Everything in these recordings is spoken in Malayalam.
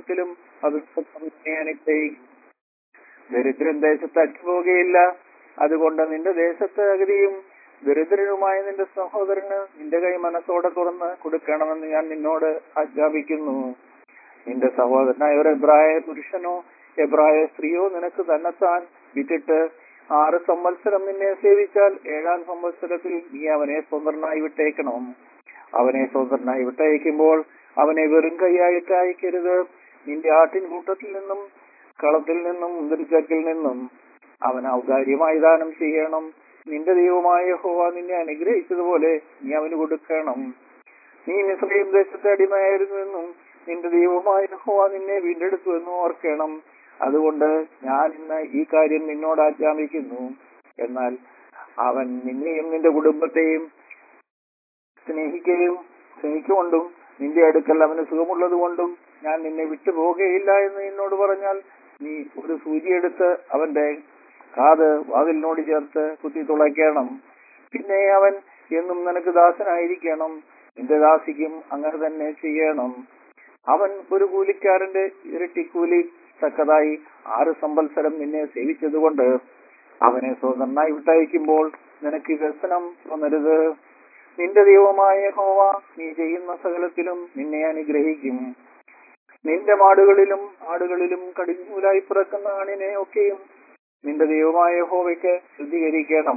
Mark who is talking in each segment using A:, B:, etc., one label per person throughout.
A: പട്ടണത്തിലും അത് അനുഗ്രഹിക്കും ദരിദ്രൻ ദേശത്ത് അറ്റുപോകുകയില്ല അതുകൊണ്ട് നിന്റെ ദേശത്ത് അഗതിയും ദരിദ്രനുമായ നിന്റെ സഹോദരന് നിന്റെ കൈ മനസ്സോടെ തുറന്ന് കൊടുക്കണമെന്ന് ഞാൻ നിന്നോട് ആജ്ഞാപിക്കുന്നു നിന്റെ സഹോദരനായ ഒരു എബ്രായ പുരുഷനോ എബ്രായ സ്ത്രീയോ നിനക്ക് തന്നെത്താൻ വിറ്റിട്ട് ആറ് സംവത്സരം നിന്നെ സേവിച്ചാൽ ഏഴാം സംവത്സരത്തിൽ നീ അവനെ സ്വതന്ത്രനായി വിട്ടേക്കണം അവനെ സ്വതന്ത്രനായി വിട്ടയക്കുമ്പോൾ അവനെ വെറും കൈയായിട്ട് അയക്കരുത് നിന്റെ ആട്ടിൻ കൂട്ടത്തിൽ നിന്നും കളത്തിൽ നിന്നും മുന്തിരിച്ചക്കിൽ നിന്നും അവൻ ഔദാര്യമായി ദാനം ചെയ്യണം നിന്റെ ദൈവമായ ഹോവ നിന്നെ അനുഗ്രഹിച്ചതുപോലെ നീ അവന് കൊടുക്കണം നീ മിസ്രൈം ദേശത്തെ അടിമയായിരുന്നുവെന്നും നിന്റെ ദൈവമായ ഹോവ നിന്നെ വീണ്ടെടുത്തുവെന്നും ഓർക്കണം അതുകൊണ്ട് ഞാൻ ഇന്ന് ഈ കാര്യം നിന്നോട് ആജ്ഞാപിക്കുന്നു എന്നാൽ അവൻ നിന്നെയും നിന്റെ കുടുംബത്തെയും സ്നേഹിക്കുകയും സ്നേഹിക്കൊണ്ടും നിന്റെ അടുക്കൽ അവന് സുഖമുള്ളത് കൊണ്ടും ഞാൻ നിന്നെ വിട്ടുപോകുകയില്ല എന്ന് എന്നോട് പറഞ്ഞാൽ നീ ഒരു സൂചിയെടുത്ത് അവന്റെ കാത് വാതിലിനോട് ചേർത്ത് കുത്തി തുളയ്ക്കണം പിന്നെ അവൻ എന്നും നിനക്ക് ദാസനായിരിക്കണം നിന്റെ ദാസിക്കും അങ്ങനെ തന്നെ ചെയ്യണം അവൻ ഒരു കൂലിക്കാരന്റെ ഇരട്ടിക്കൂലി തക്കതായി ആറ് സംവത്സരം നിന്നെ സേവിച്ചതുകൊണ്ട് അവനെ സ്വതന്ത്രനായി വിട്ടയക്കുമ്പോൾ നിനക്ക് വ്യസനം തോന്നരുത് നിന്റെ ദൈവമായ ഹോവ നീ ചെയ്യുന്ന സകലത്തിലും നിന്നെ അനുഗ്രഹിക്കും നിന്റെ മാടുകളിലും ആടുകളിലും കടിഞ്ഞൂലായി പിറക്കുന്ന ആണിനെ ഒക്കെയും നിന്റെ ദൈവമായ ഹോവയ്ക്ക് ശുദ്ധീകരിക്കണം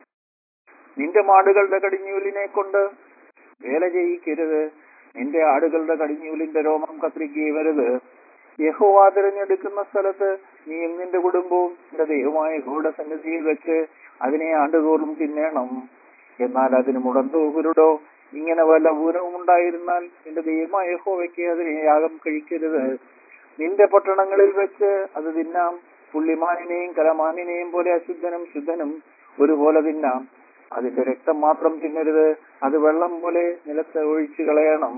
A: നിന്റെ മാടുകളുടെ കടിഞ്ഞൂലിനെ കൊണ്ട് വേല ചെയ്യിക്കരുത് നിന്റെ ആടുകളുടെ കടിഞ്ഞൂലിന്റെ രോമം കത്രിക്കുകയുമരുത് യഹോവ തിരഞ്ഞെടുക്കുന്ന സ്ഥലത്ത് നീയും നിന്റെ കുടുംബവും നിന്റെ ദൈവമായ ഗൂഢസന്നിധിയിൽ വെച്ച് അതിനെ ആണ്ടുതോറും തിന്നേണം എന്നാൽ അതിന് മുടന്തോ കുരുടോ ഇങ്ങനെ വല്ല ഊനവും ഉണ്ടായിരുന്നാൽ നിന്റെ ദൈവമായ യഹോവയ്ക്ക് അതിനെ യാഗം കഴിക്കരുത് നിന്റെ പട്ടണങ്ങളിൽ വെച്ച് അത് തിന്നാം പുള്ളിമാനിനെയും കലമാനിനെയും പോലെ അശുദ്ധനും ശുദ്ധനും ഒരുപോലെ തിന്നാം അതിന്റെ രക്തം മാത്രം തിന്നരുത് അത് വെള്ളം പോലെ നിലത്ത് ഒഴിച്ചു കളയണം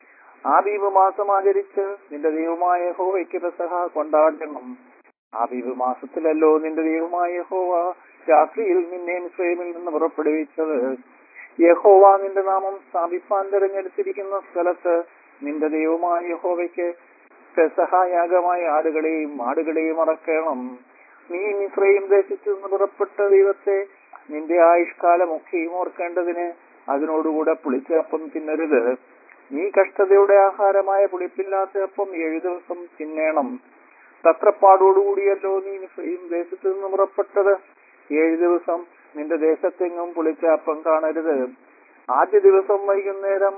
A: ആബീബ് മാസം ആചരിച്ച് നിന്റെ ദൈവമായ ഹോവയ്ക്ക് പെസഹ കൊണ്ടാടണം ആബീബ് മാസത്തിലല്ലോ നിന്റെ ദൈവമായ ഹോവ രാത്രിയിൽ നിന്നെ മിസ്രൈമിൽ നിന്ന് പുറപ്പെടുവിച്ചത് യഹോവ നിന്റെ നാമം സ്ഥാപിപ്പാൻ തിരഞ്ഞെടുത്തിരിക്കുന്ന സ്ഥലത്ത് നിന്റെ ദൈവമായ യഹോവയ്ക്ക് പെസഹായാഗമായ ആടുകളെയും ആടുകളെയും അറക്കണം നീ മിശ്രയും ദേശത്തു നിന്ന് പുറപ്പെട്ട ദൈവത്തെ നിന്റെ ആയുഷ്കാലമൊക്കെയും ഓർക്കേണ്ടതിന് അതിനോടുകൂടെ പുളിച്ച അപ്പം തിന്നരുത് നീ കഷ്ടതയുടെ ആഹാരമായ പുളിപ്പില്ലാത്ത അപ്പം ഏഴു ദിവസം തിന്നേണം തത്രപ്പാടോടുകൂടിയല്ലോ നീ മിശ്രയും ദേശത്തു നിന്ന് പുറപ്പെട്ടത് ഏഴു ദിവസം നിന്റെ ദേശത്തെങ്ങും പുളിച്ച അപ്പം കാണരുത് ആദ്യ ദിവസം വൈകുന്നേരം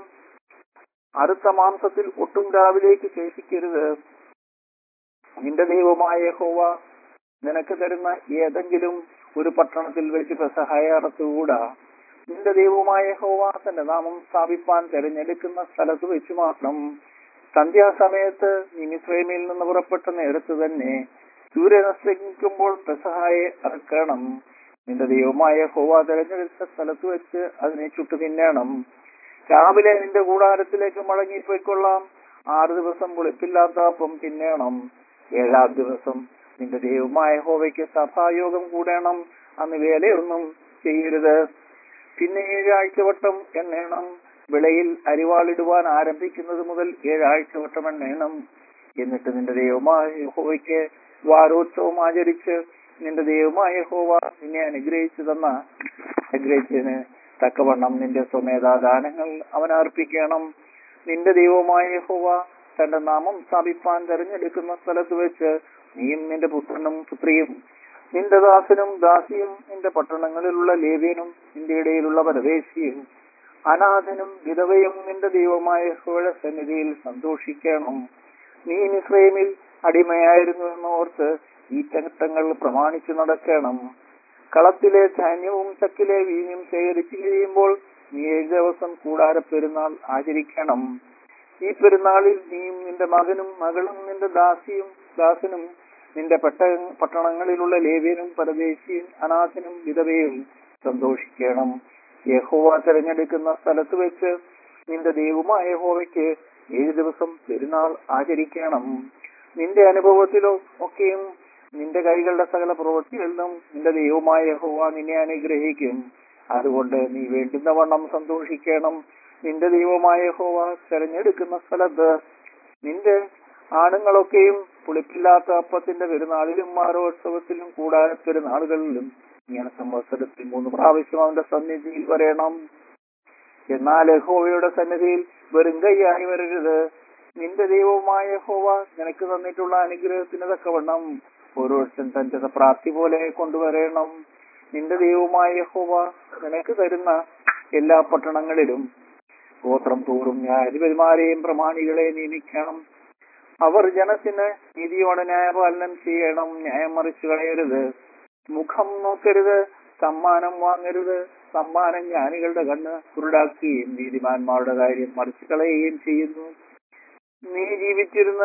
A: അടുത്ത മാംസത്തിൽ ഒട്ടും രാവിലേക്ക് ശേഷിക്കരുത് നിന്റെ ദൈവമായ ഹോവ നിനക്ക് തരുന്ന ഏതെങ്കിലും ഒരു പട്ടണത്തിൽ വെച്ച് പെസഹായ അറത്തുകൂടാ നിന്റെ ദൈവമായ ഹോവ തന്റെ നാമം സ്ഥാപിപ്പാൻ തിരഞ്ഞെടുക്കുന്ന സ്ഥലത്ത് വെച്ച് മാത്രം സന്ധ്യാസമയത്ത് നീ മിസ്രൈമിൽ നിന്ന് പുറപ്പെട്ട നേരത്ത് തന്നെ സൂര്യൻ അസ്തമിക്കുമ്പോൾ പെസഹായെ അറക്കണം നിന്റെ ദൈവമായ ഹോവ തിരഞ്ഞെടുത്ത സ്ഥലത്ത് വെച്ച് അതിനെ ചുട്ടു തിന്നണം രാവിലെ നിന്റെ കൂടാരത്തിലേക്ക് മടങ്ങിപ്പോയിക്കൊള്ളാം ആറ് ദിവസം പുളിപ്പില്ലാത്ത അപ്പം തിന്നേണം ഏഴാം ദിവസം നിന്റെ ദൈവമായ ഹോവയ്ക്ക് സഭായോഗം കൂടണം അന്ന് വേലയൊന്നും ചെയ്യരുത് പിന്നെ ഏഴാഴ്ച വട്ടം എണ്ണേണം വിളയിൽ അരിവാളിടുവാൻ ആരംഭിക്കുന്നത് മുതൽ ഏഴാഴ്ച വട്ടം എണ്ണേണം എന്നിട്ട് നിന്റെ ദൈവമായ ഹോവയ്ക്ക് വാരോത്സവം ആചരിച്ച് നിന്റെ ദൈവമായ ഹോവ നിന്നെ അനുഗ്രഹിച്ചു തന്ന അനുഗ്രഹിച്ചതിന് തക്കവണ്ണം നിന്റെ സ്വമേധാദാനങ്ങൾ അവൻ അർപ്പിക്കണം നിന്റെ ദൈവമായ ഹോവ തന്റെ നാമം സ്ഥാപിപ്പാൻ തെരഞ്ഞെടുക്കുന്ന സ്ഥലത്ത് വെച്ച് നീയും നിന്റെ പുത്രനും പുത്രിയും നിന്റെ ദാസനും ദാസിയും നിന്റെ പട്ടണങ്ങളിലുള്ള ലേവ്യനും നിന്റെ ഇടയിലുള്ള പരദേശിയും അനാഥനും വിധവയും നിന്റെ ദൈവമായ ഹോഴ സന്നിധിയിൽ സന്തോഷിക്കണം നീ മിശ്രൈമിൽ അടിമയായിരുന്നു എന്നോർത്ത് ഈ ചട്ടങ്ങൾ പ്രമാണിച്ചു നടക്കണം കളത്തിലെ ധാന്യവും ചക്കിലെ വീഞ്ഞും ശേഖരിച്ചു കഴിയുമ്പോൾ നീ ഏഴ് ദിവസം കൂടാര പെരുന്നാൾ ആചരിക്കണം ഈ പെരുന്നാളിൽ നീയും നിന്റെ മകനും മകളും നിന്റെ ദാസിയും ദാസനും നിന്റെ പട്ട പട്ടണങ്ങളിലുള്ള ലേവ്യനും പരദേശിയും അനാഥനും വിധവയും സന്തോഷിക്കണം യഹോവ തിരഞ്ഞെടുക്കുന്ന സ്ഥലത്ത് വെച്ച് നിന്റെ ദൈവമായ യഹോവയ്ക്ക് ഏഴ് ദിവസം പെരുന്നാൾ ആചരിക്കണം നിന്റെ അനുഭവത്തിലോ ഒക്കെയും നിന്റെ കൈകളുടെ സകല പ്രവൃത്തികളിലും നിന്റെ ദൈവമായ യഹോവ നിന്നെ അനുഗ്രഹിക്കും അതുകൊണ്ട് നീ വേണ്ടുന്ന വണ്ണം സന്തോഷിക്കണം നിന്റെ ദൈവമായ യഹോവ തെരഞ്ഞെടുക്കുന്ന സ്ഥലത്ത് നിന്റെ ആണുങ്ങളൊക്കെയും പുളിപ്പില്ലാത്ത അപ്പത്തിന്റെ പെരുന്നാളിലും മാരോത്സവത്തിലും കൂടാതെ പെരുന്നാളുകളിലും ഇങ്ങനെ സംവത്സരത്തിൽ മൂന്ന് പ്രാവശ്യം അവന്റെ സന്നിധിയിൽ വരണം എന്നാൽ യഹോവയുടെ സന്നിധിയിൽ വെറും കൈയായി വരരുത് നിന്റെ ദൈവമായ യഹോവ നിനക്ക് തന്നിട്ടുള്ള അനുഗ്രഹത്തിന് തക്കവണ്ണം ഓരോരുത്തൻ തന്റെ പ്രാപ്തി പോലെ കൊണ്ടുവരണം നിന്റെ ദൈവമായ യഹോവ നിനക്ക് തരുന്ന എല്ലാ പട്ടണങ്ങളിലും ഗോത്രം തോറും ന്യായാധിപതിമാരെയും പ്രമാണികളെ നിയമിക്കണം അവർ ജനത്തിന് നീതിയോടെ ന്യായപാലനം ചെയ്യണം ന്യായം മറിച്ചു കളയരുത് മുഖം നോക്കരുത് സമ്മാനം വാങ്ങരുത് സമ്മാനം ജ്ഞാനികളുടെ കണ്ണ് കുരുടാക്കുകയും നീതിമാന്മാരുടെ കാര്യം മറിച്ചു കളയുകയും ചെയ്യുന്നു നീ ജീവിച്ചിരുന്ന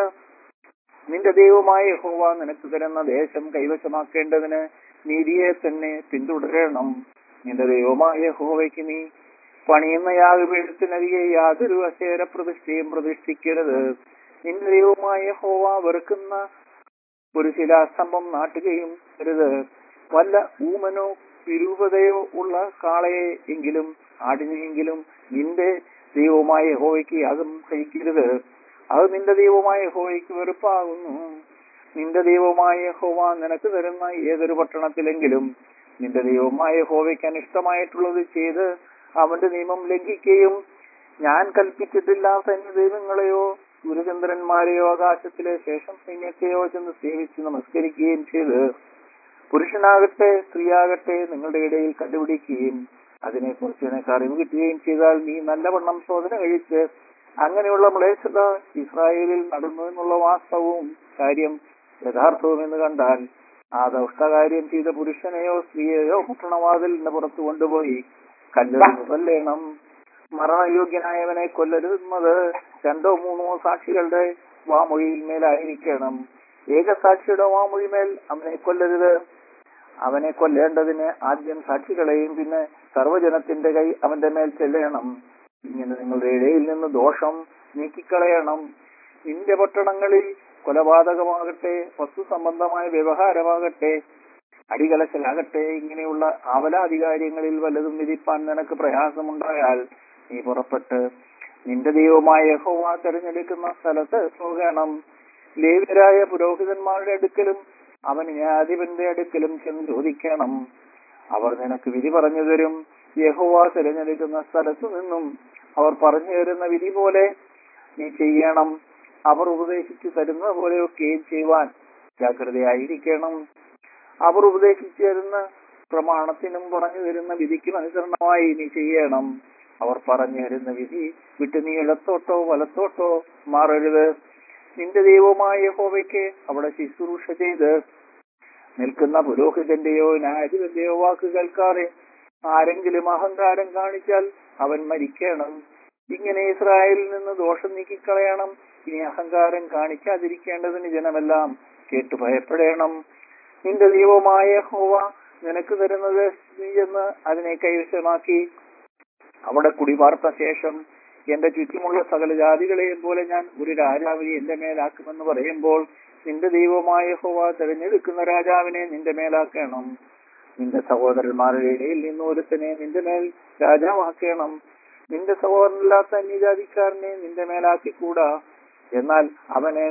A: നിന്റെ ദൈവമായ യഹോവ നിനക്ക് തരുന്ന ദേശം കൈവശമാക്കേണ്ടതിന് നീതിയെ തന്നെ പിന്തുടരണം നിന്റെ ദൈവമായ യഹോവയ്ക്ക് നീ പണിയുന്ന യാഗപീഠത്തിനരികെ യാതൊരു അശേര പ്രതിഷ്ഠയും പ്രതിഷ്ഠിക്കരുത് നിന്റെ ദൈവമായ യഹോവ വെറുക്കുന്ന ഒരു ശിലാസ്തംഭം നാട്ടുകയും അരുത് വല്ല ഊമനോ വിരൂപതയോ ഉള്ള കാളയെ എങ്കിലും ആടിനെയെങ്കിലും നിന്റെ ദൈവമായ യഹോവയ്ക്ക് യാഗം കഴിക്കരുത് അത് നിന്റെ ദൈവമായ യഹോവയ്ക്ക് വെറുപ്പാകുന്നു നിന്റെ ദൈവമായ യഹോവ നിനക്ക് തരുന്ന ഏതൊരു പട്ടണത്തിലെങ്കിലും നിന്റെ ദൈവമായ യഹോവയ്ക്ക് അനിഷ്ടമായിട്ടുള്ളത് ചെയ്ത് അവന്റെ നിയമം ലംഘിക്കുകയും ഞാൻ കൽപ്പിച്ചിട്ടില്ലാത്ത അന്യ ദൈവങ്ങളെയോ സൂര്യചന്ദ്രന്മാരെയോ ആകാശത്തിലെ ശേഷം സൈന്യത്തെയോ ചെന്ന് സേവിച്ച് നമസ്കരിക്കുകയും ചെയ്ത് പുരുഷനാകട്ടെ സ്ത്രീയാകട്ടെ നിങ്ങളുടെ ഇടയിൽ കണ്ടുപിടിക്കുകയും അതിനെക്കുറിച്ച് നിനക്ക് അറിവ് കിട്ടുകയും ചെയ്താൽ നീ നല്ലവണ്ണം ശോധന കഴിച്ച് അങ്ങനെയുള്ള മ്ലേച്ഛത ഇസ്രായേലിൽ നടന്നു എന്നുള്ള വാസ്തവവും കാര്യം യഥാർത്ഥവും എന്ന് കണ്ടാൽ ആ ദൗഷ്ടകാര്യം ചെയ്ത പുരുഷനെയോ സ്ത്രീയെയോ പട്ടണവാതിലിന്റെ പുറത്ത് കൊണ്ടുപോയി കല്ലെറിഞ്ഞു കൊല്ലേണം മരണയോഗ്യനായവനെ കൊല്ലരുന്നത് രണ്ടോ മൂന്നോ സാക്ഷികളുടെ വാമൊഴിയിൽ മേലായിരിക്കണം ഏകസാക്ഷിയുടെ വാമൊഴിമേൽ അവനെ കൊല്ലരുത് അവനെ കൊല്ലേണ്ടതിന് ആദ്യം സാക്ഷികളെയും പിന്നെ സർവജനത്തിന്റെ കൈ അവന്റെ മേൽ ചെല്ലണം ഇങ്ങനെ നിങ്ങളുടെ ഇടയിൽ നിന്ന് ദോഷം നീക്കിക്കളയണം നിന്റെ പട്ടണങ്ങളിൽ കൊലപാതകമാകട്ടെ വസ്തു സംബന്ധമായ വ്യവഹാരമാകട്ടെ അടികലശലാകട്ടെ ഇങ്ങനെയുള്ള ആവലാധികാര്യങ്ങളിൽ വല്ലതും വിധിപ്പാൻ നിനക്ക് പ്രയാസമുണ്ടായാൽ നീ പുറപ്പെട്ട് നിന്റെ ദൈവമായ യഹോവ തെരഞ്ഞെടുക്കുന്ന സ്ഥലത്ത് പോകണം ലേവ്യരായ പുരോഹിതന്മാരുടെ അടുക്കലും അവൻ ന്യായാധിപന്റെ അടുക്കലും ചെന്ന് ചോദിക്കണം അവർ നിനക്ക് വിധി പറഞ്ഞു തരും യഹോവ തിരഞ്ഞെടുക്കുന്ന സ്ഥലത്തു നിന്നും അവർ പറഞ്ഞു തരുന്ന വിധി പോലെ നീ ചെയ്യണം അവർ ഉപദേശിച്ചു തരുന്ന പോലെയൊക്കെയും ചെയ്യുവാൻ ജാഗ്രതയായിരിക്കണം അവർ ഉപദേശിച്ചു തരുന്ന പ്രമാണത്തിനും പറഞ്ഞു തരുന്ന വിധിക്കും അനുസരണമായി നീ ചെയ്യണം അവർ പറഞ്ഞു തരുന്ന വിധി വിട്ട് നീ ഇടത്തോട്ടോ വലത്തോട്ടോ മാറരുത് നിന്റെ ദൈവമായ യഹോവയ്ക്ക് അവിടെ ശുശ്രൂഷ ചെയ്ത് നിൽക്കുന്ന പുരോഹിതന്റെയോ ന്യായാധിപന്റെയോ വാക്ക് കേൾക്കാതെ ആരെങ്കിലും അഹങ്കാരം കാണിച്ചാൽ അവൻ മരിക്കണം ഇങ്ങനെ ഇസ്രായേലിൽ നിന്ന് ദോഷം നീക്കിക്കളയണം ഇനി അഹങ്കാരം കാണിക്കാതിരിക്കേണ്ടതിന് ജനമെല്ലാം കേട്ടു ഭയപ്പെടണം നിന്റെ ദൈവമായ ഹോവ നിനക്ക് തരുന്നത് നീ എന്ന് അതിനെ കൈവശമാക്കി അവിടെ കുടിപാർത്ത ശേഷം എന്റെ ചുറ്റുമുള്ള സകല ജാതികളെയും പോലെ ഞാൻ ഒരു രാജാവിനെ എന്റെ മേലാക്കുമെന്ന് പറയുമ്പോൾ നിന്റെ ദൈവമായ ഹോവ തിരഞ്ഞെടുക്കുന്ന രാജാവിനെ നിന്റെ മേലാക്കണം നിന്റെ സഹോദരന്മാരുടെ ഇടയിൽ നിന്ന് ഒരുത്തനെ നിന്റെ മേൽ രാജാവാക്കണം നിന്റെ സഹോദരനില്ലാത്ത അന്യജാതിക്കാരനെ നിന്റെ മേലാക്കിക്കൂടാ എന്നാൽ അവന്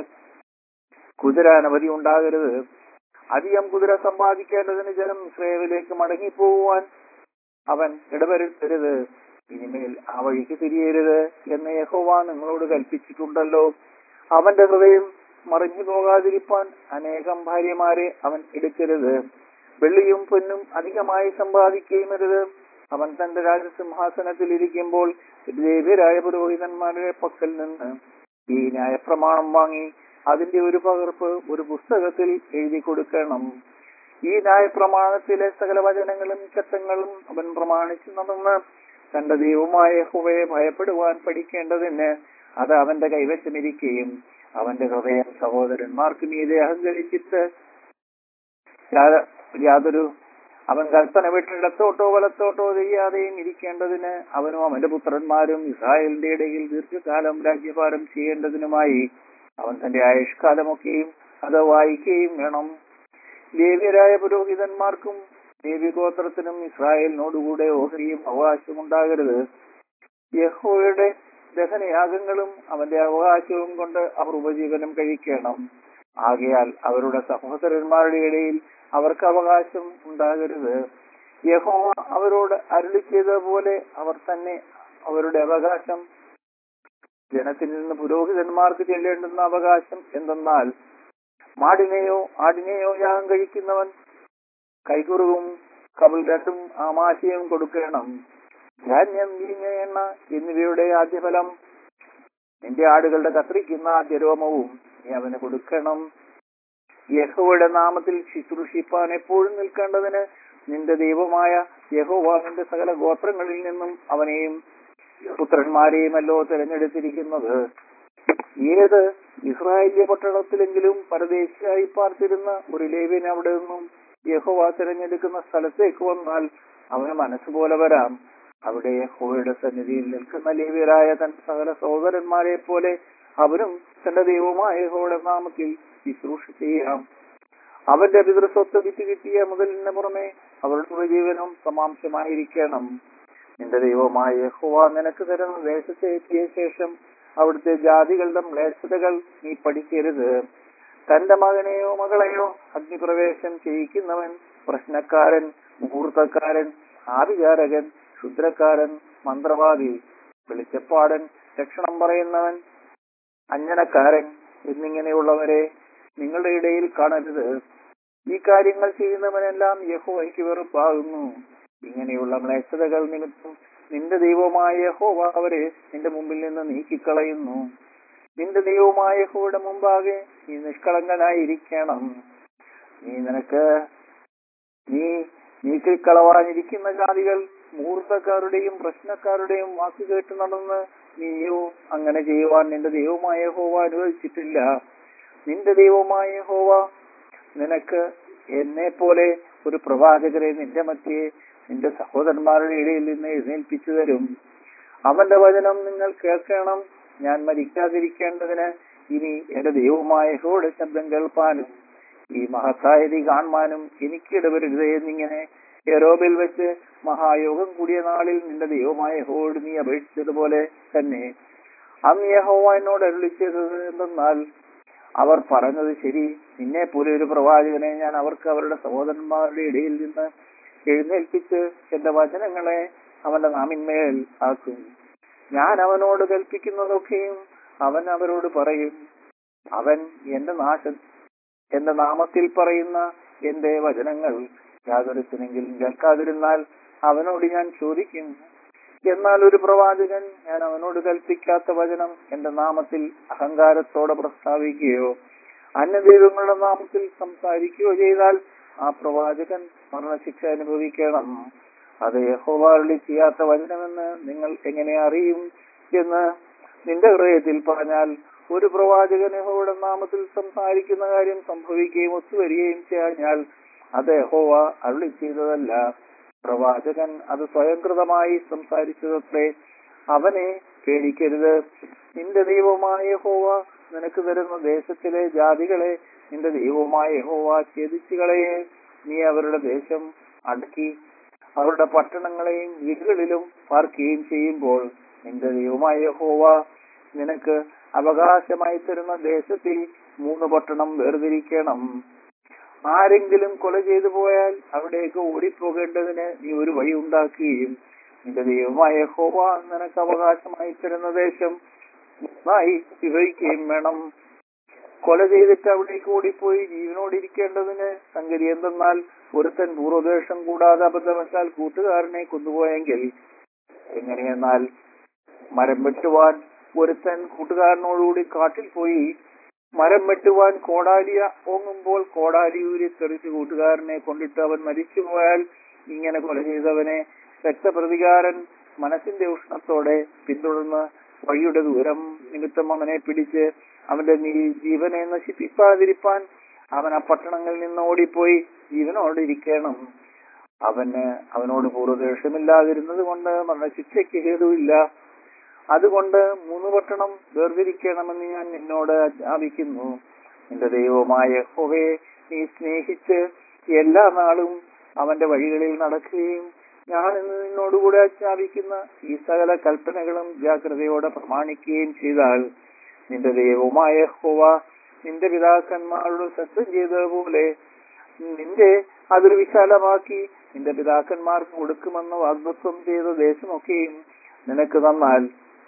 A: കുതിര അനവധി ഉണ്ടാകരുത് അധികം കുതിര സമ്പാദിക്കേണ്ടതിന് ജനം ഇസ്രയേലിലേക്ക് മടങ്ങിപ്പോകുവാൻ അവൻ ഇടവരുത്തരുത് ഇനിമേൽ ആ വഴിക്ക് തിരിയരുത് എന്ന് യഹോവ നിങ്ങളോട് കൽപ്പിച്ചിട്ടുണ്ടല്ലോ അവന്റെ ഹൃദയം മറിഞ്ഞു പോകാതിരിപ്പാൻ അനേകം ഭാര്യമാരെ അവൻ എടുക്കരുത് വെള്ളിയും പൊന്നും അധികമായി സമ്പാദിക്കുകയും അരുത് അവൻ തന്റെ രാജസിംഹാസനത്തിൽ ഇരിക്കുമ്പോൾ ദേവ്യരായ പുരോഹിതന്മാരുടെ പക്കൽ നിന്ന് ഈ ന്യായപ്രമാണം വാങ്ങി അതിന്റെ ഒരു പകർപ്പ് ഒരു പുസ്തകത്തിൽ എഴുതി കൊടുക്കണം ഈ ന്യായപ്രമാണത്തിലെ സകല വചനങ്ങളും ചട്ടങ്ങളും അവൻ പ്രമാണിച്ചു നടന്ന് തന്റെ ദൈവമായ ഹുവയെ ഭയപ്പെടുവാൻ പഠിക്കേണ്ടതിന് അത് അവന്റെ കൈവശമിരിക്കുകയും അവന്റെ ഹൃദയം സഹോദരന്മാർക്ക് മീതെ അഹങ്കരിച്ചിട്ട് യാ- യാതൊരു അവൻ കൽപ്പന വിട്ടിടത്തോട്ടോ വലത്തോട്ടോ ചെയ്യാതെയും ഇരിക്കേണ്ടതിന് അവനും അവന്റെ പുത്രന്മാരും ഇസ്രായേലിന്റെ ഇടയിൽ ദീർഘകാലം രാജ്യഭാരം ചെയ്യേണ്ടതിനുമായി അവൻ തന്റെ ആയുഷ്കാലമൊക്കെയും അത് വായിക്കുകയും വേണം ലേവ്യരായ പുരോഹിതന്മാർക്കും ലേവ്യഗോത്രത്തിനും ഇസ്രായേലിനോടുകൂടെ ഓഹരിയും അവകാശമുണ്ടാകരുത് യഹോയുടെ ദഹനയാഗങ്ങളും അവന്റെ അവകാശവും കൊണ്ട് അവർ ഉപജീവനം കഴിക്കണം ആകയാൽ അവരുടെ സഹോദരന്മാരുടെ ഇടയിൽ അവർക്ക് അവകാശം ഉണ്ടാകരുത് യഹോവ അവരോട് അരുളി ചെയ്തതുപോലെ അവർ തന്നെ അവരുടെ അവകാശം ജനത്തിൽ നിന്ന് പുരോഹിതന്മാർക്ക് ചെല്ലേണ്ടുന്ന അവകാശം എന്തെന്നാൽ മാടിനെയോ ആടിനെയോ യാഗം കഴിക്കുന്നവൻ കൈക്കുറുവും കബിൾ രണ്ടും ആമാശയും കൊടുക്കണം ധാന്യം വീഞ്ഞ എണ്ണ എന്നിവയുടെ ആദ്യഫലം നിന്റെ ആടുകളുടെ കത്രിക്കുന്ന ആദ്യരോമവും നീ അവന് കൊടുക്കണം യഹോവയുടെ നാമത്തിൽ ശുശ്രൂഷിപ്പാൻ എപ്പോഴും നിൽക്കേണ്ടതിന് നിന്റെ ദൈവമായ യഹോവ നിന്റെ സകല ഗോത്രങ്ങളിൽ നിന്നും അവനെയും പുത്രന്മാരെയുമല്ലോ തിരഞ്ഞെടുത്തിരിക്കുന്നത് ഏത് ഇസ്രായേലിയ പട്ടണത്തിലെങ്കിലും പരദേശിയായി പാർത്തിരുന്ന ഒരു ലേവ്യൻ അവിടെ നിന്നും യഹോവ തിരഞ്ഞെടുക്കുന്ന സ്ഥലത്തേക്ക് വന്നാൽ അവന് മനസ്സുപോലെ വരാം അവിടെ യഹോവയുടെ സന്നിധിയിൽ നിൽക്കുന്ന ലേവ്യരായ തൻ സകല സഹോദരന്മാരെ പോലെ അവനും തന്റെ ദൈവമായ യഹോവയുടെ നാമത്തിൽ ശുശ്രൂഷ ചെയ്യാം അവന്റെ പിതൃസ്വത്ത് വിറ്റ് കിട്ടിയ മുതലിന് പുറമെ അവരുടെ ഉപജീവനം സമാംശമായിരിക്കണം നിന്റെ ദൈവമായ യഹോവ നിനക്ക് തരുന്ന ദേശത്തെ എത്തിയ ശേഷം അവിടുത്തെ ജാതികളുടെ മ്ലേച്ഛതകൾ നീ പഠിക്കരുത് തന്റെ മകനെയോ മകളെയോ അഗ്നിപ്രവേശം ചെയ്യിക്കുന്നവൻ പ്രശ്നക്കാരൻ മുഹൂർത്തക്കാരൻ ആഭിചാരകൻ ക്ഷുദ്രക്കാരൻ മന്ത്രവാദി വെളിച്ചപ്പാടൻ രക്ഷണം പറയുന്നവൻ അഞ്ജനക്കാരൻ എന്നിങ്ങനെയുള്ളവരെ നിങ്ങളുടെ ഇടയിൽ കാണരുത് ഈ കാര്യങ്ങൾ ചെയ്യുന്നവനെല്ലാം യഹോവയ്ക്ക് വെറുപ്പാകുന്നു ഇങ്ങനെയുള്ള മ്ലേച്ഛതകൾ നിമിത്തം നിന്റെ ദൈവമായ യഹോവ അവരെ നിന്റെ മുമ്പിൽ നിന്ന് നീക്കിക്കളയുന്നു നിന്റെ ദൈവമായ യഹോവയുടെ മുമ്പാകെ നീ നിഷ്കളങ്കനായിരിക്കണം നീ നിനക്ക് നീ നീക്കിക്കളവാനിരിക്കുന്ന ജാതികൾ മുഹൂർത്തക്കാരുടെയും പ്രശ്നക്കാരുടെയും വാക്ക് കേട്ട് നടന്ന് നീയോ അങ്ങനെ ചെയ്യുവാൻ നിന്റെ ദൈവമായ യഹോവ അനുവദിച്ചിട്ടില്ല നിന്റെ ദൈവമായ യഹോവ നിനക്ക് എന്നെ പോലെ ഒരു പ്രവാചകരെ നിന്റെ മധ്യേ നിന്റെ സഹോദരന്മാരുടെ ഇടയിൽ നിന്ന് എഴുന്നേൽപ്പിച്ചു തരും അവന്റെ വചനം നിങ്ങൾ കേൾക്കണം ഞാൻ മരിക്കാതിരിക്കേണ്ടതിന് ഇനി എന്റെ ദൈവമായ യഹോയുടെ ശബ്ദം കേൾപ്പാനും ഈ മഹത്തായതി കാണുവാനും എനിക്ക് ഇടവരുത് എന്നിങ്ങനെ യറോബിൽ വെച്ച് മഹായോഗം കൂടിയ നാളിൽ നിന്റെ ദൈവമായ യഹോയോട് നീ അപേക്ഷിച്ചതുപോലെ തന്നെ അന്ന് യഹോവ എന്നോട് അരുളി ചെയ്തത് എന്തെന്നാൽ അവർ പറഞ്ഞത് ശരി നിന്നെ പോലെ ഒരു പ്രവാചകനെ ഞാൻ അവർക്ക് അവരുടെ സഹോദരന്മാരുടെ ഇടയിൽ നിന്ന് എഴുന്നേൽപ്പിച്ച് എന്റെ വചനങ്ങളെ അവന്റെ നാമിന്മേൽ ആക്കും ഞാൻ അവനോട് കൽപ്പിക്കുന്നതൊക്കെയും അവൻ അവരോട് പറയും അവൻ എന്റെ നാശ എന്റെ നാമത്തിൽ പറയുന്ന എന്റെ വചനങ്ങൾ യാതൊരുത്തിനെങ്കിലും കേൾക്കാതിരുന്നാൽ അവനോട് ഞാൻ ചോദിക്കും എന്നാൽ ഒരു പ്രവാചകൻ ഞാൻ അവനോട് കൽപ്പിക്കാത്ത വചനം എന്റെ നാമത്തിൽ അഹങ്കാരത്തോടെ പ്രസ്താവിക്കുകയോ അന്യദൈവങ്ങളുടെ നാമത്തിൽ സംസാരിക്കുകയോ ചെയ്താൽ ആ പ്രവാചകൻ മരണശിക്ഷ അനുഭവിക്കണം അത് യഹോവാരളി ചെയ്യാത്ത വചനമെന്ന് നിങ്ങൾ എങ്ങനെ അറിയും എന്ന് നിന്റെ ഹൃദയത്തിൽ പറഞ്ഞാൽ ഒരു പ്രവാചകൻ യഹോവയുടെ നാമത്തിൽ സംസാരിക്കുന്ന കാര്യം സംഭവിക്കുകയും ഒത്തുവരികയും ചെയ്യാഞ്ഞാൽ അത് യഹോവ അരുളി ചെയ്തതല്ല പ്രവാചകൻ അത് സ്വയംകൃതമായി സംസാരിച്ചതത്രേ അവനെ പേടിക്കരുത് നിന്റെ ദൈവമായ യഹോവ നിനക്ക് തരുന്ന ദേശത്തിലെ ജാതികളെ നിന്റെ ദൈവമായ യഹോവ ഛേദിച്ചു കളയെ നീ അവരുടെ ദേശം അടക്കി അവരുടെ പട്ടണങ്ങളെയും വീടുകളിലും പാർക്കുകയും ചെയ്യുമ്പോൾ നിന്റെ ദൈവമായ യഹോവ നിനക്ക് അവകാശമായി തരുന്ന ദേശത്തിൽ മൂന്ന് പട്ടണം വേർതിരിക്കണം ആരെങ്കിലും കൊല ചെയ്തു പോയാൽ അവിടേക്ക് ഓടിപ്പോകേണ്ടതിന് നീ ഒരു വഴി ഉണ്ടാക്കുകയും നിന്റെ ദൈവമായ യഹോവ നിനക്ക് അവകാശമായി തരുന്ന ദേശം നന്നായി വിവരിക്കുകയും വേണം കൊല ചെയ്തിട്ട് അവിടേക്ക് ഓടിപ്പോയി ജീവനോടിരിക്കേണ്ടതിന് സംഗതി എന്തെന്നാൽ ഒരുത്തൻ പൂർവ്വദ്വേഷം കൂടാതെ അബദ്ധവശാൽ കൂട്ടുകാരനെ കൊന്നുപോയെങ്കിൽ എങ്ങനെയെന്നാൽ മരം വെട്ടുവാൻ ഒരുത്തൻ കൂട്ടുകാരനോടുകൂടി കാട്ടിൽ പോയി മരം വെട്ടുവാൻ കോടാലിയ ഓങ്ങുമ്പോൾ കോടാലി ഊരി തെറിച്ച് കൂട്ടുകാരനെ കൊണ്ടിട്ട് അവൻ മരിച്ചു പോയാൽ ഇങ്ങനെ കൊല ചെയ്തവനെ രക്തപ്രതികാരൻ മനസ്സിന്റെ ഉഷ്ണത്തോടെ പിന്തുടർന്ന് വഴിയുടെ ദൂരം നിമിത്തം അവനെ പിടിച്ച് അവന്റെ നീ- ജീവനെ നശിപ്പിക്കാതിരിപ്പാൻ അവൻ ആ പട്ടണങ്ങളിൽ നിന്ന് ഓടിപ്പോയി ജീവനോടിരിക്കണം അവന് അവനോട് പൂർവ്വദ്വേഷമില്ലാതിരുന്നത് കൊണ്ട് മരണശിക്ഷയ്ക്ക് ഹേതുവില്ല അതുകൊണ്ട് മൂന്ന് പട്ടണം വേർതിരിക്കണമെന്ന് ഞാൻ നിന്നോട് ആജ്ഞാപിക്കുന്നു നിന്റെ ദൈവമായ യഹോവയെ നീ സ്നേഹിച്ച് എല്ലാ നാളും അവന്റെ വഴികളിൽ നടക്കുകയും ഞാൻ ഇന്ന് നിന്നോടുകൂടെ ആജ്ഞാപിക്കുന്ന ഈ സകല കൽപ്പനകളും ജാഗ്രതയോടെ പ്രമാണിക്കുകയും ചെയ്താൽ നിന്റെ ദൈവമായ ഹോവ നിന്റെ പിതാക്കന്മാരോട് സത്യം ചെയ്തതുപോലെ നിന്റെ അതിർ വിശാലമാക്കി നിന്റെ പിതാക്കന്മാർക്ക് കൊടുക്കുമെന്ന് വാഗ്ദത്വം ചെയ്ത ദേശമൊക്കെയും നിനക്ക് തന്നാൽ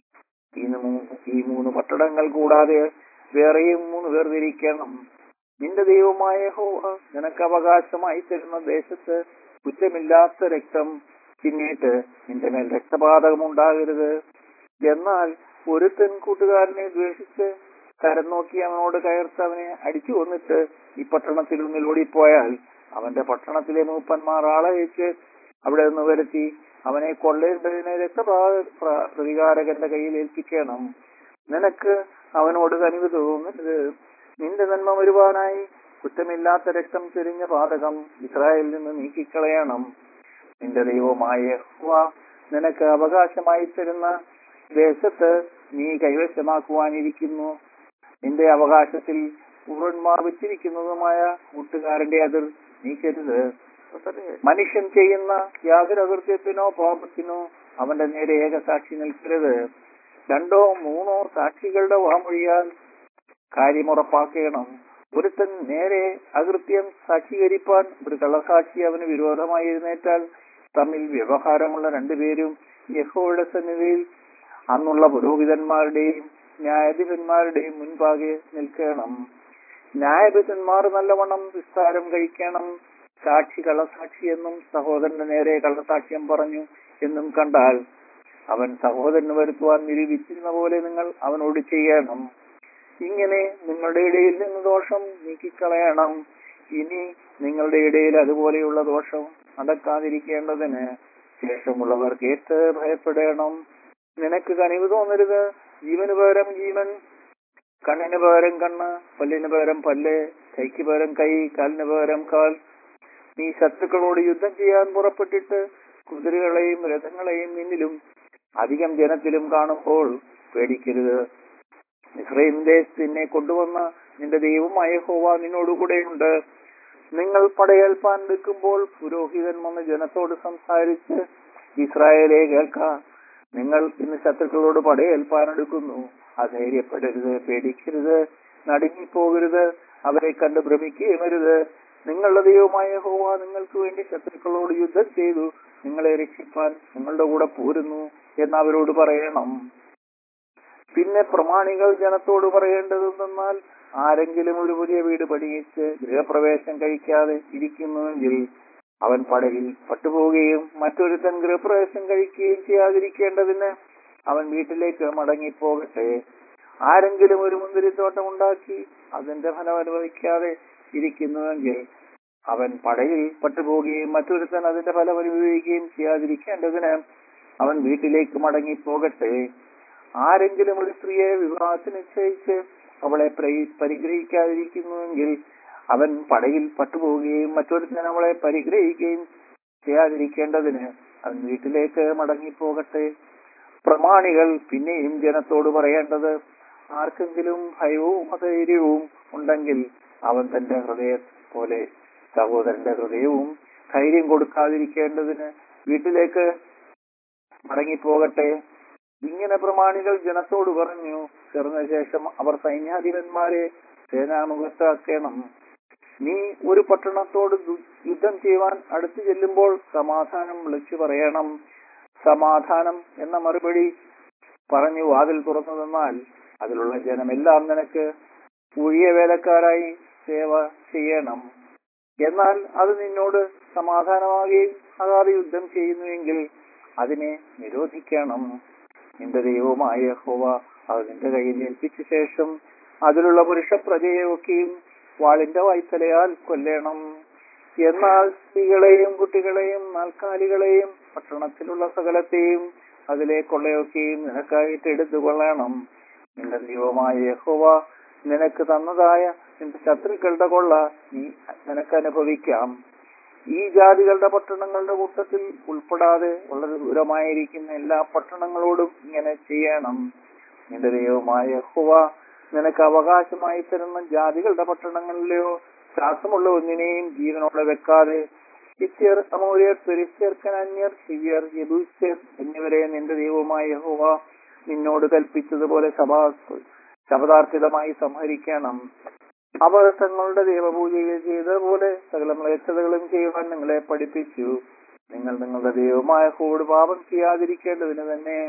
A: ഈ മൂന്ന് ഈ മൂന്ന് പട്ടണങ്ങൾ കൂടാതെ വേറെയും മൂന്ന് വേർതിരിക്കണം നിന്റെ ദൈവമായ ഹോവ നിനക്ക് അവകാശമായി തരുന്ന ദേശത്ത് കുറ്റമില്ലാത്ത രക്തം പിന്നീട്ട് നിന്റെ മേൽ രക്തപാതകം ഉണ്ടാകരുത് എന്നാൽ ഒരുത്തൻ കൂട്ടുകാരനെ ദ്വേഷിച്ച് കരം നോക്കി അവനോട് കയർത്ത് അവനെ അടിച്ചു കൊന്നിട്ട് ഈ പട്ടണത്തിൽ ഒന്നിൽ ഓടിപ്പോയാൽ അവന്റെ പട്ടണത്തിലെ മൂപ്പന്മാർ ആളെ വെച്ച് അവിടെ നിന്ന് വരുത്തി അവനെ കൊള്ളേണ്ടതിനെ രക്തപാത പ്ര- പ്രതികാരകന്റെ കയ്യിൽ ഏൽപ്പിക്കണം നിനക്ക് അവനോട് കനിവ് തോന്നരുത് നിന്റെ നന്മ വരുവാനായി കുറ്റമില്ലാത്ത രക്തം ചെരിഞ്ഞ പാതകം ഇസ്രായേലിൽ നിന്ന് നീക്കിക്കളയണം നിന്റെ ദൈവമായ യഹോവ നിനക്ക് അവകാശമായി തരുന്ന ദേശത്ത് നീ കൈവശമാക്കുവാനിരിക്കുന്നു നിന്റെ അവകാശത്തിൽ പൂർവന്മാർ വെച്ചിരിക്കുന്നതുമായ കൂട്ടുകാരന്റെ അതിർ നീക്കരുത് മനുഷ്യൻ ചെയ്യുന്ന യാതൊരു അകൃത്യത്തിനോ പാപത്തിനോ അവന്റെ നേരെ ഏകസാക്ഷി നിൽക്കരുത് രണ്ടോ മൂന്നോ സാക്ഷികളുടെ വാമൊഴിയാൽ കാര്യമുറപ്പാക്കണം ഒരുത്തൻ നേരെ അകൃത്യം സാക്ഷീകരിപ്പാൻ ഒരു കള്ളസാക്ഷി അവന് വിരോധമായി എഴുന്നേറ്റാൽ തമ്മിൽ വ്യവഹാരമുള്ള രണ്ടുപേരും യഹോയുടെ സന്നിധിയിൽ അന്നുള്ള പുരോഹിതന്മാരുടെയും ന്യായാധിപന്മാരുടെയും മുൻപാകെ നിൽക്കണം ന്യായാധിപന്മാർ നല്ലവണ്ണം വിസ്താരം കഴിക്കണം സാക്ഷി കള്ളസാക്ഷി എന്നും സഹോദരന്റെ നേരെ കള്ളസാക്ഷ്യം പറഞ്ഞു എന്നും കണ്ടാൽ അവൻ സഹോദരന് വരുത്തുവാൻ നിരൂപിച്ചിരുന്ന പോലെ നിങ്ങൾ അവനോട് ചെയ്യണം ഇങ്ങനെ നിങ്ങളുടെ ഇടയിൽ നിന്ന് ദോഷം നീക്കിക്കളയണം ഇനി നിങ്ങളുടെ ഇടയിൽ അതുപോലെയുള്ള ദോഷം നടക്കാതിരിക്കേണ്ടതിന് ശേഷമുള്ളവർ കേട്ട് ഭയപ്പെടണം നിനക്ക് കനിവ് തോന്നരുത് ജീവന് പകരം ജീവൻ കണ്ണിന് പകരം കണ്ണ് പല്ലിന് പകരം പല്ല് കൈക്ക് പകരം കൈ കാലിന് പകരം കാൽ നീ ശത്രുക്കളോട് യുദ്ധം ചെയ്യാൻ പുറപ്പെട്ടിട്ട് കുതിരകളെയും രഥങ്ങളെയും നിന്നിലും അധികം ജനത്തിലും കാണുമ്പോൾ പേടിക്കരുത് ഇസ്രയേൽ ദേശത്ത് നിന്നെ കൊണ്ടുവന്ന നിന്റെ ദൈവമായ ഹോവ നിന്നോടുകൂടെയുണ്ട് നിങ്ങൾ പടയേൽപ്പാൻ നിൽക്കുമ്പോൾ പുരോഹിതൻ വന്ന് ജനത്തോട് സംസാരിച്ച് ഇസ്രായേലെ കേൾക്ക നിങ്ങൾ ഇന്ന് ശത്രുക്കളോട് പടയേൽപ്പാൻ എടുക്കുന്നു അധൈര്യപ്പെടരുത് പേടിക്കരുത് നടുങ്ങിപ്പോകരുത് അവരെ കണ്ട് ഭ്രമിക്കുകയും അരുത് നിങ്ങളുടെ ദൈവമായ ഹോവ നിങ്ങൾക്ക് വേണ്ടി ശത്രുക്കളോട് യുദ്ധം ചെയ്തു നിങ്ങളെ രക്ഷിപ്പാൻ നിങ്ങളുടെ കൂടെ പോരുന്നു എന്ന് അവരോട് പറയണം പിന്നെ പ്രമാണികൾ ജനത്തോട് പറയേണ്ടതെന്നാൽ ആരെങ്കിലും ഒരു പുതിയ വീട് പണിയിച്ച് ഗൃഹപ്രവേശം കഴിക്കാതെ ഇരിക്കുന്നുവെങ്കിൽ അവൻ പടകിൽ പട്ടുപോവുകയും മറ്റൊരുത്തൻ ഗൃഹപ്രവേശം കഴിക്കുകയും ചെയ്യാതിരിക്കേണ്ടതിന് അവൻ വീട്ടിലേക്ക് മടങ്ങിപ്പോകട്ടെ ആരെങ്കിലും ഒരു മുന്തിരിത്തോട്ടം ഉണ്ടാക്കി അതിന്റെ ഫലം അനുഭവിക്കാതെ ഇരിക്കുന്നുവെങ്കിൽ അവൻ പടയിൽ പട്ടുപോവുകയും മറ്റൊരുത്തൻ അതിന്റെ ഫലം അനുഭവിക്കുകയും ചെയ്യാതിരിക്കേണ്ടതിന് അവൻ വീട്ടിലേക്ക് മടങ്ങിപ്പോകട്ടെ ആരെങ്കിലും ഒരു സ്ത്രീയെ വിവാഹത്തിന് നിശ്ചയിച്ച് അവളെ പ്രയി- പരിഗ്രഹിക്കാതിരിക്കുന്നുവെങ്കിൽ അവൻ പടയിൽ പട്ടുപോവുകയും മറ്റൊരുത്തൻ അവളെ പരിഗ്രഹിക്കുകയും ചെയ്യാതിരിക്കേണ്ടതിന് അവൻ വീട്ടിലേക്ക് മടങ്ങിപ്പോകട്ടെ പ്രമാണികൾ പിന്നെയും ജനത്തോട് പറയേണ്ടത് ആർക്കെങ്കിലും ഭയവും അധൈര്യവും ഉണ്ടെങ്കിൽ അവൻ തന്റെ ഹൃദയ പോലെ സഹോദരന്റെ ഹൃദയവും ധൈര്യം കൊടുക്കാതിരിക്കേണ്ടതിന് വീട്ടിലേക്ക് മടങ്ങിപ്പോകട്ടെ ഇങ്ങനെ പ്രമാണികൾ ജനത്തോട് പറഞ്ഞു ചേർന്ന ശേഷം അവർ സൈന്യാധിപന്മാരെ സേനാമുഖത്താക്കണം നീ ഒരു പട്ടണത്തോട് ദു- യുദ്ധം ചെയ്യുവാൻ അടുത്തു ചെല്ലുമ്പോൾ സമാധാനം വിളിച്ചു പറയണം സമാധാനം എന്ന മറുപടി പറഞ്ഞു വാതിൽ തുറന്നു തന്നാൽ അതിലുള്ള ജനമെല്ലാം നിനക്ക് ഊഴിയ വേലക്കാരായി സേവ ചെയ്യണം എന്നാൽ അത് നിന്നോട് സമാധാനമാകുകയും അതാത് യുദ്ധം ചെയ്യുന്നുവെങ്കിൽ അതിനെ നിരോധിക്കണം നിന്റെ ദൈവമായ ഹോവ അത് നിന്റെ കയ്യിൽ ഏൽപ്പിച്ച ശേഷം അതിലുള്ള പുരുഷ പ്രജയൊക്കെയും വാളിന്റെ വായ്ത്തലയാൽ കൊല്ലണം എന്നാൽ സ്ത്രീകളെയും കുട്ടികളെയും നാൽക്കാലികളെയും പട്ടണത്തിലുള്ള സകലത്തെയും അതിലെ കൊള്ളയൊക്കെയും നിനക്കായിട്ട് എടുത്തുകൊള്ളണം നിന്റെ ദൈവമായ യഹോവ നിനക്ക് തന്നതായ നിന്റെ ശത്രുക്കളുടെ കൊള്ള നീ നിനക്ക് അനുഭവിക്കാം ഈ ജാതികളുടെ പട്ടണങ്ങളുടെ കൂട്ടത്തിൽ ഉൾപ്പെടാതെ വളരെ ദൂരമായിരിക്കുന്ന എല്ലാ പട്ടണങ്ങളോടും ഇങ്ങനെ ചെയ്യണം നിന്റെ ദൈവമായ യഹോവ നിനക്ക് അവകാശമായി തരുന്ന ജാതികളുടെ പട്ടണങ്ങളിലെയോ ശ്വാസമുള്ള ഒന്നിനെയും ജീവനോടെ വെക്കാതെ ഇത്യർ അമൂര്യർ പെരിസ്യർ കനാന്യർ ഹിവ്യർ യബൂസ്യർ എന്നിവരെ നിന്റെ ദൈവമായ യഹോവ നിന്നോട് കൽപ്പിച്ചതുപോലെ സഭാ ശപഥാർത്ഥിതമായി സംഹരിക്കണം അവർ തങ്ങളുടെ ദൈവപൂജകൾ ചെയ്തതുപോലെ സകല മ്ലേച്ഛതകളും ചെയ്യുവാൻ നിങ്ങളെ പഠിപ്പിച്ചു നിങ്ങൾ നിങ്ങളുടെ ദൈവമായ ഹോട് പാപം ചെയ്യാതിരിക്കേണ്ടതിന് തന്നെ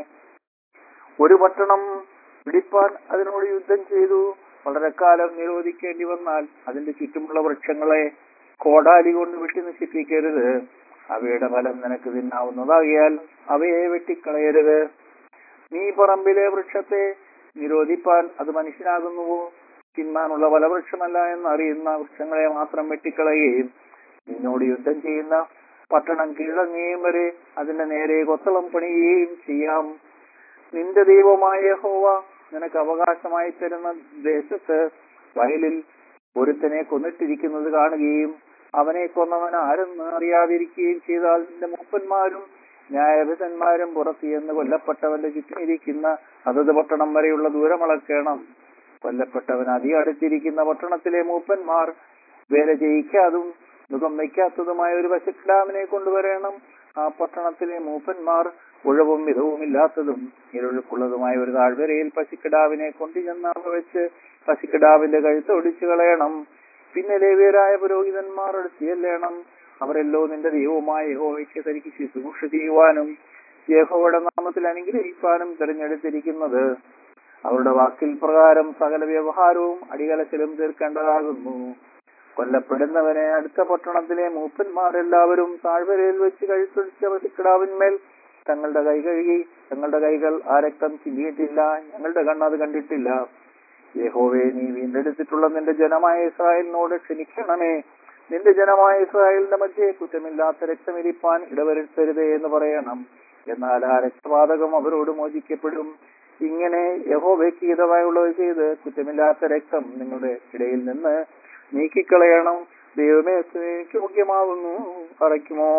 A: ഒരു പട്ടണം പിടിപ്പാൻ അതിനോട് യുദ്ധം ചെയ്തു വളരെ കാലം നിരോധിക്കേണ്ടി വന്നാൽ അതിന്റെ ചുറ്റുമുള്ള വൃക്ഷങ്ങളെ കോടാലി കൊണ്ട് വെട്ടി നശിപ്പിക്കരുത് അവയുടെ ഫലം നിനക്ക് തിന്നാവുന്നതാകിയാൽ അവയെ വെട്ടിക്കളയരുത് നീ പറമ്പിലെ വൃക്ഷത്തെ നിരോധിപ്പാൻ അത് മനുഷ്യനാകുന്നുവോ തിന്നാനുള്ള ഫലവൃക്ഷമല്ല എന്ന് അറിയുന്ന വൃക്ഷങ്ങളെ മാത്രം വെട്ടിക്കളയുകയും നിന്നോട് യുദ്ധം ചെയ്യുന്ന പട്ടണം കീഴങ്ങുകയും വരെ അതിന്റെ നേരെ കൊത്തളം പണിയുകയും ചെയ്യാം നിന്റെ ദൈവമായ ഹോവ നിനക്ക് അവകാശമായി തരുന്ന ദേശത്ത് വയലിൽ ഒരുത്തനെ കൊന്നിട്ടിരിക്കുന്നത് കാണുകയും അവനെ കൊന്നവൻ ആരെന്ന് അറിയാതിരിക്കുകയും ചെയ്താൽ നിന്റെ മൂപ്പന്മാരും ന്യായവിധന്മാരും പുറത്ത് എന്ന് കൊല്ലപ്പെട്ടവന്റെ ചുറ്റുമിരിക്കുന്ന അതത് പട്ടണം വരെയുള്ള ദൂരം അളക്കണം കൊല്ലപ്പെട്ടവൻ അധികം അടുത്തിരിക്കുന്ന പട്ടണത്തിലെ മൂപ്പന്മാർ വേല ചെയ്യിക്കാതും മുഖം വയ്ക്കാത്തതുമായ ഒരു പശുക്കിടാവിനെ കൊണ്ടുവരണം ആ പട്ടണത്തിലെ മൂപ്പന്മാർ ഉഴവും മിതവും ഇല്ലാത്തതും ഇരുളുക്കുള്ളതുമായ ഒരു താഴ്വരയിൽ പശുക്കിടാവിനെ കൊണ്ടുചെന്ന് അവ വെച്ച് പശുക്കിടാവിന്റെ കഴുത്ത് ഒടിച്ചു കളയണം പിന്നെ ലേവ്യരായ പുരോഹിതന്മാർ എടുത്തിയല്ലേണം അവരെല്ലോ നിന്റെ ദൈവവുമായ യഹോവയ്ക്ക് തനിക്ക് ശുശ്രൂഷ ചെയ്യുവാനും യഹോവയുടെ നാമത്തിൽ അനുഗ്രഹിക്കാനും തിരഞ്ഞെടുത്തിരിക്കുന്നത് അവരുടെ വാക്കിൽ പ്രകാരം സകല വ്യവഹാരവും അടികലച്ചിലും തീർക്കേണ്ടതാകുന്നു കൊല്ലപ്പെടുന്നവനെ അടുത്ത പട്ടണത്തിലെ മൂപ്പന്മാരെല്ലാവരും താഴ്വരയിൽ വെച്ച് കഴുത്തൊടിച്ച പശുക്കിടാവിന്മേൽ തങ്ങളുടെ കൈ കഴുകി തങ്ങളുടെ കൈകൾ ആ രക്തം ചിന്തിയിട്ടില്ല ഞങ്ങളുടെ കണ്ണത് കണ്ടിട്ടില്ല യഹോവേ നീ വീണ്ടെടുത്തിട്ടുള്ള നിന്റെ ജനമായ ഇസ്രായേലിനോട് ക്ഷമിക്കണമേ നിന്റെ ജനമായ ഇസ്രായേലിന്റെ മധ്യേ കുറ്റമില്ലാത്ത രക്തമിരിപ്പാൻ ഇടവരുത്തരുതേ എന്ന് പറയണം എന്നാൽ ആ രക്തപാതകം അവരോട് മോചിക്കപ്പെടും ഇങ്ങനെ യഹോവയ്ക്ക് ഹിതമായുള്ളത് ചെയ്ത് കുറ്റമില്ലാത്ത രക്തം നിങ്ങളുടെ ഇടയിൽ നിന്ന് നീക്കിക്കളയണം ദൈവമേ എനിക്ക് മുഖ്യമാവുന്നു പറയ്ക്കുമോ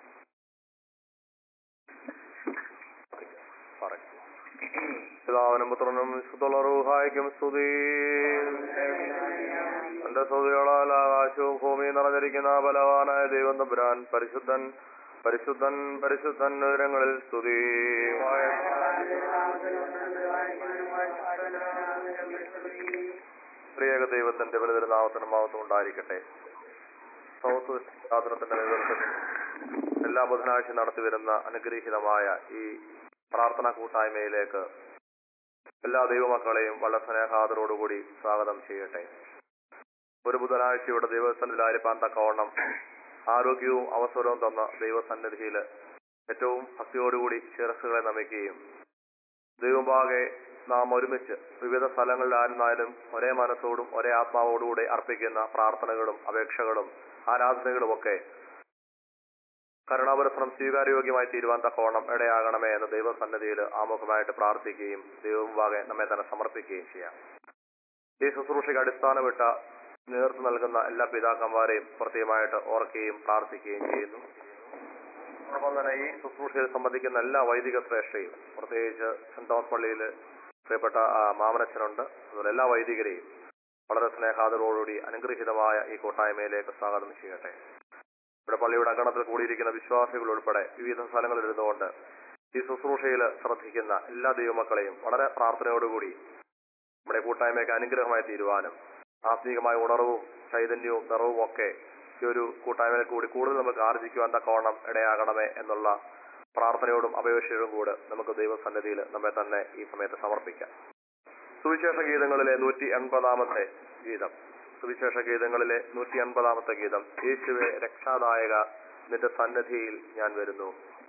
B: പിതാവിനും പുത്രനും വിശുദ്ധുള്ള റൂഹായിക്കും സ്തുതി എന്റെ സ്തുതികളാൽ ആകാശവും ഭൂമിയും നിറഞ്ഞിരിക്കുന്ന ബലവാനായ ദൈവം തമ്പുരാൻ പരിശുദ്ധൻ പരിശുദ്ധൻ പരിശുദ്ധൻ വിവരങ്ങളിൽ സ്തുതി പ്രിയക ദൈവത്തിന്റെ വലുതൊരു നാമത്തിനും ഭാവത്തും ഉണ്ടായിരിക്കട്ടെ സൗത്വത്തിന്റെ നേതൃത്വത്തിൽ എല്ലാ ബുധനാഴ്ച നടത്തിവരുന്ന അനുഗ്രഹീതമായ ഈ പ്രാർത്ഥനാ കൂട്ടായ്മയിലേക്ക് എല്ലാ ദൈവമക്കളെയും വളരെ സ്നേഹാദരോടുകൂടി സ്വാഗതം ചെയ്യട്ടെ ഒരു ബുധനാഴ്ചയുടെ ദൈവസന്നിധിയിലായിരിക്കാൻ തക്കവണ്ണം ആരോഗ്യവും അവസരവും തന്ന ദൈവസന്നിധിയിൽ ഏറ്റവും ഭക്തിയോടുകൂടി ശിരസ്സുകളെ നമിക്കുകയും ദൈവമാകെ നാം ഒരുമിച്ച് വിവിധ സ്ഥലങ്ങളിലായിരുന്നാലും ഒരേ മനസ്സോടും ഒരേ ആത്മാവോടുകൂടി അർപ്പിക്കുന്ന പ്രാർത്ഥനകളും അപേക്ഷകളും ആരാധനകളുമൊക്കെ കരുണാപുരസ്ത്രം സ്വീകാര്യോഗ്യമായി തീരുവാൻ തക്കവണ്ണം ഇടയാകണമേ എന്ന് ദൈവസന്നിധിയിൽ ആമുഖമായിട്ട് പ്രാർത്ഥിക്കുകയും ദൈവമുമ്പാകെ നമ്മെ തന്നെ സമർപ്പിക്കുകയും ചെയ്യാം ഈ ശുശ്രൂഷയ്ക്ക് അടിസ്ഥാനമിട്ട നേതൃത്വം നൽകുന്ന എല്ലാ പിതാക്കന്മാരെയും പ്രത്യേകമായിട്ട് ഓർക്കുകയും പ്രാർത്ഥിക്കുകയും ചെയ്യുന്നു അതോടൊപ്പം തന്നെ ഈ ശുശ്രൂഷയിൽ സംബന്ധിക്കുന്ന എല്ലാ വൈദിക ശ്രേഷ്ഠയും പ്രത്യേകിച്ച് സെന്റ് തോമസ് പള്ളിയിൽ പ്രിയപ്പെട്ട ആ, മാമനച്ഛനുണ്ട് അതുപോലെ എല്ലാ വൈദികരെയും വളരെ സ്നേഹാദരോടുകൂടി അനുഗ്രഹീതമായ ഈ കൂട്ടായ്മയിലേക്ക് സ്വാഗതം ചെയ്യട്ടെ ഇവിടെ പള്ളിയുടെ അങ്കണത്തിൽ കൂടിയിരിക്കുന്ന വിശ്വാസികൾ ഉൾപ്പെടെ വിവിധ സ്ഥലങ്ങളിൽ ഇരുന്നുകൊണ്ട് ഈ ശുശ്രൂഷയിൽ ശ്രദ്ധിക്കുന്ന എല്ലാ ദൈവമക്കളെയും വളരെ പ്രാർത്ഥനയോടുകൂടി നമ്മുടെ കൂട്ടായ്മയ്ക്ക് അനുഗ്രഹമായി തീരുവാനും ആത്മീകമായ ഉണർവും ചൈതന്യവും നിറവും ഒക്കെ ഈ ഒരു കൂട്ടായ്മയിൽ കൂടി കൂടുതൽ നമുക്ക് ആർജിക്കുവാൻ തക്കവണ്ണം ഇടയാകണമേ എന്നുള്ള പ്രാർത്ഥനയോടും അപേക്ഷയോടും കൂടെ നമുക്ക് ദൈവസന്നിധിയിൽ നമ്മെ തന്നെ ഈ സമയത്ത് സമർപ്പിക്കാം സുവിശേഷ ഗീതങ്ങളിലെ നൂറ്റി എൺപതാമത്തെ ഗീതം സുവിശേഷ ഗീതങ്ങളിലെ നൂറ്റി അൻപതാമത്തെ ഗീതം യേശുവെ രക്ഷാദായക നിന്റെ സന്നിധിയിൽ ഞാൻ വരുന്നു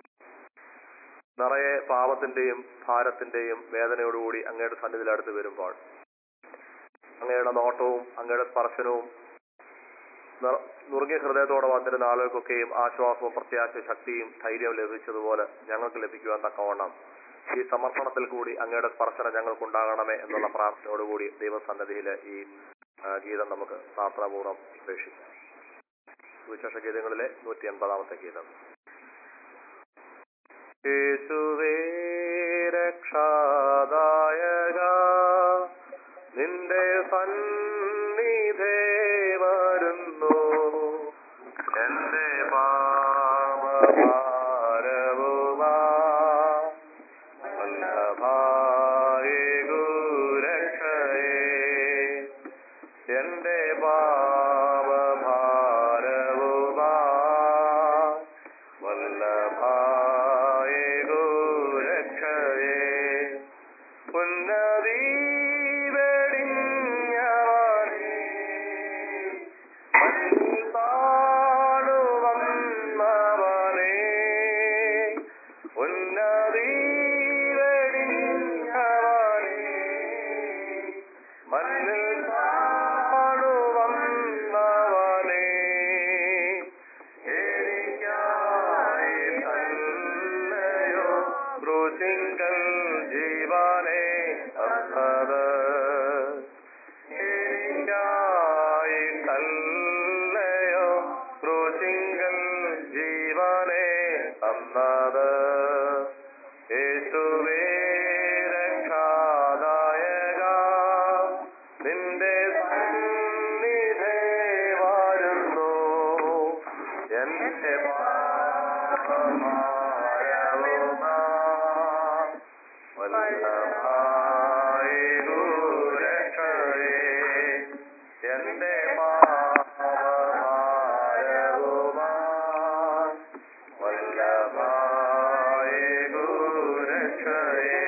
B: നിറയെ പാപത്തിന്റെയും ഭാരത്തിന്റെയും വേദനയോടുകൂടി അങ്ങയുടെ സന്നിധിയിൽ അടുത്ത് വരുമ്പോൾ അങ്ങയുടെ നോട്ടവും അങ്ങയുടെ സ്പർശനവും നിറ- നുറുങ്ങിയ ഹൃദയത്തോടെ വന്നിരുന്ന ആളുകൾക്കൊക്കെയും ആശ്വാസവും പ്രത്യാശ ശക്തിയും ധൈര്യവും ലഭിച്ചതുപോലെ ഞങ്ങൾക്ക് ലഭിക്കുവാൻ തക്കവണ്ണം ഈ സമർപ്പണത്തിൽ കൂടി അങ്ങയുടെ സ്പർശനം ഞങ്ങൾക്കുണ്ടാകണമേ എന്നുള്ള പ്രാർത്ഥനയോടുകൂടി ദൈവസന്നിധിയിലെ ഈ ആ, ഗീതം നമുക്ക് പ്രാർത്ഥനാപൂർവ്വം അപേക്ഷിക്കാം സുവിശേഷ ഗീതങ്ങളിലെ നൂറ്റി എൺപതാമത്തെ ഗീതം യേശുവേ രക്ഷാദായക നിന്റെ സന്നിധേ വരുന്നു എന്റെ പാ എന്റെ പാപഭാരവുമാ വല്ലഭായി ഗുരക്ഷയേ എന്റെ പാപഭാരവുമാ വല്ലഭായി ഗുരക്ഷയേ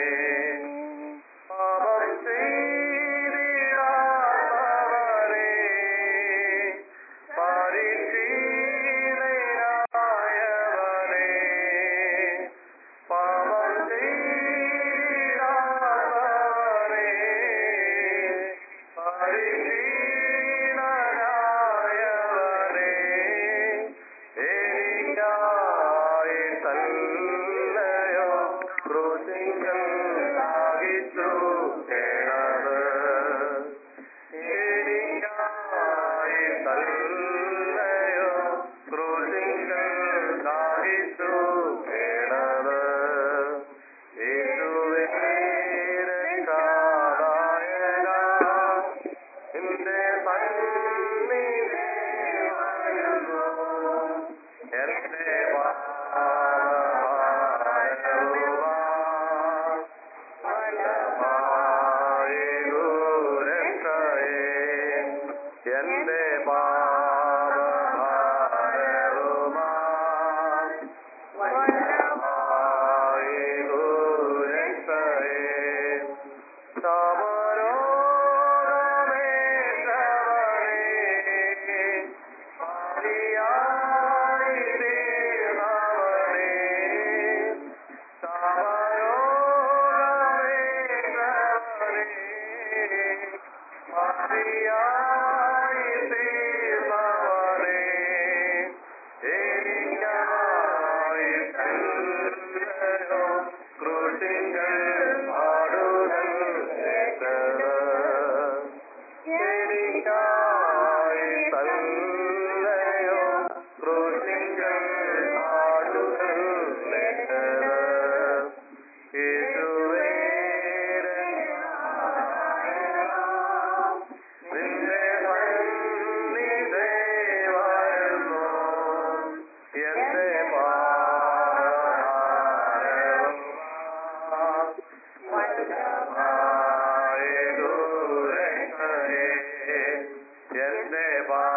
B: പാപം ചെയ്തിടാത്തവനെ പരിശീലനായവനെ പാപം ചെയ്തിടാത്തവനെ പരിശീലനായവനെ എനിക്കായി തല്ലയോ ക്രൂശിങ്കൽ ആകിച്ചു കേണത് എനിക്കായി തല്ലയോ ക്രൂശിങ്കൽ ആകിച്ചു കേണത് യേശുവേ രക്ഷാദായക എന്റെ സന്നിധി വരുന്നു എന്റെ പാപഭാരവുമാ വല്ലഭായി ഗുരക്ഷയേ എന്റെ പാപഭാരവുമാ വല്ലഭായി ഗുരക്ഷയേ ക്രൂശിങ്ങൾ ആടുകൾ കേട്ടത് എനിക്കായി തല്ലയോ ക്രൂശിങ്ങൾ ആടുകൾ കേട്ടത് യേശുവേ നിന്റെ സന്നിധി വരുന്നു എന്റെ പാപഭാരവും എന്റെ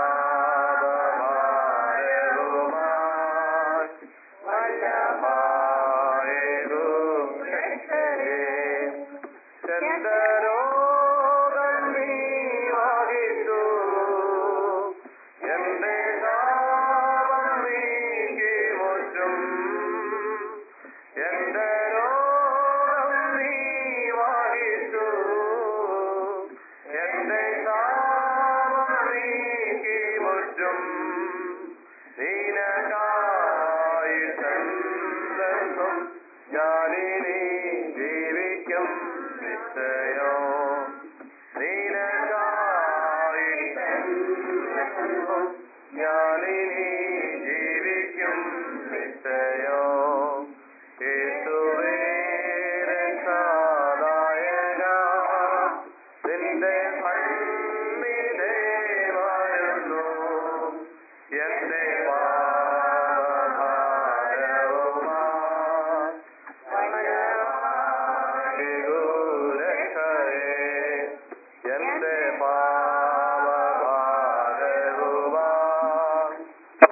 B: ചന്ദ്രോഗം നീ വാഹിച്ചു എന്റെ ശാപം നീക്കി മുറ്റും എന്റെ രോഗം നീ വാഹിച്ചു എന്റെ ശാപം നീക്കി മുറ്റും നീനക്കായി ചന്ദ്രനും ഞാനിനി ജീവിക്കും നിശ്ചയോ നീനക്കായി ചന്ദ്രനും ഞാനിനി ജീവിക്കും നിശ്ചയോ യേശുവേ രക്ഷാദായക നിന്റെ സന്നിധി വരുന്നു എന്റെ പാപഭാരവുമാ രക്ഷയേ എന്റെ പാപഭാരവുമാ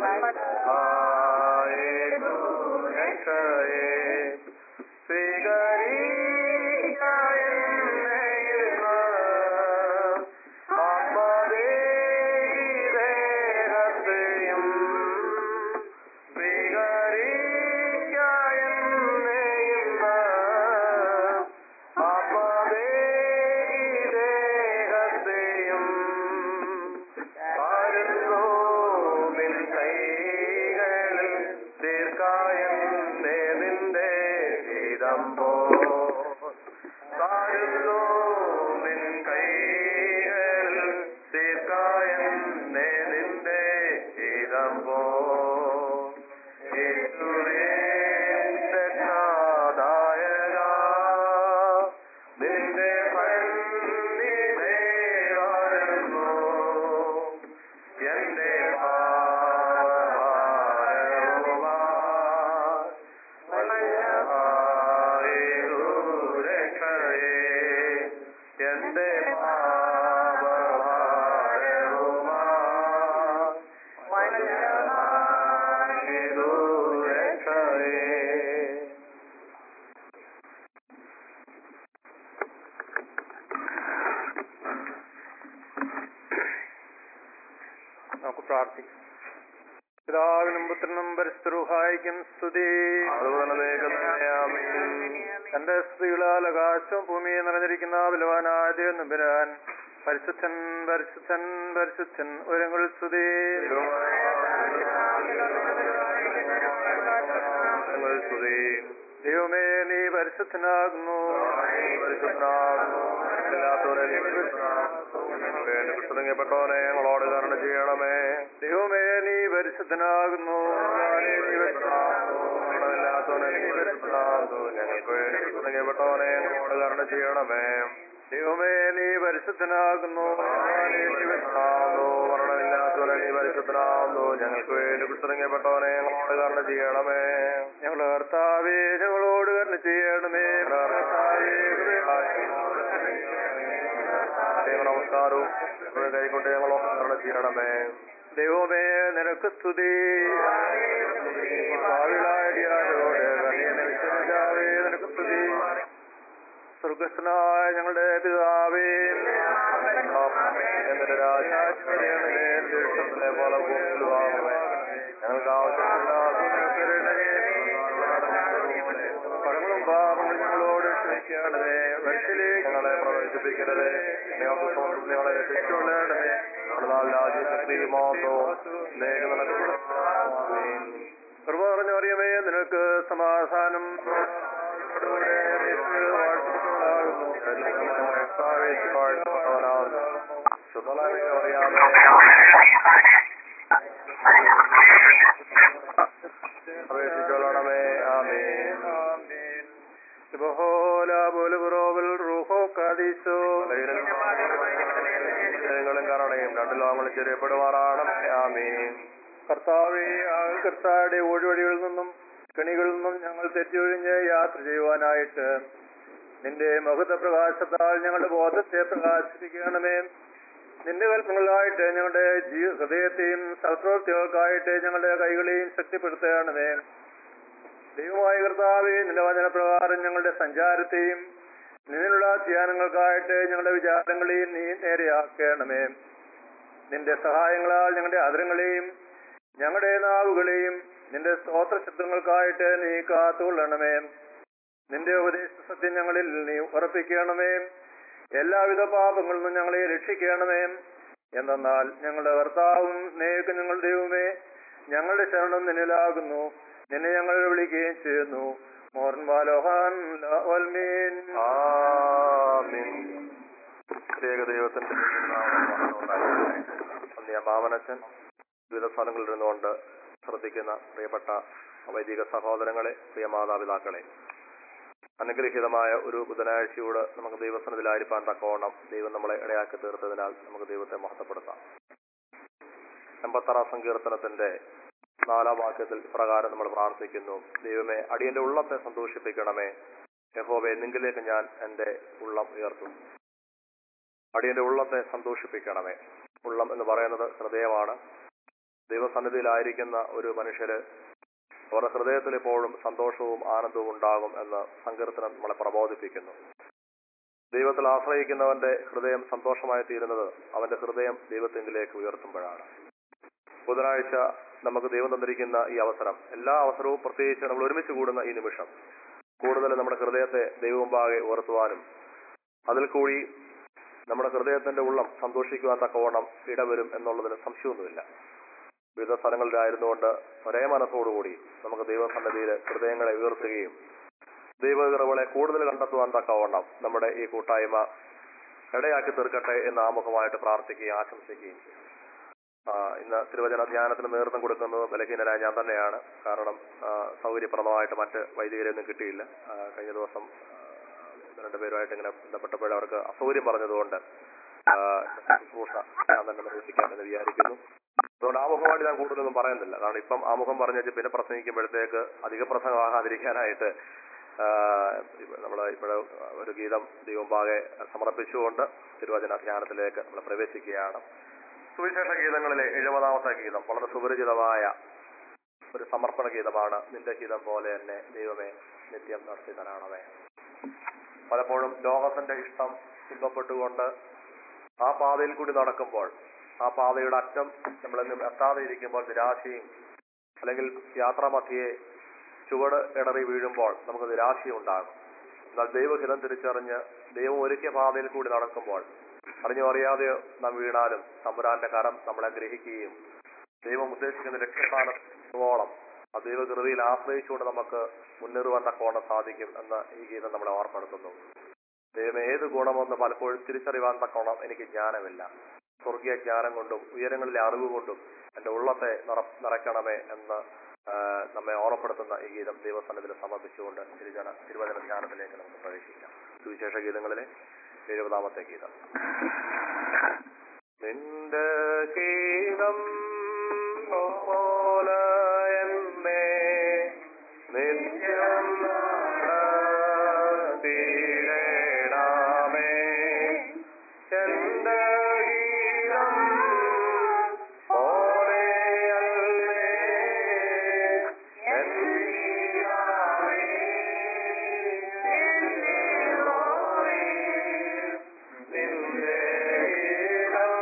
C: നമുക്ക് പ്രാർത്ഥിക്കാം പിതാവിനും പുത്രനും പരിസ്ഥിതിഹായിക്കും സ്തുതി തന്റെ സ്ത്രീകളാൽ ആകാശവും ഭൂമിയും നിറഞ്ഞിരിക്കുന്ന ബലവാനായ ദേവനുബരാൻ പരിശുദ്ധൻ പരിശുദ്ധൻ പരിശുദ്ധൻ ഒരുങ്ങളിൽ സ്തുതി ദൈവമേ നീ പരിശുദ്ധനാകുന്നു
B: തുടങ്ങിയപ്പെട്ടവനെ ഞങ്ങളോട് കരുണ ചെയ്യണമേ
C: ദൈവമേ നീ പരിശുദ്ധനാകുന്നു ഞാനേ നീ
B: മരണമില്ലാത്തവനെ നീ പരിശുദ്ധനാകുന്നു ഞങ്ങൾക്ക് വേണ്ടി തുടങ്ങിയപ്പെട്ടവനെ ഞങ്ങളോട് കരുണ ചെയ്യണമേ
C: ദൈവമേ നീ പരിശുദ്ധനാകുന്നു ഞാനേ നീ
B: പരിശുദ്ധനാകുന്നു മരണമില്ലാത്തവനെ നീ പരിശുദ്ധനാകുന്നു ഞങ്ങൾക്ക് വേണ്ടി തുടങ്ങിയപ്പെട്ടവനെ ഞങ്ങളോട് കരുണ ചെയ്യണമേ
C: ഞങ്ങളുടെ കർത്താവേ ഞങ്ങളോട് കരുണ ചെയ്യണമേ കർത്താവേ,
B: നമസ്കാരവും കൈക്കൊണ്ട് ഞങ്ങളോട് കരുണ ചെയ്യണമേ
C: ദൈവമേ നിനക്ക് സ്തുതി ഭാവികളായ ധ്യാനോട് കനിയനേ നിനക്ക് സ്തുതി സ്വർഗസ്നായ ഞങ്ങളുടെ പിതാവേ
B: എന്നിട്ട് രാജ്യത്തിലെ പോലെ ഭൂമിയിലുമാകണമേ ഞങ്ങൾക്ക്
C: കടങ്ങളും പാപങ്ങളും ഞങ്ങളോട് ക്ഷമിക്കണമേ വർഷിലേക്ക്
B: ഞങ്ങളെ പ്രവേശിപ്പിക്കരുത് ഞങ്ങൾക്ക് സ്വന്തം ഞങ്ങളെ രക്ഷിച്ചുകൊള്ളണമേ നമ്മുടെ രാജ്യശക്തിയും
C: കൃപ പറഞ്ഞറിയമേ നിനക്ക് സമാധാനം
B: അറിയാമേ പ്രവേശിക്കൊള്ളണമേ ആമേൻ ജനങ്ങളും കരണയും രണ്ടു ലോകങ്ങളും ചെറിയപ്പെടുമാറാണ് ആമീൻ
C: കർത്താവെ കർത്തായുടെ ഓഴുവഴികളിൽ നിന്നും കെണികളിൽ നിന്നും ഞങ്ങൾ തെറ്റിയൊഴിഞ്ഞ് യാത്ര ചെയ്യുവാനായിട്ട് നിന്റെ മഹത്വ പ്രകാശത്താൽ ഞങ്ങളുടെ ബോധത്തെ പ്രകാശിപ്പിക്കണമേ നിന്റെ കൽപ്പങ്ങളായിട്ട് ഞങ്ങളുടെ ജീവ ഹൃദയത്തെയും സൽപ്രവൃത്തികൾക്കായിട്ട് ഞങ്ങളുടെ കൈകളെയും ശക്തിപ്പെടുത്തുകയാണമേ ദൈവമായ കർത്താവെ നിന്റെ വചനപ്രകാരം ഞങ്ങളുടെ സഞ്ചാരത്തെയും നിന്നിലുള്ള ധ്യാനങ്ങൾക്കായിട്ട് ഞങ്ങളുടെ വിചാരങ്ങളെയും നീ നേരെയാക്കണമേ നിന്റെ സഹായങ്ങളാൽ ഞങ്ങളുടെ അതിരങ്ങളെയും ഞങ്ങളുടെ നാവുകളെയും നിന്റെ സ്തോത്ര ശബ്ദങ്ങൾക്കായിട്ട് നീ കാത്തുകൊള്ളണമേ നിന്റെ ഉപദേശ സത്യം ഞങ്ങളിൽ നീ ഉറപ്പിക്കണമേ എല്ലാവിധ പാപങ്ങളിൽ നിന്നും ഞങ്ങളെ രക്ഷിക്കണമേ എന്തെന്നാൽ ഞങ്ങളുടെ കർത്താവും നേക്ക് ഞങ്ങളുടെ ദൈവമേ ഞങ്ങളുടെ ശരണം നിന്നിലാകുന്നു നിന്നെ ഞങ്ങൾ വിളിക്കുകയും ചെയ്യുന്നു മോഹൻ ബാലോഹാൻ വൽമീൻ
B: ആമീൻ പ്രത്യേക ദൈവത്തിന്റെ നാമം മാമനച്ചൻ വിവിധ സ്ഥലങ്ങളിൽ ഇരുന്നുകൊണ്ട് ശ്രദ്ധിക്കുന്ന പ്രിയപ്പെട്ട വൈദിക സഹോദരങ്ങളെ പ്രിയ മാതാപിതാക്കളെ അനുഗ്രഹീതമായ ഒരു ബുധനാഴ്ചയോട് നമുക്ക് ദൈവസനത്തിലായിരിക്കാൻ തക്കവണ്ണം ദൈവം നമ്മളെ ഇടയാക്കി തീർത്തതിനാൽ നമുക്ക് ദൈവത്തെ മഹത്വപ്പെടുത്താം എൺപത്താറാം സങ്കീർത്തനത്തിന്റെ നാലാം വാക്യത്തിൽ പ്രകാരം നമ്മൾ പ്രാർത്ഥിക്കുന്നു ദൈവമേ അടിയന്റെ ഉള്ളത്തെ സന്തോഷിപ്പിക്കണമേ യഹോവേ നിങ്കിലേക്ക് ഞാൻ എന്റെ ഉള്ളം ഉയർത്തുന്നു അടിയന്റെ ഉള്ളത്തെ സന്തോഷിപ്പിക്കണമേ ഉള്ളം എന്ന് പറയുന്നത് ഹൃദയമാണ് ദൈവസന്നിധിയിലായിരിക്കുന്ന ഒരു മനുഷ്യര് അവരുടെ ഹൃദയത്തിൽ എപ്പോഴും സന്തോഷവും ആനന്ദവും ഉണ്ടാകും എന്ന് സങ്കീർത്തനം നമ്മളെ പ്രബോധിപ്പിക്കുന്നു ദൈവത്തിൽ ആശ്രയിക്കുന്നവന്റെ ഹൃദയം സന്തോഷമായി തീരുന്നത് അവന്റെ ഹൃദയം ദൈവത്തിങ്കിലേക്ക് ഉയർത്തുമ്പോഴാണ് ബുധനാഴ്ച നമുക്ക് ദൈവം തന്നിരിക്കുന്ന ഈ അവസരം എല്ലാ അവസരവും പ്രത്യേകിച്ച് നമ്മൾ ഒരുമിച്ച് കൂടുന്ന ഈ നിമിഷം കൂടുതൽ നമ്മുടെ ഹൃദയത്തെ ദൈവമുമ്പാകെ ഉയർത്തുവാനും അതിൽ കൂടി നമ്മുടെ ഹൃദയത്തിന്റെ ഉള്ളം സന്തോഷിക്കുവാൻ തക്കവണ്ണം ഇടവരും എന്നുള്ളതിന് സംശയമൊന്നുമില്ല വിവിധ സ്ഥലങ്ങളിലായിരുന്നുകൊണ്ട് ഒരേ മനസ്സോടുകൂടി നമുക്ക് ദൈവസന്നദ്ധിയിൽ ഹൃദയങ്ങളെ ഉയർത്തുകയും ദൈവകൃപകളെ കൂടുതൽ കണ്ടെത്തുവാൻ തക്കവണ്ണം നമ്മുടെ ഈ കൂട്ടായ്മ ഇടയാക്കി തീർക്കട്ടെ എന്ന് ആമുഖമായിട്ട് പ്രാർത്ഥിക്കുകയും ആശംസിക്കുകയും ചെയ്യും ആ, ഇന്ന് തിരുവചന ധ്യാനത്തിന് നേതൃത്വം കൊടുക്കുന്നത് ബലഹീനരായ ഞാൻ തന്നെയാണ് കാരണം ആ, സൗകര്യപ്രദമായിട്ട് മറ്റ് വൈദികരെയൊന്നും കിട്ടിയില്ല ആ, കഴിഞ്ഞ ദിവസം ആ, ഒന്ന് രണ്ട് പേരുമായിട്ട് ഇങ്ങനെ ബന്ധപ്പെട്ടപ്പോൾ അവർക്ക് അസൗകര്യം പറഞ്ഞതുകൊണ്ട് ആ, ശുശ്രൂഷ ഞാൻ തന്നെ നിർവഹിക്കാമെന്ന് വിചാരിക്കുന്നു അതുകൊണ്ട് ആമുഖമായിട്ട് ഞാൻ കൂടുതലൊന്നും പറയുന്നില്ല കാരണം ഇപ്പം ആമുഖം പറഞ്ഞു പിന്നെ പ്രസംഗിക്കുമ്പോഴത്തേക്ക് അധിക പ്രസംഗമാകാതിരിക്കാനായിട്ട് നമ്മൾ ഇവിടെ ഒരു ഗീതം ദൈവമ്പാകെ സമർപ്പിച്ചുകൊണ്ട് തിരുവചന ധ്യാനത്തിലേക്ക് നമ്മൾ പ്രവേശിക്കുകയാണ് സുവിശേഷ ഗീതങ്ങളിലെ എഴുപതാമത്തെ ഗീതം വളരെ സുപരിചിതമായ ഒരു സമർപ്പണ ഗീതമാണ് നിന്റെ ഗീതം പോലെ തന്നെ ദൈവമേ നിത്യം നടത്തിതനാണവേ പലപ്പോഴും ലോകത്തിന്റെ ഇഷ്ടം തുമ്പപ്പെട്ടുകൊണ്ട് ആ പാതയിൽ കൂടി നടക്കുമ്പോൾ ആ പാതയുടെ അറ്റം നമ്മളെന്നും എത്താതെ ഇരിക്കുമ്പോൾ നിരാശയും അല്ലെങ്കിൽ യാത്രാമധ്യയെ ചുവട് ഇടറി വീഴുമ്പോൾ നമുക്ക് നിരാശയും ഉണ്ടാകും എന്നാൽ ദൈവഹിതം തിരിച്ചറിഞ്ഞ് ദൈവം ഒരുക്കിയ പാതയിൽ കൂടി നടക്കുമ്പോൾ അറിഞ്ഞോ അറിയാതെയോ നാം വീണാലും തമ്പുരാന്റെ കരം നമ്മളെ ഗ്രഹിക്കുകയും ദൈവം ഉദ്ദേശിക്കുന്ന ലക്ഷ്യസ്ഥാനത്തോളം ആ ദൈവകൃതിയിൽ ആശ്രയിച്ചുകൊണ്ട് നമുക്ക് മുന്നേറുവാൻ തക്കോണം സാധിക്കും എന്ന് ഈ ഗീതം നമ്മളെ ഓർപ്പെടുത്തുന്നു ദൈവം ഏത് ഗുണമെന്ന് പലപ്പോഴും തിരിച്ചറിയാൻ തക്കോണം എനിക്ക് ജ്ഞാനമില്ല സ്വർഗീയ ജ്ഞാനം കൊണ്ടും ഉയരങ്ങളിലെ അറിവ് കൊണ്ടും എന്റെ ഉള്ളത്തെ നിറ നിറയ്ക്കണമേ എന്ന് ആ, നമ്മെ ഓർമ്മപ്പെടുത്തുന്ന ഈ ഗീതം ദൈവസന്നിധിയിൽ സമർപ്പിച്ചുകൊണ്ട് തിരുജന തിരുവചന ധ്യാനത്തിലേക്ക് നമുക്ക് പ്രവേശിക്കാം സുവിശേഷ ഗീതങ്ങളിലെ എഴുപതാമത്തെ ഗീതം നിന്റെ ഗീതം പോലെ എന്നെ നിത്യം നടത്തിയിടണമേ. എന്റെ ഗീതം പോലെയല്ലേ എൻ ഗീതമേ, എന്റെ പോലെ. നിന്റെ ഗീതം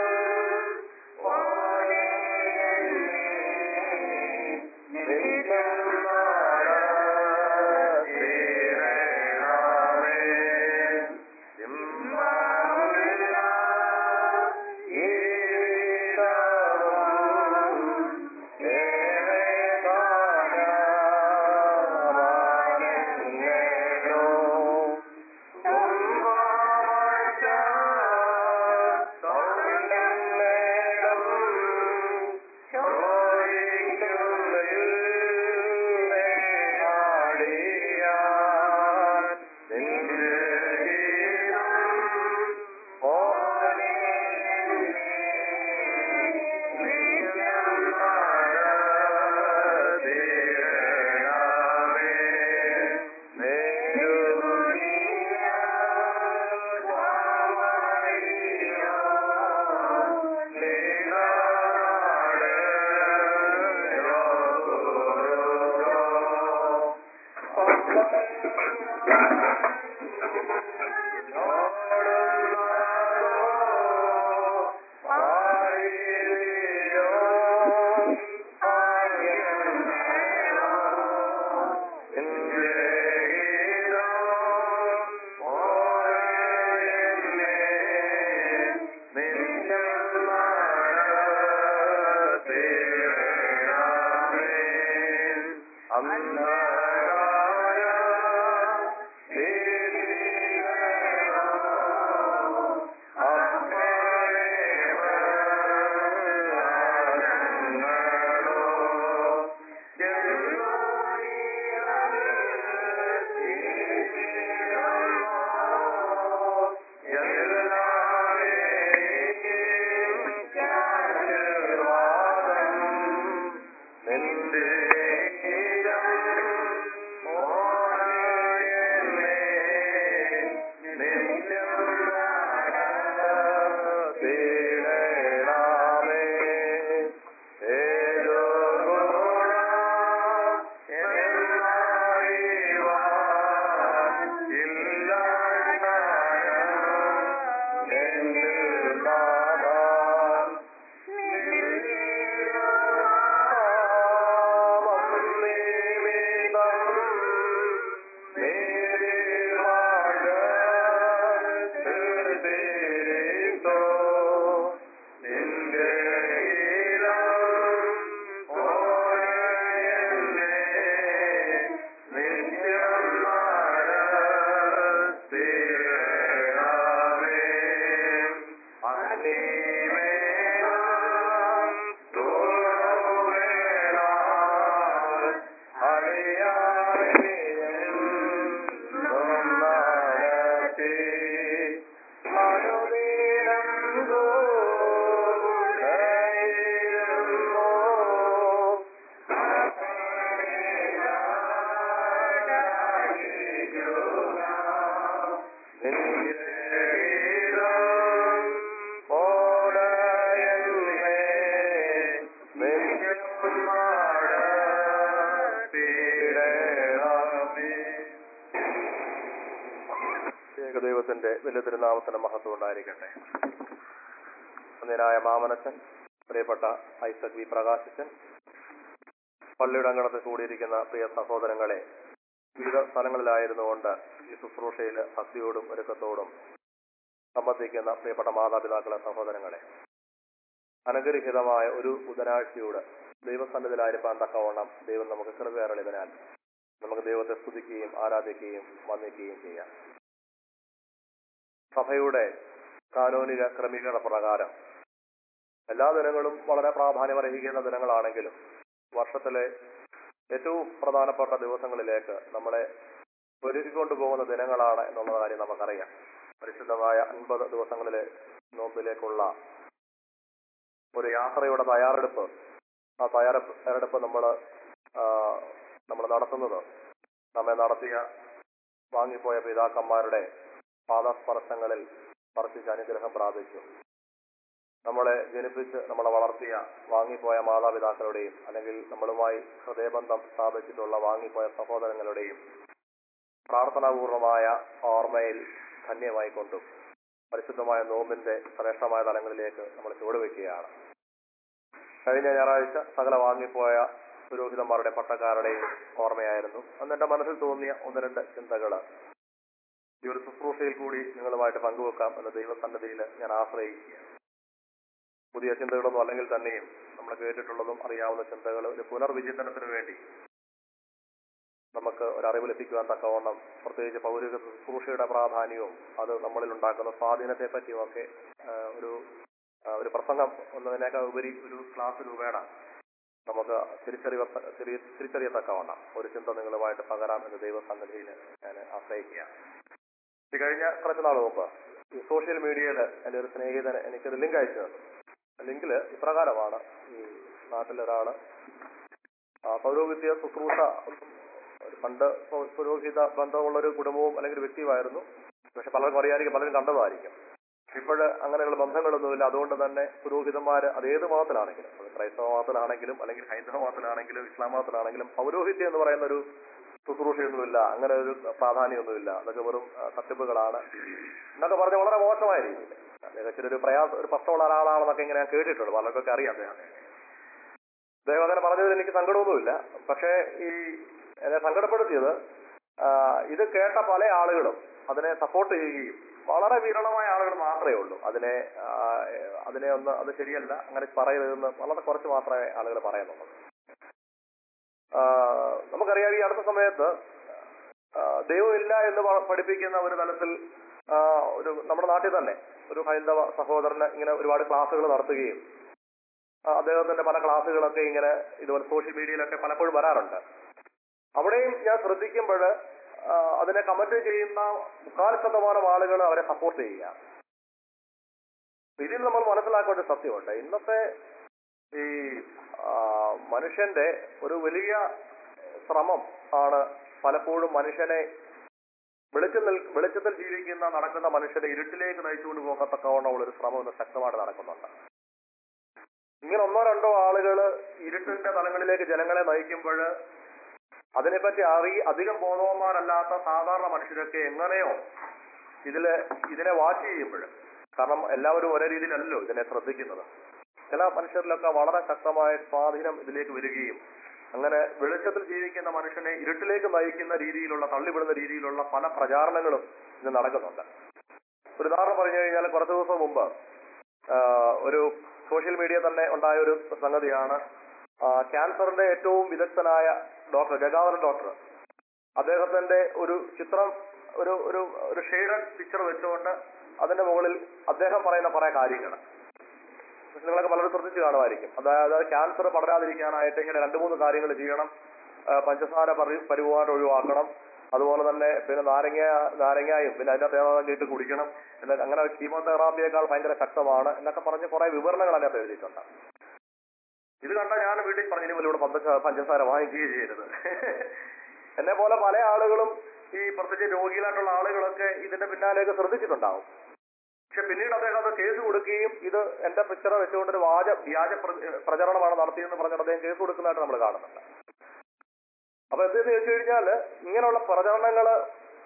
B: ഏകദൈവത്തിന്റെ വലിയ തിരുനാമത്തിന് മഹത്വം ഉണ്ടായിരിക്കട്ടെ അന്യനായ മാമനച്ചൻ പ്രിയപ്പെട്ട ഐസക് വി പ്രകാശിച്ചൻ പള്ളിയുടെ അങ്കണത്തിൽ കൂടിയിരിക്കുന്ന പ്രിയ സഹോദരങ്ങളെ വിവിധ സ്ഥലങ്ങളിലായിരുന്നുകൊണ്ട് ഈ ശുശ്രൂഷയിൽ ഭക്തിയോടും ഒരുക്കത്തോടും സംബന്ധിക്കുന്ന പ്രിയപ്പെട്ട മാതാപിതാക്കളെ സഹോദരങ്ങളെ അനുഗ്രഹിതമായ ഒരു ബുധനാഴ്ചയോട് ദൈവസന്നിധിയിലായിരിക്കാൻ തക്കവണ്ണം ദൈവം നമുക്ക് കൃപയേറളിതനാൽ നമുക്ക് ദൈവത്തെ സ്തുതിക്കുകയും ആരാധിക്കുകയും വന്ദിക്കുകയും ചെയ്യാം സഭയുടെ കാനോനിക ക്രമീകരണ പ്രകാരം എല്ലാ ദിനങ്ങളും വളരെ പ്രാധാന്യമർഹിക്കുന്ന ദിനങ്ങളാണെങ്കിലും വർഷത്തിലെ ഏറ്റവും പ്രധാനപ്പെട്ട ദിവസങ്ങളിലേക്ക് നമ്മളെ ഒരുക്കിക്കൊണ്ടു പോകുന്ന ദിനങ്ങളാണ് എന്നുള്ള കാര്യം നമുക്കറിയാം പരിശുദ്ധമായ അൻപത് ദിവസങ്ങളിലെ നോമ്പിലേക്കുള്ള ഒരു യാത്രയുടെ തയ്യാറെടുപ്പ് ആ തയ്യാറെടുപ്പ് തയ്യാറെടുപ്പ് നമ്മൾ നമ്മൾ നടത്തുന്നത് നമ്മെ നടത്തിയ വാങ്ങിപ്പോയ പിതാക്കന്മാരുടെ പാദസ്പർശങ്ങളിൽ സ്പർശിച്ച് അനുഗ്രഹം പ്രാപിച്ചു നമ്മളെ ജനിപ്പിച്ച് നമ്മളെ വളർത്തിയ വാങ്ങിപ്പോയ മാതാപിതാക്കളുടെയും അല്ലെങ്കിൽ നമ്മളുമായി ഹൃദയബന്ധം സ്ഥാപിച്ചിട്ടുള്ള വാങ്ങിപ്പോയ സഹോദരങ്ങളുടെയും പ്രാർത്ഥനാപൂർണമായ ഓർമ്മയിൽ ധന്യമായിക്കൊണ്ടും പരിശുദ്ധമായ നോമ്പിന്റെ ശ്രേഷ്ഠമായ തലങ്ങളിലേക്ക് നമ്മൾ ചുവടുവെക്കുകയാണ് കഴിഞ്ഞ ഞായറാഴ്ച സകല വാങ്ങിപ്പോയ പുരോഹിതന്മാരുടെ പട്ടക്കാരുടെയും ഓർമ്മയായിരുന്നു അന്ന് എന്റെ മനസ്സിൽ തോന്നിയ ഒന്ന് രണ്ട് ചിന്തകള് ഈ ഒരു ശുശ്രൂഷയിൽ കൂടി നിങ്ങളുമായിട്ട് പങ്കുവെക്കാം എന്ന ദൈവസന്നദ്ധിയിൽ ഞാൻ ആശ്രയിക്കുക പുതിയ ചിന്തകളൊന്നും അല്ലെങ്കിൽ തന്നെയും നമ്മൾ കേട്ടിട്ടുള്ളതും അറിയാവുന്ന ചിന്തകൾ ഒരു പുനർവിചിന്തനത്തിന് വേണ്ടി നമുക്ക് ഒരു അറിവ് ലഭിക്കുവാൻ തക്കവണ്ണം പ്രത്യേകിച്ച് പൗരിക ശുശ്രൂഷയുടെ പ്രാധാന്യവും അത് നമ്മളിൽ ഉണ്ടാക്കുന്ന സ്വാധീനത്തെ പറ്റിയുമൊക്കെ ആ, ഒരു ആ, ഒരു പ്രസംഗം എന്നതിനേക്കാൾ ഉപരി ഒരു ക്ലാസ് രൂപേണ നമുക്ക് തിരിച്ചറിവ തിരി- തിരിച്ചറിയത്തക്കവണ്ണം ഒരു ചിന്ത നിങ്ങളുമായിട്ട് പകരാം എന്ന് ദൈവസന്നിധിയിൽ ഞാൻ ആശ്രയിക്കുക ഈ കഴിഞ്ഞ കുറച്ച് നാൾ മുമ്പ് ഈ സോഷ്യൽ മീഡിയയിൽ എൻ്റെ ഒരു സ്നേഹിതൻ എനിക്കൊരു ലിങ്ക് അയച്ചു തന്നു ലിങ്കില് ഇപ്രകാരമാണ് ഈ നാട്ടിലൊരാള് ആ, പൗരോഹിത്യ ശുശ്രൂഷ ഒരു പണ്ട് പൗ- പുരോഹിത ബന്ധമുള്ള ഒരു കുടുംബവും അല്ലെങ്കിൽ ഒരു വ്യക്തിയുമായിരുന്നു പക്ഷെ പലർക്കും അറിയായിരിക്കും പലരും കണ്ടതായിരിക്കും ഇപ്പോഴ് അങ്ങനെയുള്ള ബന്ധങ്ങളൊന്നുമില്ല അതുകൊണ്ട് തന്നെ പുരോഹിതന്മാര് അത് ഏത് മതത്തിലാണെങ്കിലും അത് ക്രൈസ്തവ മതത്തിലാണെങ്കിലും അല്ലെങ്കിൽ ഹൈന്ദവ മതത്തിലാണെങ്കിലും ഇസ്ലാം മതത്തിലാണെങ്കിലും പൗരോഹിത്യം എന്ന് പറയുന്ന ഒരു ശുശ്രൂഷയൊന്നുമില്ല അങ്ങനെ ഒരു പ്രാധാന്യമൊന്നുമില്ല അതൊക്കെ വെറും ആ, തട്ടിപ്പുകളാണ് എന്നൊക്കെ പറഞ്ഞ വളരെ മോശമായ രീതിയിൽ അദ്ദേഹത്തിന് ഒരു പ്രയാസം ഒരു പ്രശ്നമുള്ള ഒരാളാണെന്നൊക്കെ ഇങ്ങനെ ഞാൻ കേട്ടിട്ടുണ്ട് പലർക്കൊക്കെ അറിയാം അദ്ദേഹം അദ്ദേഹം അങ്ങനെ പറഞ്ഞതിൽ എനിക്ക് സങ്കടമൊന്നുമില്ല പക്ഷേ ഈ എന്നെ സങ്കടപ്പെടുത്തിയത് ആ, ഇത് കേട്ട പല ആളുകളും അതിനെ സപ്പോർട്ട് ചെയ്യുകയും വളരെ വിരളമായ ആളുകൾ മാത്രമേ ഉള്ളൂ അതിനെ ആ, അതിനെ ഒന്ന് അത് ശരിയല്ല അങ്ങനെ പറയരുതെന്ന് വളരെ കുറച്ച് മാത്രമേ ആളുകൾ പറയുന്നുള്ളൂ ആ, നമുക്കറിയാം ഈ അടുത്ത സമയത്ത് ആ, ദൈവമില്ല എന്ന് പ- പഠിപ്പിക്കുന്ന ഒരു തലത്തിൽ ആ, ഒരു നമ്മുടെ നാട്ടിൽ തന്നെ ഒരു ഹൈന്ദവ സഹോദരന് ഇങ്ങനെ ഒരുപാട് ക്ലാസ്സുകൾ നടത്തുകയും ആ, അദ്ദേഹത്തിന്റെ പല ക്ലാസ്സുകളൊക്കെ ഇങ്ങനെ ഇതുപോലെ സോഷ്യൽ മീഡിയയിലൊക്കെ പലപ്പോഴും വരാറുണ്ട് അവിടെയും ഞാൻ ശ്രദ്ധിക്കുമ്പോൾ അതിനെ കമന്റ് ചെയ്യുന്ന മുക്കാൽ ശതമാനം ആളുകൾ അവരെ സപ്പോർട്ട് ചെയ്യുക ഇതിൽ നമ്മൾ മനസ്സിലാക്കേണ്ട ഒരു സത്യമുണ്ട് ഇന്നത്തെ ഈ ആ, മനുഷ്യന്റെ ഒരു വലിയ ശ്രമം ആണ് പലപ്പോഴും മനുഷ്യനെ വെളിച്ചം നിൽ വെളിച്ചത്തിൽ ജീവിക്കുന്ന നടക്കുന്ന മനുഷ്യനെ ഇരുട്ടിലേക്ക് നയിച്ചുകൊണ്ട് പോകത്തക്കവണ്ണമുള്ള ഒരു ശ്രമം ഇന്ന് ശക്തമായിട്ട് നടക്കുന്നുണ്ട് ഇങ്ങനെ ഒന്നോ രണ്ടോ ആളുകൾ ഇരുട്ടിന്റെ തലങ്ങളിലേക്ക് ജനങ്ങളെ നയിക്കുമ്പോൾ അതിനെപ്പറ്റി അറി അധികം ബോധവാന്മാരല്ലാത്ത സാധാരണ മനുഷ്യരൊക്കെ എങ്ങനെയോ ഇതില് ഇതിനെ വാച്ച് ചെയ്യുമ്പോൾ കാരണം എല്ലാവരും ഒരേ രീതിയിലല്ലോ ഇതിനെ ശ്രദ്ധിക്കുന്നത് ചില മനുഷ്യരിലൊക്കെ വളരെ ശക്തമായ സ്വാധീനം ഇതിലേക്ക് വരികയും അങ്ങനെ വെളിച്ചത്തിൽ ജീവിക്കുന്ന മനുഷ്യനെ ഇരുട്ടിലേക്ക് നയിക്കുന്ന രീതിയിലുള്ള തള്ളിവിടുന്ന രീതിയിലുള്ള പല പ്രചാരണങ്ങളും ഇന്ന് നടക്കുന്നുണ്ട് ഒരു ഉദാഹരണം പറഞ്ഞു കഴിഞ്ഞാൽ കുറച്ച് ദിവസം മുമ്പ് ആ, ഒരു സോഷ്യൽ മീഡിയ തന്നെ ഉണ്ടായ ഒരു സംഗതിയാണ് ആ, ക്യാൻസറിന്റെ ഏറ്റവും വിദഗ്ധനായ ഡോക്ടർ ഗംഗാധരൻ ഡോക്ടർ അദ്ദേഹത്തിന്റെ ഒരു ചിത്രം ഒരു ഒരു ഒരു ഷെയ്ഡഡ് പിക്ചർ വെച്ചുകൊണ്ട് അതിന്റെ മുകളിൽ അദ്ദേഹം പറയുന്ന കുറെ കാര്യങ്ങൾ നിങ്ങളൊക്കെ പലരും ശ്രദ്ധിച്ചു കാണുമായിരിക്കും അതായത് ക്യാൻസർ പടരാതിരിക്കാനായിട്ട് ഇങ്ങനെ രണ്ട് മൂന്ന് കാര്യങ്ങൾ ചെയ്യണം ആ, പഞ്ചസാര പരി പരിപാടി ഒഴിവാക്കണം അതുപോലെ തന്നെ പിന്നെ നാരങ്ങ നാരങ്ങായും പിന്നെ അതിന്റെ തേങ്ങ ഇട്ട് കുടിക്കണം പിന്നെ അങ്ങനെ കീമോതെറാപ്പിയേക്കാൾ ഭയങ്കര ശക്തമാണ് എന്നൊക്കെ പറഞ്ഞ് കുറെ വിവരണങ്ങൾ അതിനകത്ത് എഴുതിയിട്ടുണ്ട് ഇത് കണ്ട ഞാൻ വീട്ടിൽ പറഞ്ഞു ഇനി ഇവിടെ പഞ്ചസാര പഞ്ചസാര വാങ്ങിക്കുകയും ചെയ്യരുത് എന്നെ പോലെ പല ആളുകളും ഈ പ്രത്യേകിച്ച് രോഗികളായിട്ടുള്ള ആളുകളൊക്കെ ഇതിന്റെ പിന്നാലെയൊക്കെ ശ്രദ്ധിച്ചിട്ടുണ്ടാവും പക്ഷെ പിന്നീട് അദ്ദേഹം അത് കേസ് കൊടുക്കുകയും ഇത് എന്റെ പിക്ചർ വെച്ചുകൊണ്ട് ഒരു വാച വ്യാജ പ്ര- പ്രചരണമാണ് നടത്തിയെന്ന് പറഞ്ഞിട്ട് അദ്ദേഹം കേസ് കൊടുക്കുന്നതായിട്ട് നമ്മൾ കാണുന്നുണ്ട് അപ്പൊ എന്തെന്ന് ചോദിച്ചു കഴിഞ്ഞാല് ഇങ്ങനെയുള്ള പ്രചരണങ്ങള്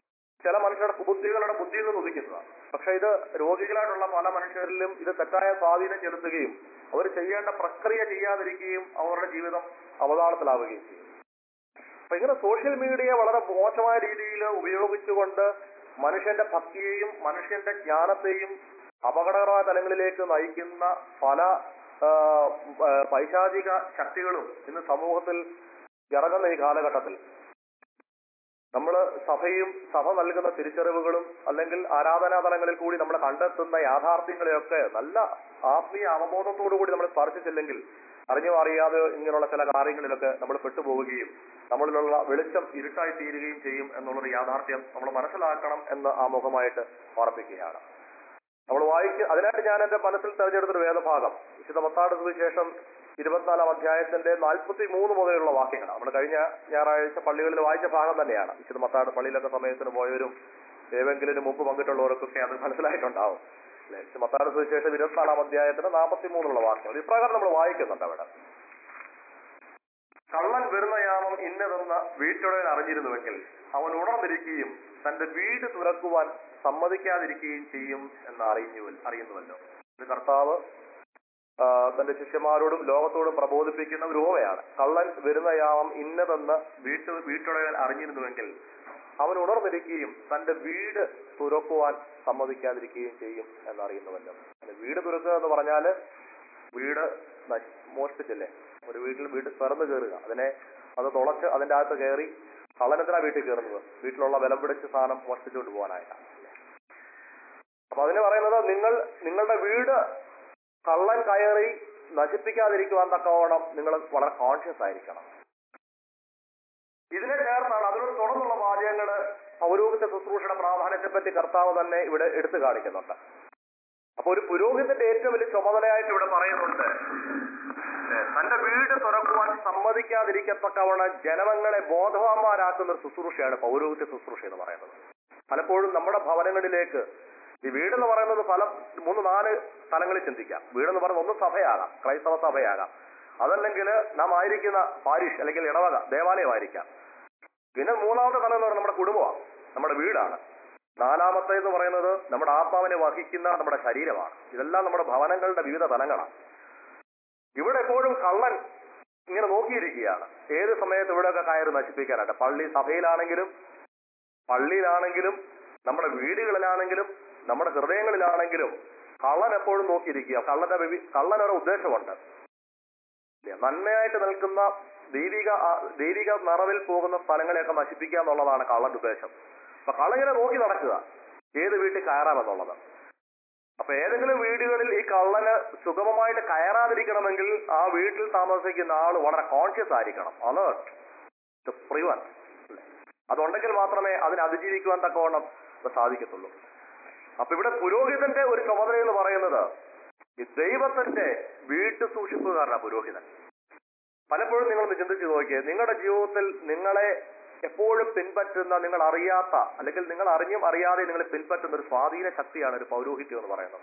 B: ചില മനുഷ്യരുടെ ബുദ്ധികളുടെ ബുദ്ധിയിൽ നിന്ന് ഉദിക്കുന്നതാണ് പക്ഷെ ഇത് രോഗികളായിട്ടുള്ള പല മനുഷ്യരിലും ഇത് തെറ്റായ സ്വാധീനം ചെലുത്തുകയും അവർ ചെയ്യേണ്ട പ്രക്രിയ ചെയ്യാതിരിക്കുകയും അവരുടെ ജീവിതം അവതാളത്തിലാവുകയും ചെയ്യും അപ്പൊ ഇങ്ങനെ സോഷ്യൽ മീഡിയ വളരെ മോശമായ രീതിയിൽ ഉപയോഗിച്ചുകൊണ്ട് മനുഷ്യന്റെ ഭക്തിയെയും മനുഷ്യന്റെ ജ്ഞാനത്തെയും അപകടകരമായ തലങ്ങളിലേക്ക് നയിക്കുന്ന പല ആ, ആ, പൈശാചിക ശക്തികളും ഇന്ന് സമൂഹത്തിൽ ഇറങ്ങുന്ന ഈ കാലഘട്ടത്തിൽ നമ്മൾ സഭയും സഭ നൽകുന്ന തിരിച്ചറിവുകളും അല്ലെങ്കിൽ ആരാധനാതലങ്ങളിൽ കൂടി നമ്മൾ കണ്ടെത്തുന്ന യാഥാർത്ഥ്യങ്ങളെയൊക്കെ നല്ല ആത്മീയ അവബോധത്തോടു കൂടി നമ്മൾ സ്പർശിച്ചില്ലെങ്കിൽ അറിഞ്ഞോ അറിയാതെയോ ഇങ്ങനെയുള്ള ചില കാര്യങ്ങളിലൊക്കെ നമ്മൾ പെട്ടുപോവുകയും നമ്മളിലുള്ള വെളിച്ചം ഇരുട്ടായി തീരുകയും ചെയ്യും എന്നുള്ളൊരു യാഥാർത്ഥ്യം നമ്മൾ മനസ്സിലാക്കണം എന്ന് ആമുഖമായിട്ട് ഓർപ്പിക്കുകയാണ് നമ്മൾ വായിക്ക അതിനായിട്ട് ഞാൻ എന്റെ മനസ്സിൽ തെരഞ്ഞെടുത്തൊരു വേദഭാഗം വിശുദ്ധ മത്താട് സുവിശേഷം ഇരുപത്തിനാലാം അധ്യായത്തിന്റെ നാൽപ്പത്തി മൂന്ന് മുതലുള്ള വാക്യങ്ങളാണ് നമ്മൾ കഴിഞ്ഞ ഞായറാഴ്ച പള്ളികളിൽ വായിച്ച ഭാഗം തന്നെയാണ് വിശുദ്ധ മത്താട് പള്ളിയിലൊക്കെ സമയത്തിന് പോയവരും ഏവെങ്കിലും മുമ്പ് പങ്കിട്ടുള്ളവർക്കൊക്കെ അത് മനസ്സിലായിട്ടുണ്ടാവും അല്ലേ വിശുദ്ധ മത്താട് സുവിശേഷം ഇരുപത്തിനാലാം അധ്യായത്തിന്റെ നാൽപ്പത്തി മൂന്നിലുള്ള വാക്യങ്ങൾ ഇപ്രകാരം നമ്മൾ വായിക്കുന്നുണ്ട് അവിടെ കള്ളൻ വരുന്ന യാമം ഇന്നതെന്ന് വീട്ടുടൻ അറിഞ്ഞിരുന്നുവെങ്കിൽ അവൻ ഉണർന്നിരിക്കുകയും തന്റെ വീട് തുറക്കുവാൻ സമ്മതിക്കാതിരിക്കുകയും ചെയ്യും എന്ന് അറിഞ്ഞു അറിയുന്നുവല്ലോ ഇത് കർത്താവ് ആ, തന്റെ ശിഷ്യന്മാരോടും ലോകത്തോടും പ്രബോധിപ്പിക്കുന്ന ഒരു ഓവയാണ് കള്ളൻ വരുന്ന യാമം ഇന്നതെന്ന് വീട്ടു വീട്ടുടയവൻ അറിഞ്ഞിരുന്നുവെങ്കിൽ അവൻ ഉണർന്നിരിക്കുകയും തന്റെ വീട് തുറക്കുവാൻ സമ്മതിക്കാതിരിക്കുകയും ചെയ്യും എന്നറിയുന്നുവല്ലോ അങ്ങനെ വീട് തുറക്കുക എന്ന് പറഞ്ഞാല് വീട് നശി- മോഷ്ടിച്ചില്ലേ ഒരു വീട്ടിൽ വീട് തുറന്നു കയറുക അതിനെ അത് തുളച്ച് അതിന്റെ അകത്ത് കയറി കള്ളനെന്തിനാ വീട്ടിൽ കയറുന്നത് വീട്ടിലുള്ള വിലം പിടിച്ച സാധനം മോഷ്ടിച്ചുകൊണ്ട് പോകാനായിട്ടാണ് അപ്പൊ അതിന് പറയുന്നത് നിങ്ങൾ നിങ്ങളുടെ വീട് കള്ളൻ കയറി നശിപ്പിക്കാതിരിക്കുവാൻ തക്കവണ്ണം നിങ്ങൾ വളരെ കോൺഷ്യസ് ആയിരിക്കണം ഇതിനെ ചേർത്താണ് അതിനോട് തുടർന്നുള്ള വാചകങ്ങള് പൗരോഹിത്യ ശുശ്രൂഷയുടെ പ്രാധാന്യത്തെ പറ്റി കർത്താവ് തന്നെ ഇവിടെ എടുത്തു കാണിക്കുന്നുണ്ട് അപ്പൊ ഒരു പുരോഹിതന്റെ ഏറ്റവും വലിയ ചുമതലയായിട്ട് ഇവിടെ പറയുന്നുണ്ട് ഏ, തന്റെ വീട് തുറക്കുവാൻ സമ്മതിക്കാതിരിക്കത്തക്കവണ്ണം ജനങ്ങളെ ബോധവാന്മാരാക്കുന്ന ഒരു ശുശ്രൂഷയാണ് പൗരോഹിത്യ ശുശ്രൂഷ എന്ന് പറയുന്നത് പലപ്പോഴും നമ്മുടെ ഭവനങ്ങളിലേക്ക് ഈ വീടെന്ന് പറയുന്നത് പല മൂന്ന് നാല് തലങ്ങളിൽ ചിന്തിക്കാം വീടെന്ന് പറയുന്നത് ഒന്ന് സഭയാകാം ക്രൈസ്തവ സഭയാകാം അതല്ലെങ്കിൽ നാം ആയിരിക്കുന്ന പാരിഷ് അല്ലെങ്കിൽ ഇടവക ദേവാലയമായിരിക്കാം പിന്നെ മൂന്നാമത്തെ തലം എന്ന് പറയുന്നത് നമ്മുടെ കുടുംബമാണ് നമ്മുടെ വീടാണ് നാലാമത്തെ എന്ന് പറയുന്നത് നമ്മുടെ ആത്മാവിനെ വഹിക്കുന്ന നമ്മുടെ ശരീരമാണ് ഇതെല്ലാം നമ്മുടെ ഭവനങ്ങളുടെ വിവിധ തലങ്ങളാണ് ഇവിടെ എപ്പോഴും കള്ളൻ ഇങ്ങനെ നോക്കിയിരിക്കുകയാണ് ഏത് സമയത്ത് ഇവിടെയൊക്കെ കയറി നശിപ്പിക്കാനായിട്ട് പള്ളി സഭയിലാണെങ്കിലും പള്ളിയിലാണെങ്കിലും നമ്മുടെ വീടുകളിലാണെങ്കിലും നമ്മുടെ ഹൃദയങ്ങളിലാണെങ്കിലും കള്ളൻ എപ്പോഴും നോക്കിയിരിക്കുക കള്ളന്റെ വിവി- കള്ളനൊരു ഉദ്ദേശമുണ്ട് ഇല്ലേ? നന്മയായിട്ട് നിൽക്കുന്ന ദൈവിക ആ- ദൈവിക നിറവിൽ പോകുന്ന സ്ഥലങ്ങളെയൊക്കെ നശിപ്പിക്കുക എന്നുള്ളതാണ് കള്ളന്റെ ഉദ്ദേശം അപ്പൊ കള്ളങ്ങനെ നോക്കി നടക്കുക ഏത് വീട്ടിൽ കയറാമെന്നുള്ളത് അപ്പൊ ഏതെങ്കിലും വീടുകളിൽ ഈ കള്ളന് സുഗമമായിട്ട് കയറാതിരിക്കണമെങ്കിൽ ആ വീട്ടിൽ താമസിക്കുന്ന ആൾ വളരെ കോൺഷ്യസ് ആയിരിക്കണം അലേർട്ട് ടു പ്രിവൻ അതുണ്ടെങ്കിൽ മാത്രമേ അതിനെ അതിജീവിക്കുവാൻ തക്കവണ്ണം അത് സാധിക്കത്തുള്ളൂ അപ്പൊ ഇവിടെ പുരോഹിതന്റെ ഒരു ചുമതല എന്ന് പറയുന്നത് ഈ ദൈവത്തിന്റെ വീട്ടു സൂക്ഷിപ്പുകാരനാണ് പുരോഹിതൻ പലപ്പോഴും നിങ്ങൾ ഒന്ന് ചിന്തിച്ചു നോക്കിയേ നിങ്ങളുടെ ജീവിതത്തിൽ നിങ്ങളെ എപ്പോഴും പിൻപറ്റുന്ന നിങ്ങൾ അറിയാത്ത അല്ലെങ്കിൽ നിങ്ങൾ അറിഞ്ഞും അറിയാതെ നിങ്ങൾ പിൻപറ്റുന്ന ഒരു സ്വാധീന ശക്തിയാണ് ഒരു പൗരോഹിത്യം എന്ന് പറയുന്നത്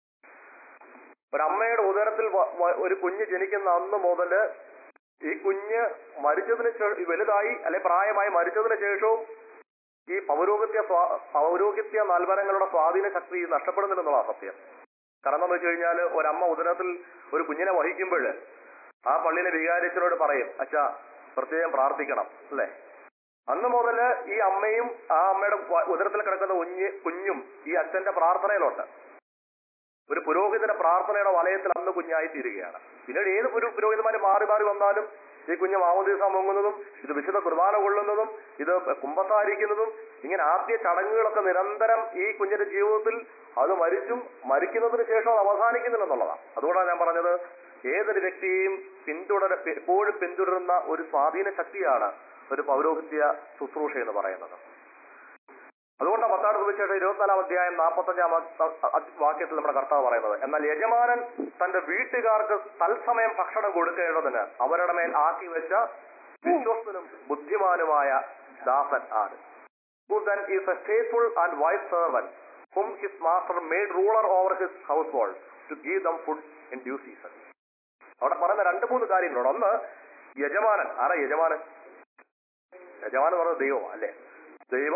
B: ഒരു അമ്മയുടെ ഉദരത്തിൽ വ- വ- ഒരു കുഞ്ഞ് ജനിക്കുന്ന അന്ന് മുതൽ ഈ കുഞ്ഞ് മരിച്ചതിന് ശേ- വലുതായി അല്ലെ പ്രായമായി മരിച്ചതിന് ശേഷവും ഈ പൗരോഹിത്യ സ്വാ- പൗരോഹിത്യ നൽവരങ്ങളുടെ സ്വാധീന ശക്തി നഷ്ടപ്പെടുന്നില്ലെന്നുള്ള സത്യം കാരണം എന്താണെന്ന് വെച്ച് കഴിഞ്ഞാൽ ഒരമ്മ ഉദരത്തിൽ ഒരു കുഞ്ഞിനെ വഹിക്കുമ്പോൾ ആ പള്ളിയിലെ വികാരിച്ചനോട് പറയും അച്ഛാ പ്രത്യേകം പ്രാർത്ഥിക്കണം അല്ലേ അന്ന് മുതൽ ഈ അമ്മയും ആ അമ്മയുടെ വ- ഉദരത്തിൽ കിടക്കുന്ന കുഞ്ഞ് കുഞ്ഞും ഈ അച്ഛന്റെ പ്രാർത്ഥനയിലുണ്ട് ഒരു പുരോഹിതന്റെ പ്രാർത്ഥനയുടെ വലയത്തിൽ അന്ന് കുഞ്ഞായി തീരുകയാണ് പിന്നീട് ഏത് പുരോ പുരോഹിതന്മാര് മാറി മാറി വന്നാലും ഈ കുഞ്ഞ് മാമോദീസ മുങ്ങുന്നതും ഇത് വിശുദ്ധ കുർബാന കൊള്ളുന്നതും ഇത് കുമ്പസാരിക്കുന്നതും ഇങ്ങനെ ആദ്യ ചടങ്ങുകളൊക്കെ നിരന്തരം ഈ കുഞ്ഞിന്റെ ജീവിതത്തിൽ അത് മരിച്ചും മരിക്കുന്നതിന് ശേഷം അത് അവസാനിക്കുന്നില്ലെന്നുള്ളതാണ് അതുകൊണ്ടാണ് ഞാൻ പറഞ്ഞത് ഏതൊരു വ്യക്തിയെയും പിന്തുടര എപ്പോഴും പിന്തുടരുന്ന ഒരു സ്വാധീന ശക്തിയാണ് ഒരു പൗരോഹിത്യ ശുശ്രൂഷ എന്ന് പറയുന്നത് അതുകൊണ്ടാണ് പത്താട് സുവിശേഷം ഇരുപത്തിനാലാം അധ്യായം നാൽപ്പത്തഞ്ചാം വാക്യത്തിൽ നമ്മുടെ കർത്താവ് പറയുന്നത് എന്നാൽ യജമാനൻ തന്റെ വീട്ടുകാർക്ക് തത്സമയം ഭക്ഷണം കൊടുക്കേണ്ടതിന് അവരുടെ മേൽ ആക്കി വെച്ച വിശ്വസ്തനും ബുദ്ധിമാനുമായ ദാസൻ ആണ് who then is a faithful and wise servant whom his master made ruler over his household to give them food in due season അവിടെ പറയുന്ന രണ്ട് മൂന്ന് കാര്യങ്ങളുണ്ട് ഒന്ന് യജമാനൻ ആരാ യജമാനൻ യജമാനൻ എന്ന് പറയുന്നത് ദൈവം അല്ലേ ദൈവം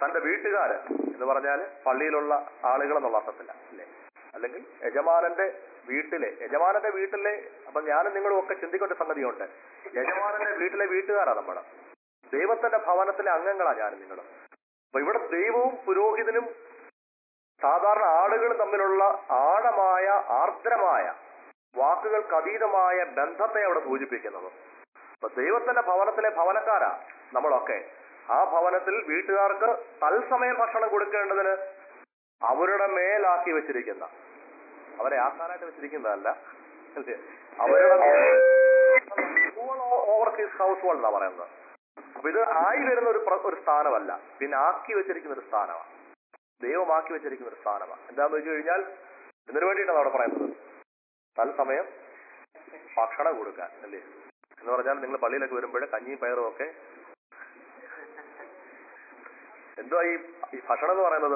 B: തന്റെ വീട്ടുകാര് എന്ന് പറഞ്ഞാൽ പള്ളിയിലുള്ള ആളുകൾ എന്നുള്ള അർത്ഥത്തില്ല അല്ലേ അല്ലെങ്കിൽ യജമാനന്റെ വീട്ടിലെ യജമാനന്റെ വീട്ടിലെ അപ്പൊ ഞാനും നിങ്ങളും ഒക്കെ ചിന്തിക്കേണ്ട സംഗതിയുണ്ട് യജമാനന്റെ വീട്ടിലെ വീട്ടുകാരാ നമ്മള് ദൈവത്തിന്റെ ഭവനത്തിലെ അംഗങ്ങളാ ഞാനും നിങ്ങളും അപ്പൊ ഇവിടെ ദൈവവും പുരോഹിതനും സാധാരണ ആളുകളും തമ്മിലുള്ള ആഴമായ ആർദ്രമായ വാക്കുകൾക്ക് അതീതമായ ബന്ധത്തെ അവിടെ സൂചിപ്പിക്കുന്നത് അപ്പൊ ദൈവത്തിന്റെ ഭവനത്തിലെ ഭവനക്കാരാ നമ്മളൊക്കെ ആ ഭവനത്തിൽ വീട്ടുകാർക്ക് തത്സമയം ഭക്ഷണം കൊടുക്കേണ്ടതിന് അവരുടെ മേലാക്കി വെച്ചിരിക്കുന്ന അവരെ ആക്കാനായിട്ട് വെച്ചിരിക്കുന്നതല്ല അല്ലേ? അവരുടെ ഓവർ ഹിസ് ഹൗസ് ഹോൾഡ് എന്നാ പറയുന്നത് അപ്പൊ ഇത് ആയി വരുന്ന ഒരു പ്ര- ഒരു സ്ഥാനമല്ല പിന്നെ ആക്കി വെച്ചിരിക്കുന്ന ഒരു സ്ഥാനമാണ് ദൈവമാക്കി വെച്ചിരിക്കുന്ന ഒരു സ്ഥാനമാണ് എന്താന്ന് വെച്ച് കഴിഞ്ഞാൽ ഇതിനു വേണ്ടിയിട്ടാണ് അവിടെ പറയുന്നത് തത്സമയം ഭക്ഷണം കൊടുക്കാൻ അല്ലേ എന്ന് പറഞ്ഞാൽ നിങ്ങൾ പള്ളിയിലൊക്കെ വരുമ്പോൾ കഞ്ഞിയും പയറും ഒക്കെ എന്തുവാ ഈ ഈ ഭക്ഷണം എന്ന് പറയുന്നത്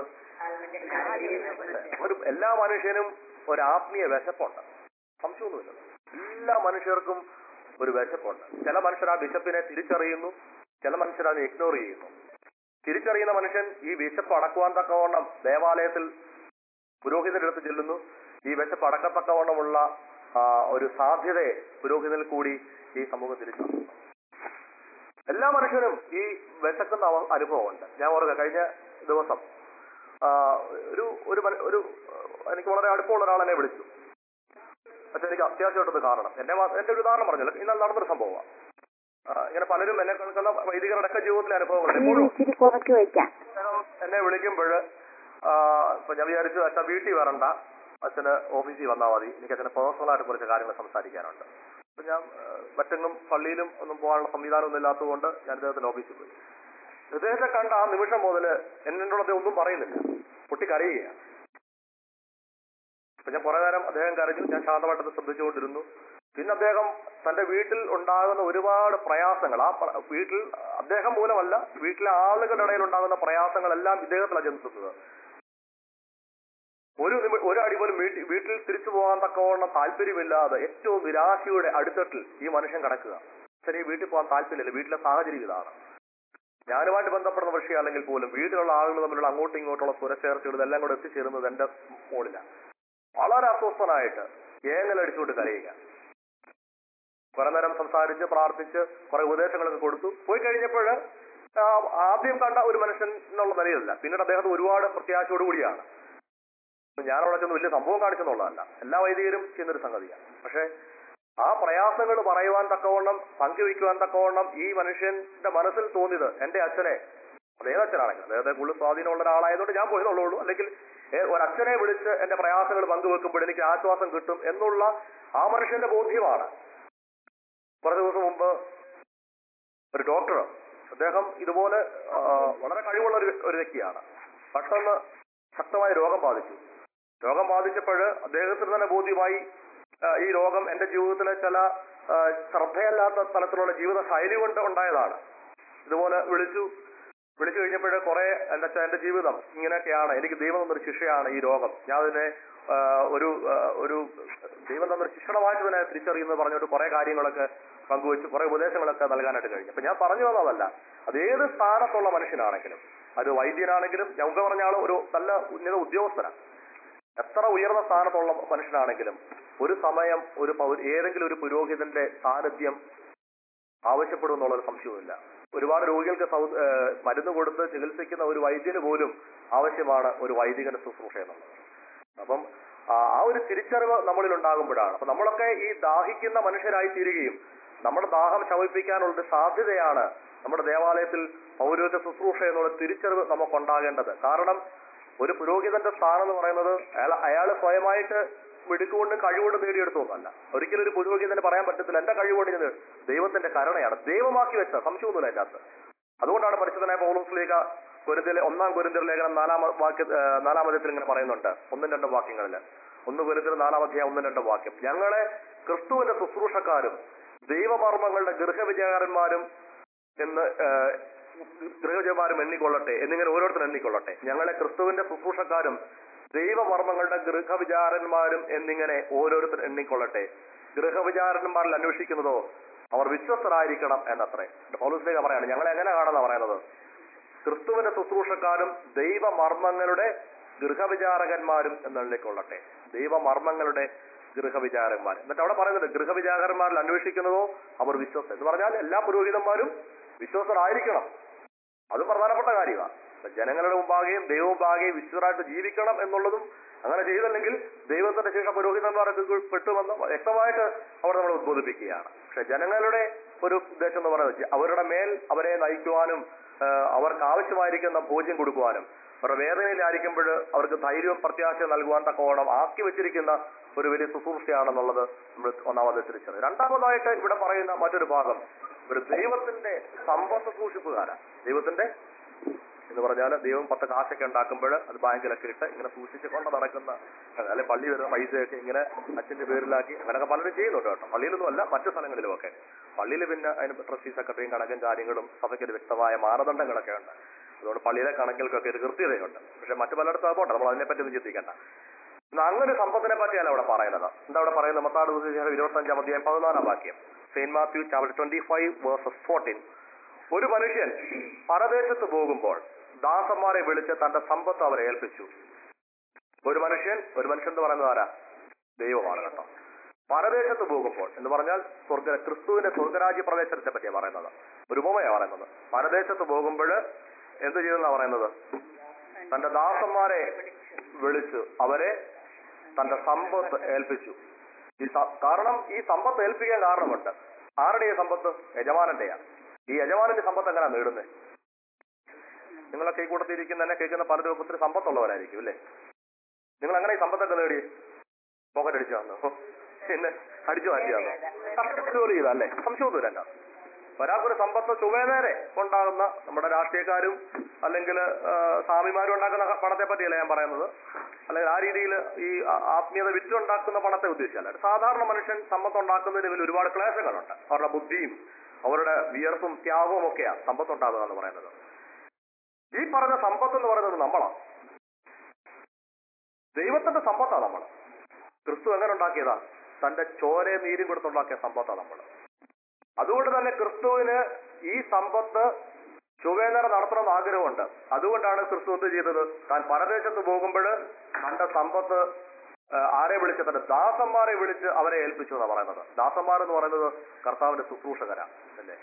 B: ഒരു എല്ലാ മനുഷ്യനും ഒരു ആത്മീയ വിശപ്പുണ്ട് സംശയമൊന്നുമില്ല എല്ലാ മനുഷ്യർക്കും ഒരു വിശപ്പുണ്ട് ചില മനുഷ്യർ ആ വിശപ്പിനെ തിരിച്ചറിയുന്നു ചില മനുഷ്യർ അതിനെ ഇഗ്നോർ ചെയ്യുന്നു തിരിച്ചറിയുന്ന മനുഷ്യൻ ഈ വിശപ്പ് അടക്കുവാൻ തക്കവണ്ണം ദേവാലയത്തിൽ പുരോഹിതന്റെ അടുത്ത് ചെല്ലുന്നു ഈ വിശപ്പ് അടക്കത്തക്കവണ്ണമുള്ള ആ, ഒരു സാധ്യതയെ പുരോഹിതനിൽ കൂടി ഈ സമൂഹം തിരിച്ചറിയുന്നു എല്ലാ മനുഷ്യനും ഈ വിശക്കുന്ന അവ- അനുഭവമുണ്ട് ഞാൻ ഓർക്കുക കഴിഞ്ഞ ദിവസം ആ, ഒരു ഒരു മന- ഒരു ആ, എനിക്ക് വളരെ അടുപ്പമുള്ള ഒരാൾ എന്നെ വിളിച്ചു പക്ഷെ എനിക്ക് അത്യാവശ്യമായിട്ടൊന്ന് കാണണം എന്നെ മാ- എന്റെ ഒരു ഉദാഹരണം പറഞ്ഞല്ലോ ഇന്നലെ നടന്നൊരു സംഭവമാണ് ഇങ്ങനെ പലരും എന്നെ കേൾക്കുന്ന വൈദികരുടെ ഒക്കെ ജീവിതത്തിലെ അനുഭവങ്ങളുണ്ട്
D: നീ
B: എപ്പോഴും
D: ഇച്ചിരി കുറച്ച് വയ്ക്കാം
B: അദ്ദേഹം എന്നെ വിളിക്കുമ്പോൾ ഇപ്പൊ ഞാൻ വിചാരിച്ചു അച്ഛൻ വീട്ടിൽ വരണ്ട അച്ഛന് ഓഫീസിൽ വന്നാൽ മതി എനിക്ക് അച്ഛന് പേഴ്സണലായിട്ട് കുറച്ച് കാര്യങ്ങൾ സംസാരിക്കാനുണ്ട് അപ്പൊ ഞാൻ ആ, മറ്റെങ്ങും പള്ളിയിലും ഒന്നും പോകാനുള്ള സംവിധാനമൊന്നും ഇല്ലാത്തതുകൊണ്ട് ഞാൻ അദ്ദേഹത്തിന്റെ ഓഫീസിൽ പോയി അദ്ദേഹത്തെ കണ്ട ആ നിമിഷം മുതൽ എന്നോട് അദ്ദേഹം ഒന്നും പറയുന്നില്ല പൊട്ടി കരയുകയാണ് അപ്പൊ ഞാൻ കുറെ നേരം അദ്ദേഹം കരഞ്ഞു ഞാൻ ശാന്തമായിട്ടത് ശ്രദ്ധിച്ചുകൊണ്ടിരുന്നു പിന്നെ അദ്ദേഹം തന്റെ വീട്ടിൽ ഉണ്ടാകുന്ന ഒരുപാട് പ്രയാസങ്ങൾ ആ പ്ര- വീട്ടിൽ അദ്ദേഹം മൂലമല്ല വീട്ടിലെ ആളുകളുടെ ഇടയിൽ ഉണ്ടാകുന്ന പ്രയാസങ്ങളെല്ലാം ഇദ്ദേഹത്തിലാണ് ചെന്നെത്തുന്നത് ഒരു നിമി- ഒരു അടി പോലും വീട്ടിൽ വീട്ടിൽ തിരിച്ചു പോകാൻ തക്കവണ്ണം താല്പര്യമില്ലാതെ ഏറ്റവും നിരാശയുടെ അടുത്തട്ടിൽ ഈ മനുഷ്യൻ കിടക്കുക ശരി വീട്ടിൽ പോകാൻ താല്പര്യമില്ല വീട്ടിലെ സാഹചര്യം ഇതാണ് ഞാനുമായിട്ട് ബന്ധപ്പെടുന്ന വിഷയമല്ലെങ്കിൽ പോലും വീട്ടിലുള്ള ആളുകൾ തമ്മിലുള്ള അങ്ങോട്ടും ഇങ്ങോട്ടുള്ള സ്വരച്ചേർച്ചകൾ ഇതെല്ലാം കൂടെ എത്തിച്ചേരുന്നത് എന്റെ മുകളിലാണ് വളരെ അസ്വസ്ഥനായിട്ട് ഏങ്ങലടിച്ചുകൊണ്ട് കരയുക കുറെ നേരം സംസാരിച്ച് പ്രാർത്ഥിച്ച് കുറെ ഉപദേശങ്ങളൊക്കെ കൊടുത്തു പോയി കഴിഞ്ഞപ്പോൾ ആദ്യം കണ്ട ഒരു മനുഷ്യൻ എന്നുള്ള നിലയിലല്ല പിന്നീട് അദ്ദേഹത്തിന് ഒരുപാട് പ്രത്യാശയോടുകൂടിയാണ് അപ്പൊ ഞാൻ അവിടെ ചെന്ന് വലിയ സംഭവം കാണിച്ചെന്നുള്ളതല്ല എല്ലാ വൈദികരും ചെയ്യുന്നൊരു സംഗതിയാണ് പക്ഷെ ആ പ്രയാസങ്ങൾ പറയുവാൻ തക്കവണ്ണം പങ്കുവയ്ക്കുവാൻ തക്കവണ്ണം ഈ മനുഷ്യന്റെ മനസ്സിൽ തോന്നിയത് എന്റെ അച്ഛനെ അതേത് അച്ഛനാണെങ്കിൽ അദ്ദേഹത്തെ കൂടുതൽ സ്വാധീനമുള്ള ഒരാളായതുകൊണ്ട് ഞാൻ പോയതുള്ളൂ അല്ലെങ്കിൽ ഏ, ഒരച്ഛനെ വിളിച്ച് എന്റെ പ്രയാസങ്ങൾ പങ്കുവെക്കുമ്പോൾ എനിക്ക് ആശ്വാസം കിട്ടും എന്നുള്ള ആ മനുഷ്യന്റെ ബോധ്യമാണ് കുറേ ദിവസം മുമ്പ് ഒരു ഡോക്ടർ അദ്ദേഹം ഇതുപോലെ ആ, വളരെ കഴിവുള്ള ഒരു ഒരു വ്യക്തിയാണ് പെട്ടെന്ന് ശക്തമായ രോഗം ബാധിച്ചു രോഗം ബാധിച്ചപ്പോൾ അദ്ദേഹത്തിന് തന്നെ ബോധ്യമായി ആ, ഈ രോഗം എന്റെ ജീവിതത്തിലെ ചില ആ, ശ്രദ്ധയല്ലാത്ത തലത്തിലുള്ള ജീവിത ശൈലി കൊണ്ട് ഉണ്ടായതാണ് ഇതുപോലെ വിളിച്ചു വിളിച്ചു കഴിഞ്ഞപ്പോൾ കുറെ എന്റെ അച്ഛാ, എന്റെ ജീവിതം ഇങ്ങനെയൊക്കെയാണ് എനിക്ക് ദൈവം തന്നൊരു ശിക്ഷയാണ് ഈ രോഗം ഞാൻ അതിനെ ആ, ഒരു ആ, ഒരു ദൈവം തന്നൊരു ശിക്ഷണമായിട്ട് തന്നെ തിരിച്ചറിയുന്നു പറഞ്ഞിട്ട് കുറെ കാര്യങ്ങളൊക്കെ പങ്കുവെച്ച് കുറെ ഉപദേശങ്ങളൊക്കെ നൽകാനായിട്ട് കഴിഞ്ഞു അപ്പൊ ഞാൻ പറഞ്ഞു വന്നതല്ല അത് ഏത് സ്ഥാനത്തുള്ള മനുഷ്യനാണെങ്കിലും അത് വൈദ്യനാണെങ്കിലും ഞാൻ മുമ്പേ പറഞ്ഞ ആള് ഒരു നല്ല ഉന്നത ഉദ്യോഗസ്ഥനാണ് എത്ര ഉയർന്ന സ്ഥാനത്തുള്ള മനുഷ്യനാണെങ്കിലും ഒരു സമയം ഒരു പൗര ഏതെങ്കിലും ഒരു പുരോഹിതന്റെ സാന്നിധ്യം ആവശ്യപ്പെടും എന്നുള്ളൊരു സംശയവുമില്ല ഒരുപാട് രോഗികൾക്ക് സൗ ഏഹ് മരുന്ന് കൊടുത്ത് ചികിത്സിക്കുന്ന ഒരു വൈദ്യന് പോലും ആവശ്യമാണ് ഒരു വൈദികന്റെ ശുശ്രൂഷ എന്നുള്ളത് അപ്പം ആ ആ ഒരു തിരിച്ചറിവ് നമ്മളിൽ ഉണ്ടാകുമ്പോഴാണ് അപ്പൊ നമ്മളൊക്കെ ഈ ദാഹിക്കുന്ന മനുഷ്യരായി തീരുകയും നമ്മുടെ ദാഹം ശമിപ്പിക്കാനുള്ള ഒരു സാധ്യതയാണ് നമ്മുടെ ദേവാലയത്തിൽ പൗരോഹിത ശുശ്രൂഷ എന്നുള്ള തിരിച്ചറിവ് നമുക്കുണ്ടാകേണ്ടത് കാരണം ഒരു പുരോഹിതന്റെ സ്ഥാനം എന്ന് പറയുന്നത് അയാൾ അയാൾ സ്വയമായിട്ട് മിടുക്കുകൊണ്ട് കഴിവുകൊണ്ട് നേടിയെടുത്തൊന്നല്ല ഒരിക്കലും ഒരു പുരോഹിതന് പറയാൻ പറ്റത്തില്ല എന്റെ കഴിവുകൊണ്ട് ഇത് ദൈവത്തിന്റെ കരുണയാണ് ദൈവമാക്കി വെച്ച സംശയമൊന്നുമില്ല അതിന്റെ അകത്ത് അതുകൊണ്ടാണ് പരിശുദ്ധനായ പൗലോസ്ലീഗ കുരുതിലെ ഒന്നാം കുരുന്തർ ലേഖനം നാലാം വാക്യ ഏഹ് നാലാമധ്യത്തിൽ ഇങ്ങനെ പറയുന്നുണ്ട് ഒന്നും രണ്ടും വാക്യങ്ങളിൽ ഒന്ന് കുരുന്തർ നാലാം അധ്യായം ഒന്നും രണ്ടും വാക്യം ഞങ്ങളെ ക്രിസ്തുവിന്റെ ശുശ്രൂഷക്കാരും ദൈവമർമ്മങ്ങളുടെ ഗൃഹവിചാരന്മാരും എന്ന് ഏഹ്, ഗൃഹവിചാരന്മാരും എണ്ണിക്കൊള്ളട്ടെ എന്നിങ്ങനെ ഓരോരുത്തരും എണ്ണിക്കൊള്ളട്ടെ ഞങ്ങളെ ക്രിസ്തുവിന്റെ ശുശ്രൂഷക്കാരും ദൈവമർമ്മങ്ങളുടെ ഗൃഹവിചാരന്മാരും എന്നിങ്ങനെ ഓരോരുത്തർ എണ്ണിക്കൊള്ളട്ടെ ഗൃഹവിചാരന്മാരിൽ അന്വേഷിക്കുന്നതോ അവർ വിശ്വസ്തരായിരിക്കണം എന്നത്രേ പൗലൂസിലേക്ക് പറയാണ് ഞങ്ങളെ എങ്ങനെ കാണുന്ന പറയുന്നത് ക്രിസ്തുവിന്റെ ശുശ്രൂഷക്കാരും ദൈവമർമ്മങ്ങളുടെ ഗൃഹവിചാരകന്മാരും എന്നതിലേക്കുള്ളട്ടെ ദൈവമർമ്മങ്ങളുടെ ഗൃഹവിചാരന്മാർ എന്നിട്ട് അവിടെ പറയുന്നത് ഗൃഹവിചാരന്മാരിൽ അന്വേഷിക്കുന്നതോ അവർ വിശ്വസ്ത എന്ന് പറഞ്ഞാൽ എല്ലാ പുരോഹിതന്മാരും വിശ്വസ്തരായിരിക്കണം അത് പ്രധാനപ്പെട്ട കാര്യമാണ് അപ്പൊ ജനങ്ങളുടെ മുമ്പാകെയും ദൈവ മുമ്പാകെയും വിശ്വരായിട്ട് ജീവിക്കണം എന്നുള്ളതും അങ്ങനെ ചെയ്തില്ലെങ്കിൽ ദൈവത്തിന്റെ ശേഷം പുരോഹിതന്മാരൊക്കെ പെട്ടുമെന്ന് വ്യക്തമായിട്ട് അവർ നമ്മളെ ഉദ്ബോധിപ്പിക്കുകയാണ് പക്ഷെ ജനങ്ങളുടെ ഒരു ഉദ്ദേശം എന്ന് പറയുന്നത് അവരുടെ മേൽ അവരെ നയിക്കുവാനും ആ, അവർക്ക് ആവശ്യമായിരിക്കുന്ന ഭോജ്യം കൊടുക്കുവാനും അവരുടെ വേദനയിലായിരിക്കുമ്പോൾ അവർക്ക് ധൈര്യവും പ്രത്യാശയും നൽകുവാൻ തക്കവണ്ണം ആക്കി വെച്ചിരിക്കുന്ന ഒരു വലിയ ശുശ്രൂഷയാണെന്നുള്ളത് നമ്മൾ ഒന്നാമത് തിരിച്ചത് രണ്ടാമതായിട്ട് ഇവിടെ പറയുന്ന മറ്റൊരു ഭാഗം ഒരു ദൈവത്തിന്റെ സമ്പത്ത് സൂക്ഷിപ്പുകാരാണ് ദൈവത്തിന്റെ എന്ന് പറഞ്ഞാൽ ദൈവം പത്ത് കാശൊക്കെ ഉണ്ടാക്കുമ്പോൾ അത് ബാങ്കിലൊക്കെ ഇട്ട് ഇങ്ങനെ സൂക്ഷിച്ച് കൊണ്ട് നടക്കുന്ന അല്ലെ പള്ളി വരുന്ന പൈസയൊക്കെ ഇങ്ങനെ അച്ഛന്റെ പേരിലാക്കി അങ്ങനെയൊക്കെ പലരും ചെയ്യുന്നുണ്ട് കേട്ടോ പള്ളിയിലൊന്നും അല്ല മറ്റു സ്ഥലങ്ങളിലുമൊക്കെ പള്ളിയിൽ പിന്നെ അതിന് ട്രസ്റ്റി സെക്രട്ടറിയും കണക്കും കാര്യങ്ങളും സഭയ്ക്ക് ഒരു വ്യക്തമായ മാനദണ്ഡങ്ങളൊക്കെ ഉണ്ട് അതുകൊണ്ട് പള്ളിയിലെ കണക്കിൽക്കൊക്കെ ഒരു കൃത്യതയുണ്ട് പക്ഷെ മറ്റു പലയിടത്തും അത് പോട്ടെ നമ്മൾ അതിനെപ്പറ്റി ഒന്നും ചിന്തിക്കണ്ട എന്നാൽ അങ്ങനെ ഒരു സമ്പത്തിനെ പറ്റിയല്ല അവിടെ പറയുന്നത് എന്താ അവിടെ പറയുന്നത് മത്താട് സുവിശേഷം ഇരുപത്തഞ്ചാം അധ്യായം പതിനാലാം വാക്യം Saint Matthew chapter twenty five verses fourteen ഒരു മനുഷ്യൻ പരദേശത്ത് പോകുമ്പോൾ ദാസന്മാരെ വിളിച്ച് തന്റെ സമ്പത്ത് അവരെ ഏൽപ്പിച്ചു ഒരു മനുഷ്യൻ ഒരു മനുഷ്യൻ എന്ന് പറയുന്നത് ആരാ ദൈവമാണ് കേട്ടോ പരദേശത്ത് പോകുമ്പോൾ എന്ന് പറഞ്ഞാൽ സ്വർഗ ക്രിസ്തുവിന്റെ സ്വർഗരാജ്യ പ്രവേശനത്തെ പറ്റിയാണ് പറയുന്നത് ഒരു ഉപമയാണ് പറയുന്നത് പരദേശത്ത് പോകുമ്പോൾ എന്ത് ചെയ്തെന്നാ പറയുന്നത് തന്റെ ദാസന്മാരെ വിളിച്ച് അവരെ തന്റെ സമ്പത്ത് ഏൽപ്പിച്ചു ഈ സ- കാരണം ഈ സമ്പത്ത് ഏൽപ്പിക്കാൻ കാരണമുണ്ട് ആരുടെ ഈ സമ്പത്ത് യജമാനന്റെയാണ് ഈ യജമാനന്റെ സമ്പത്ത് എങ്ങനെയാ നേടുന്നത് നിങ്ങളൊക്കെ ഈ കൂട്ടത്തിൽ ഇരിക്കുന്ന തന്നെ കേൾക്കുന്ന പലരും ഒത്തിരി സമ്പത്തുള്ളവരായിരിക്കും അല്ലേ നിങ്ങൾ അങ്ങനെ ഈ സമ്പത്തൊക്കെ നേടി പോക്കറ്റ് അടിച്ചു വന്നു പിന്നെ അടിച്ചു മാറ്റി വന്നു കഷ്ടപ്പെട്ട് ജോലി ചെയ്തല്ലേ സംശയമൊന്നുമില്ല ഒരാൾക്കൊരു സമ്പത്ത് ചുമേനേരെ ഉണ്ടാകുന്ന നമ്മുടെ രാഷ്ട്രീയക്കാരും അല്ലെങ്കിൽ സ്വാമിമാരും ഉണ്ടാക്കുന്ന പണത്തെ പറ്റിയല്ല ഞാൻ പറയുന്നത് അല്ലെങ്കിൽ ആ രീതിയിൽ ഈ ആ- ആത്മീയത വിറ്റുണ്ടാക്കുന്ന പണത്തെ ഉദ്ദേശിച്ചല്ല സാധാരണ മനുഷ്യൻ സമ്പത്ത് ഉണ്ടാക്കുന്നതിന് ഇതിൽ ഒരുപാട് ക്ലേശങ്ങളുണ്ട് അവരുടെ ബുദ്ധിയും അവരുടെ വിയർപ്പും ത്യാഗവും ഒക്കെയാണ് സമ്പത്ത് ഉണ്ടാകുക എന്ന് പറയുന്നത് ഈ പറഞ്ഞ സമ്പത്ത് എന്ന് പറയുന്നത് നമ്മളാണ് ദൈവത്തിന്റെ സമ്പത്താണ് നമ്മൾ ക്രിസ്തു എങ്ങനെ ഉണ്ടാക്കിയതാ തന്റെ ചോരയെ നീരും കൊടുത്തുണ്ടാക്കിയ സമ്പത്താണ് നമ്മൾ അതുകൊണ്ട് തന്നെ ക്രിസ്തുവിന് ഈ സമ്പത്ത് ചുവേനര നടത്തണമെന്ന് ആഗ്രഹമുണ്ട് അതുകൊണ്ടാണ് ക്രിസ്തു എന്ത് ചെയ്തത് താൻ പരദേശത്ത് പോകുമ്പോൾ തന്റെ സമ്പത്ത് ആ, ആരെ വിളിച്ച് തന്റെ ദാസന്മാരെ വിളിച്ച് അവരെ ഏൽപ്പിച്ചു എന്നാണ് പറയുന്നത് ദാസന്മാർ എന്ന് പറയുന്നത് കർത്താവിന്റെ ശുശ്രൂഷകരാ അല്ലേ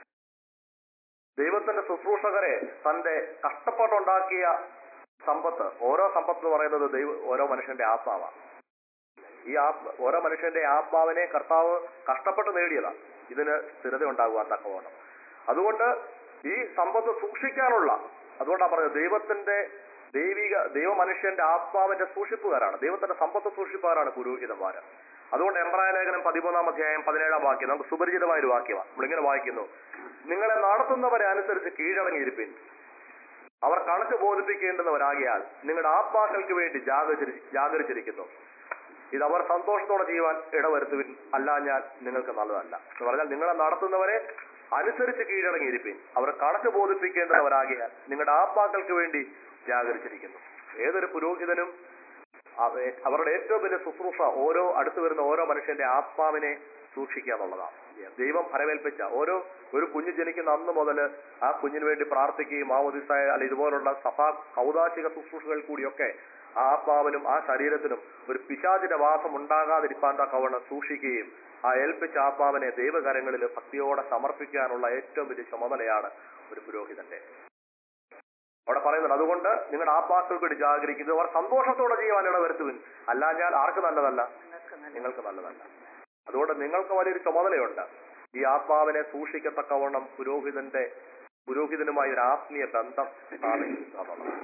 B: ദൈവത്തിന്റെ ശുശ്രൂഷകരെ തന്റെ കഷ്ടപ്പെട്ടുണ്ടാക്കിയ സമ്പത്ത് ഓരോ സമ്പത്ത് എന്ന് പറയുന്നത് ദൈവ ഓരോ മനുഷ്യന്റെ ആത്മാവാണ് ഈ ആത്മ ഓരോ മനുഷ്യന്റെ ആത്മാവിനെ കർത്താവ് കഷ്ടപ്പെട്ട് നേടിയതാണ് ഇതിന് സ്ഥിരത ഉണ്ടാകുവാൻ തക്കവണ്ണം അതുകൊണ്ട് ഈ സമ്പത്ത് സൂക്ഷിക്കാനുള്ള അതുകൊണ്ടാണ് പറഞ്ഞത് ദൈവത്തിന്റെ ദൈവിക ദൈവ മനുഷ്യന്റെ ആത്മാവിന്റെ സൂക്ഷിപ്പുകാരാണ് ദൈവത്തിന്റെ സമ്പത്ത് സൂക്ഷിപ്പുകാരാണ് പുരോഹിതന്മാര് അതുകൊണ്ട് എംബ്രായ ലേഖനം പതിമൂന്നാം അധ്യായം പതിനേഴാം വാക്യം നമുക്ക് സുപരിചിതമായ ഒരു വാക്യമാണ് നമ്മളിങ്ങനെ വായിക്കുന്നു നിങ്ങളെ നടത്തുന്നവരെ അനുസരിച്ച് കീഴടങ്ങിയിരിപ്പിൻ അവർ കണക്ക് ബോധിപ്പിക്കേണ്ടുന്നവരാകിയാൽ നിങ്ങളുടെ ആത്മാക്കൾക്ക് വേണ്ടി ജാഗരിച്ചി- ജാഗരിച്ചിരിക്കുന്നു ഇത് അവർ സന്തോഷത്തോടെ ചെയ്യുവാൻ ഇടവരുത്തുവിൻ അല്ലാഞ്ഞാൽ നിങ്ങൾക്ക് നല്ലതല്ല എന്ന് പറഞ്ഞാൽ നിങ്ങളെ നടത്തുന്നവരെ അനുസരിച്ച് കീഴടങ്ങിയിരിപ്പിൻ അവർ കണക്ക് ബോധിപ്പിക്കേണ്ടവരാകിയാൽ നിങ്ങളുടെ ആത്മാക്കൾക്ക് വേണ്ടി ജാഗരിച്ചിരിക്കുന്നു ഏതൊരു പുരോഹിതനും അവ- അവരുടെ ഏറ്റവും വലിയ ശുശ്രൂഷ ഓരോ അടുത്തു വരുന്ന ഓരോ മനുഷ്യന്റെ ആത്മാവിനെ സൂക്ഷിക്കുക എന്നുള്ളതാണ് ദൈവം ഫലമേൽപ്പിച്ച ഓരോ ഒരു കുഞ്ഞ് ജനിക്കുന്ന അന്ന് മുതൽ ആ കുഞ്ഞിന് വേണ്ടി പ്രാർത്ഥിക്കുകയും ആ ഉദിസായ അല്ല ഇതുപോലുള്ള സഭാ കൗതാശിക ശുശ്രൂഷകൾ കൂടിയൊക്കെ ആ ആത്മാവിനും ആ ശരീരത്തിനും ഒരു പിശാചിന്റെ വാസം ഉണ്ടാകാതിരിപ്പാൻ തക്കവണ്ണം സൂക്ഷിക്കുകയും ആ ഏൽപ്പിച്ച ആത്മാവിനെ ദൈവകരങ്ങളിൽ ഭക്തിയോടെ സമർപ്പിക്കാനുള്ള ഏറ്റവും വലിയ ചുമതലയാണ് ഒരു പുരോഹിതന്റെ അവിടെ പറയുന്നുണ്ട് അതുകൊണ്ട് നിങ്ങളുടെ ആത്മാക്കൾക്ക് വേണ്ടി ജാഗരിക്കുന്നത് അവർ സന്തോഷത്തോടെ ചെയ്യുവാൻ ഇടവരുത്തുവിൻ അല്ലാഞ്ഞാൽ ആർക്ക് നല്ലതല്ല നിങ്ങൾക്ക് നല്ലതല്ല അതുകൊണ്ട് നിങ്ങൾക്ക് വലിയൊരു ചുമതലയുണ്ട് ഈ ആത്മാവിനെ സൂക്ഷിക്കത്തക്കവണ്ണം പുരോഹിതന്റെ പുരോഹിതനുമായി ഒരു ആത്മീയ ബന്ധം സ്ഥാപിക്കുക എന്നുള്ളതാണ്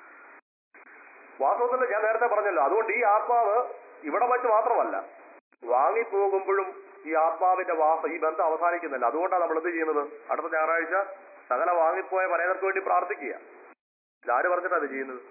B: വാസ്തവത്തിൽ ഞാൻ നേരത്തെ പറഞ്ഞല്ലോ അതുകൊണ്ട് ഈ ആത്മാവ് ഇവിടെ വെച്ച് മാത്രമല്ല വാങ്ങിപ്പോകുമ്പോഴും ഈ ആത്മാവിന്റെ വാസം ഈ ബന്ധം അവസാനിക്കുന്നില്ല അതുകൊണ്ടാണ് നമ്മൾ എന്ത് ചെയ്യുന്നത് അടുത്ത ഞായറാഴ്ച സകല വാങ്ങിപ്പോയ പലതർക്ക് വേണ്ടി പ്രാർത്ഥിക്കുക ഇതാര് പറഞ്ഞിട്ടാ അത് ചെയ്യുന്നത്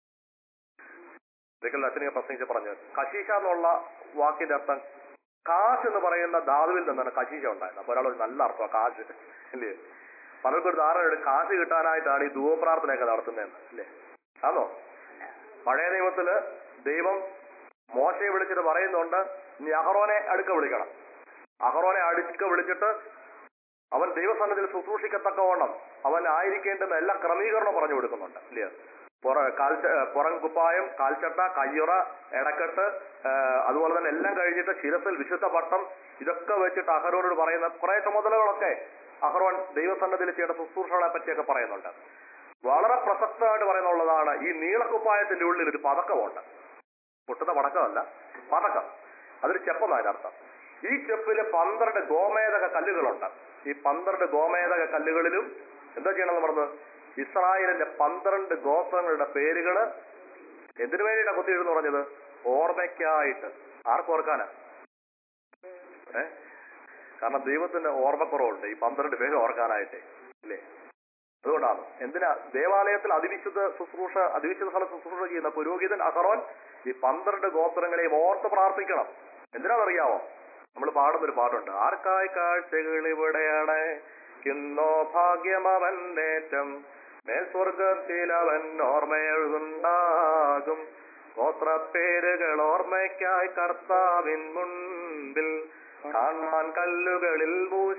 B: ഒരിക്കലും അച്ഛനെ പ്രസംഗിച്ച് പറഞ്ഞു കശീശ എന്നുള്ള വാക്കിന്റെ അർത്ഥം കാശ് എന്ന് പറയുന്ന ധാതുവിൽ നിന്നാണ് കശീശ ഉണ്ടായത് അപ്പൊ ഒരാൾ ഒരു നല്ല അർത്ഥമാണ് കാശ് അല്ലേ പലർക്കും ഒരു ധാരണയുണ്ട് കാശ് കിട്ടാനായിട്ടാണ് ഈ ധൂവപ്രാർത്ഥനയൊക്കെ നടത്തുന്നതെന്ന് അല്ലേ ആണോ പഴയ നിയമത്തില് ദൈവം മോശയെ വിളിച്ചിട്ട് പറയുന്നുണ്ട് നീ അഹറോനെ അടുക്ക വിളിക്കണം അഹറോനെ അടുക്ക വിളിച്ചിട്ട് അവൻ ദൈവസന്നിധിയിൽ ശുശ്രൂഷിക്കത്തക്കവണ്ണം അവൻ ആയിരിക്കേണ്ടുന്ന എല്ലാ ക്രമീകരണവും പറഞ്ഞു കൊടുക്കുന്നുണ്ട് ഇല്ലയോ പുറ കാൽച്ച പുറം കുപ്പായം കാൽച്ചട്ട കയ്യുറ എടക്കെട്ട് ആ, അതുപോലെ തന്നെ എല്ലാം കഴിഞ്ഞിട്ട് ശിരസിൽ വിശുദ്ധ പട്ടം ഇതൊക്കെ വെച്ചിട്ട് അഹരോനോട് പറയുന്ന കുറെ ചുമതലകളൊക്കെ അഹ്റോൻ ദൈവസന്നതിൽ ചെയ്ത ശുശ്രൂഷകളെ പറ്റിയൊക്കെ പറയുന്നുണ്ട് വളരെ പ്രസക്തമായിട്ട് പറയുന്നുള്ളതാണ് ഈ നീളക്കുപ്പായത്തിന്റെ ഉള്ളിൽ ഒരു പതക്കമുണ്ട് പൊട്ടുന്ന പടക്കമല്ല പതക്കം അതൊരു ചെപ്പെന്നാണ് അതിനർത്ഥം ഈ ചെപ്പില് പന്ത്രണ്ട് ഗോമേതക കല്ലുകളുണ്ട് ഈ പന്ത്രണ്ട് ഗോമേതക കല്ലുകളിലും എന്താ ചെയ്യണമെന്ന് പറഞ്ഞത് ഇസ്രായേലിന്റെ പന്ത്രണ്ട് ഗോത്രങ്ങളുടെ പേരുകള് എന്തിനു വേണ്ടിയിട്ടാണ് കുത്തിയിടുന്ന് പറഞ്ഞത് ഓർമ്മയ്ക്കായിട്ട് ആർക്ക് ഓർക്കാനാ ഏ കാരണം ദൈവത്തിന് ഓർമ്മക്കുറവുണ്ട് ഈ പന്ത്രണ്ട് പേര് ഓർക്കാനായിട്ട് ഇല്ലേ അതുകൊണ്ടാണ് എന്തിനാ ദേവാലയത്തിൽ അതിവിശുദ്ധ ശുശ്രൂഷ അതിവിശുദ്ധ സ്ഥല ശുശ്രൂഷ ചെയ്യുന്ന പുരോഹിതൻ അഹറോൻ ഈ പന്ത്രണ്ട് ഗോത്രങ്ങളെയും ഓർത്ത് പ്രാർത്ഥിക്കണം എന്തിനാണെന്നറിയാമോ നമ്മൾ പാടുന്ന ഒരു പാട്ടുണ്ട് ആർക്കായി കാഴ്ചകൾ ഇവിടെയാണ് കിന്നോ ഭാഗ്യമവന്നേറ്റം മേൽസ്വർഗത്തിൽ അവൻ ഓർമ്മയെഴുതുണ്ടാകും ഗോത്രപ്പേരുകൾ ഓർമ്മയ്ക്കായി കർത്താവിൻ മുൻപിൽ കാണാൻ കല്ലുകളിൽ മൂശ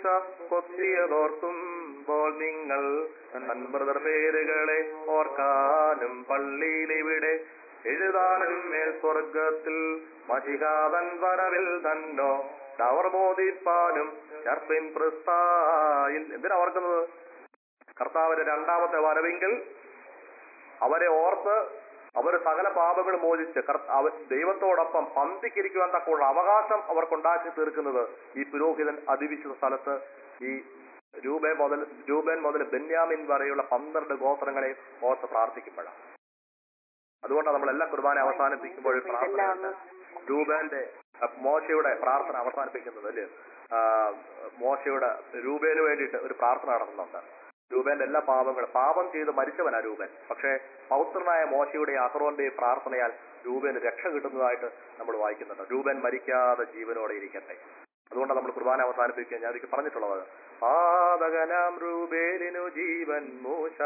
B: കൊത്തിയതോർക്കുമ്പോൾ നിങ്ങൾ അൻപതർ പേരുകളെ ഓർക്കാനും പള്ളിയിൽ ഇവിടെ എഴുതാനും മേൽ സ്വർഗത്തിൽ മഷികാതൻ വരവിൽ തന്നോ ടവർ മോദിപ്പാനും ചർപ്പിൻ പ്രസ്തായിൽ എന്തിനാ ഓർക്കുന്നത് കർത്താവിന്റെ രണ്ടാമത്തെ വരവെങ്കിൽ അവരെ ഓർത്ത് അവർ സകല പാപങ്ങൾ മോചിച്ച് കർ- അവർ ദൈവത്തോടൊപ്പം പന്തിക്കിരിക്കുവാൻ തക്കമുള്ള അവകാശം അവർക്കുണ്ടാക്കി തീർക്കുന്നത് ഈ പുരോഹിതൻ അതിവിശുദ്ധ സ്ഥലത്ത് ഈ രൂപേ മുതൽ രൂപേൻ മുതൽ ബെന്യാമിൻ വരെയുള്ള പന്ത്രണ്ട് ഗോത്രങ്ങളെ ഓർത്ത് പ്രാർത്ഥിക്കുമ്പോഴാണ് അതുകൊണ്ടാണ് നമ്മൾ എല്ലാ കുർബാന അവസാനിപ്പിക്കുമ്പോൾ പ്രാർത്ഥന രൂപേന്റെ അഹ് മോശയുടെ പ്രാർത്ഥന അവസാനിപ്പിക്കുന്നത് അല്ലേ ആ, മോശയുടെ രൂപേന് വേണ്ടിയിട്ട് ഒരു പ്രാർത്ഥന നടത്തുന്നുണ്ട് രൂപേന്റെ എല്ലാ പാപങ്ങളും പാപം ചെയ്ത് മരിച്ചവനാ രൂപൻ പക്ഷേ പൗത്രനായ മോശയുടെയും അഹ്റോന്റെയും പ്രാർത്ഥനയാൽ രൂപന് രക്ഷ കിട്ടുന്നതായിട്ട് നമ്മൾ വായിക്കുന്നുണ്ട് രൂപൻ മരിക്കാതെ ജീവനോടെ ഇരിക്കട്ടെ അതുകൊണ്ടാണ് നമ്മൾ കുർബാന അവസാനിപ്പിക്കുക ഞാൻ ഒരിക്കൽ പറഞ്ഞിട്ടുള്ളത് പാതകനാം രൂപേലിനു ജീവൻ മൂശ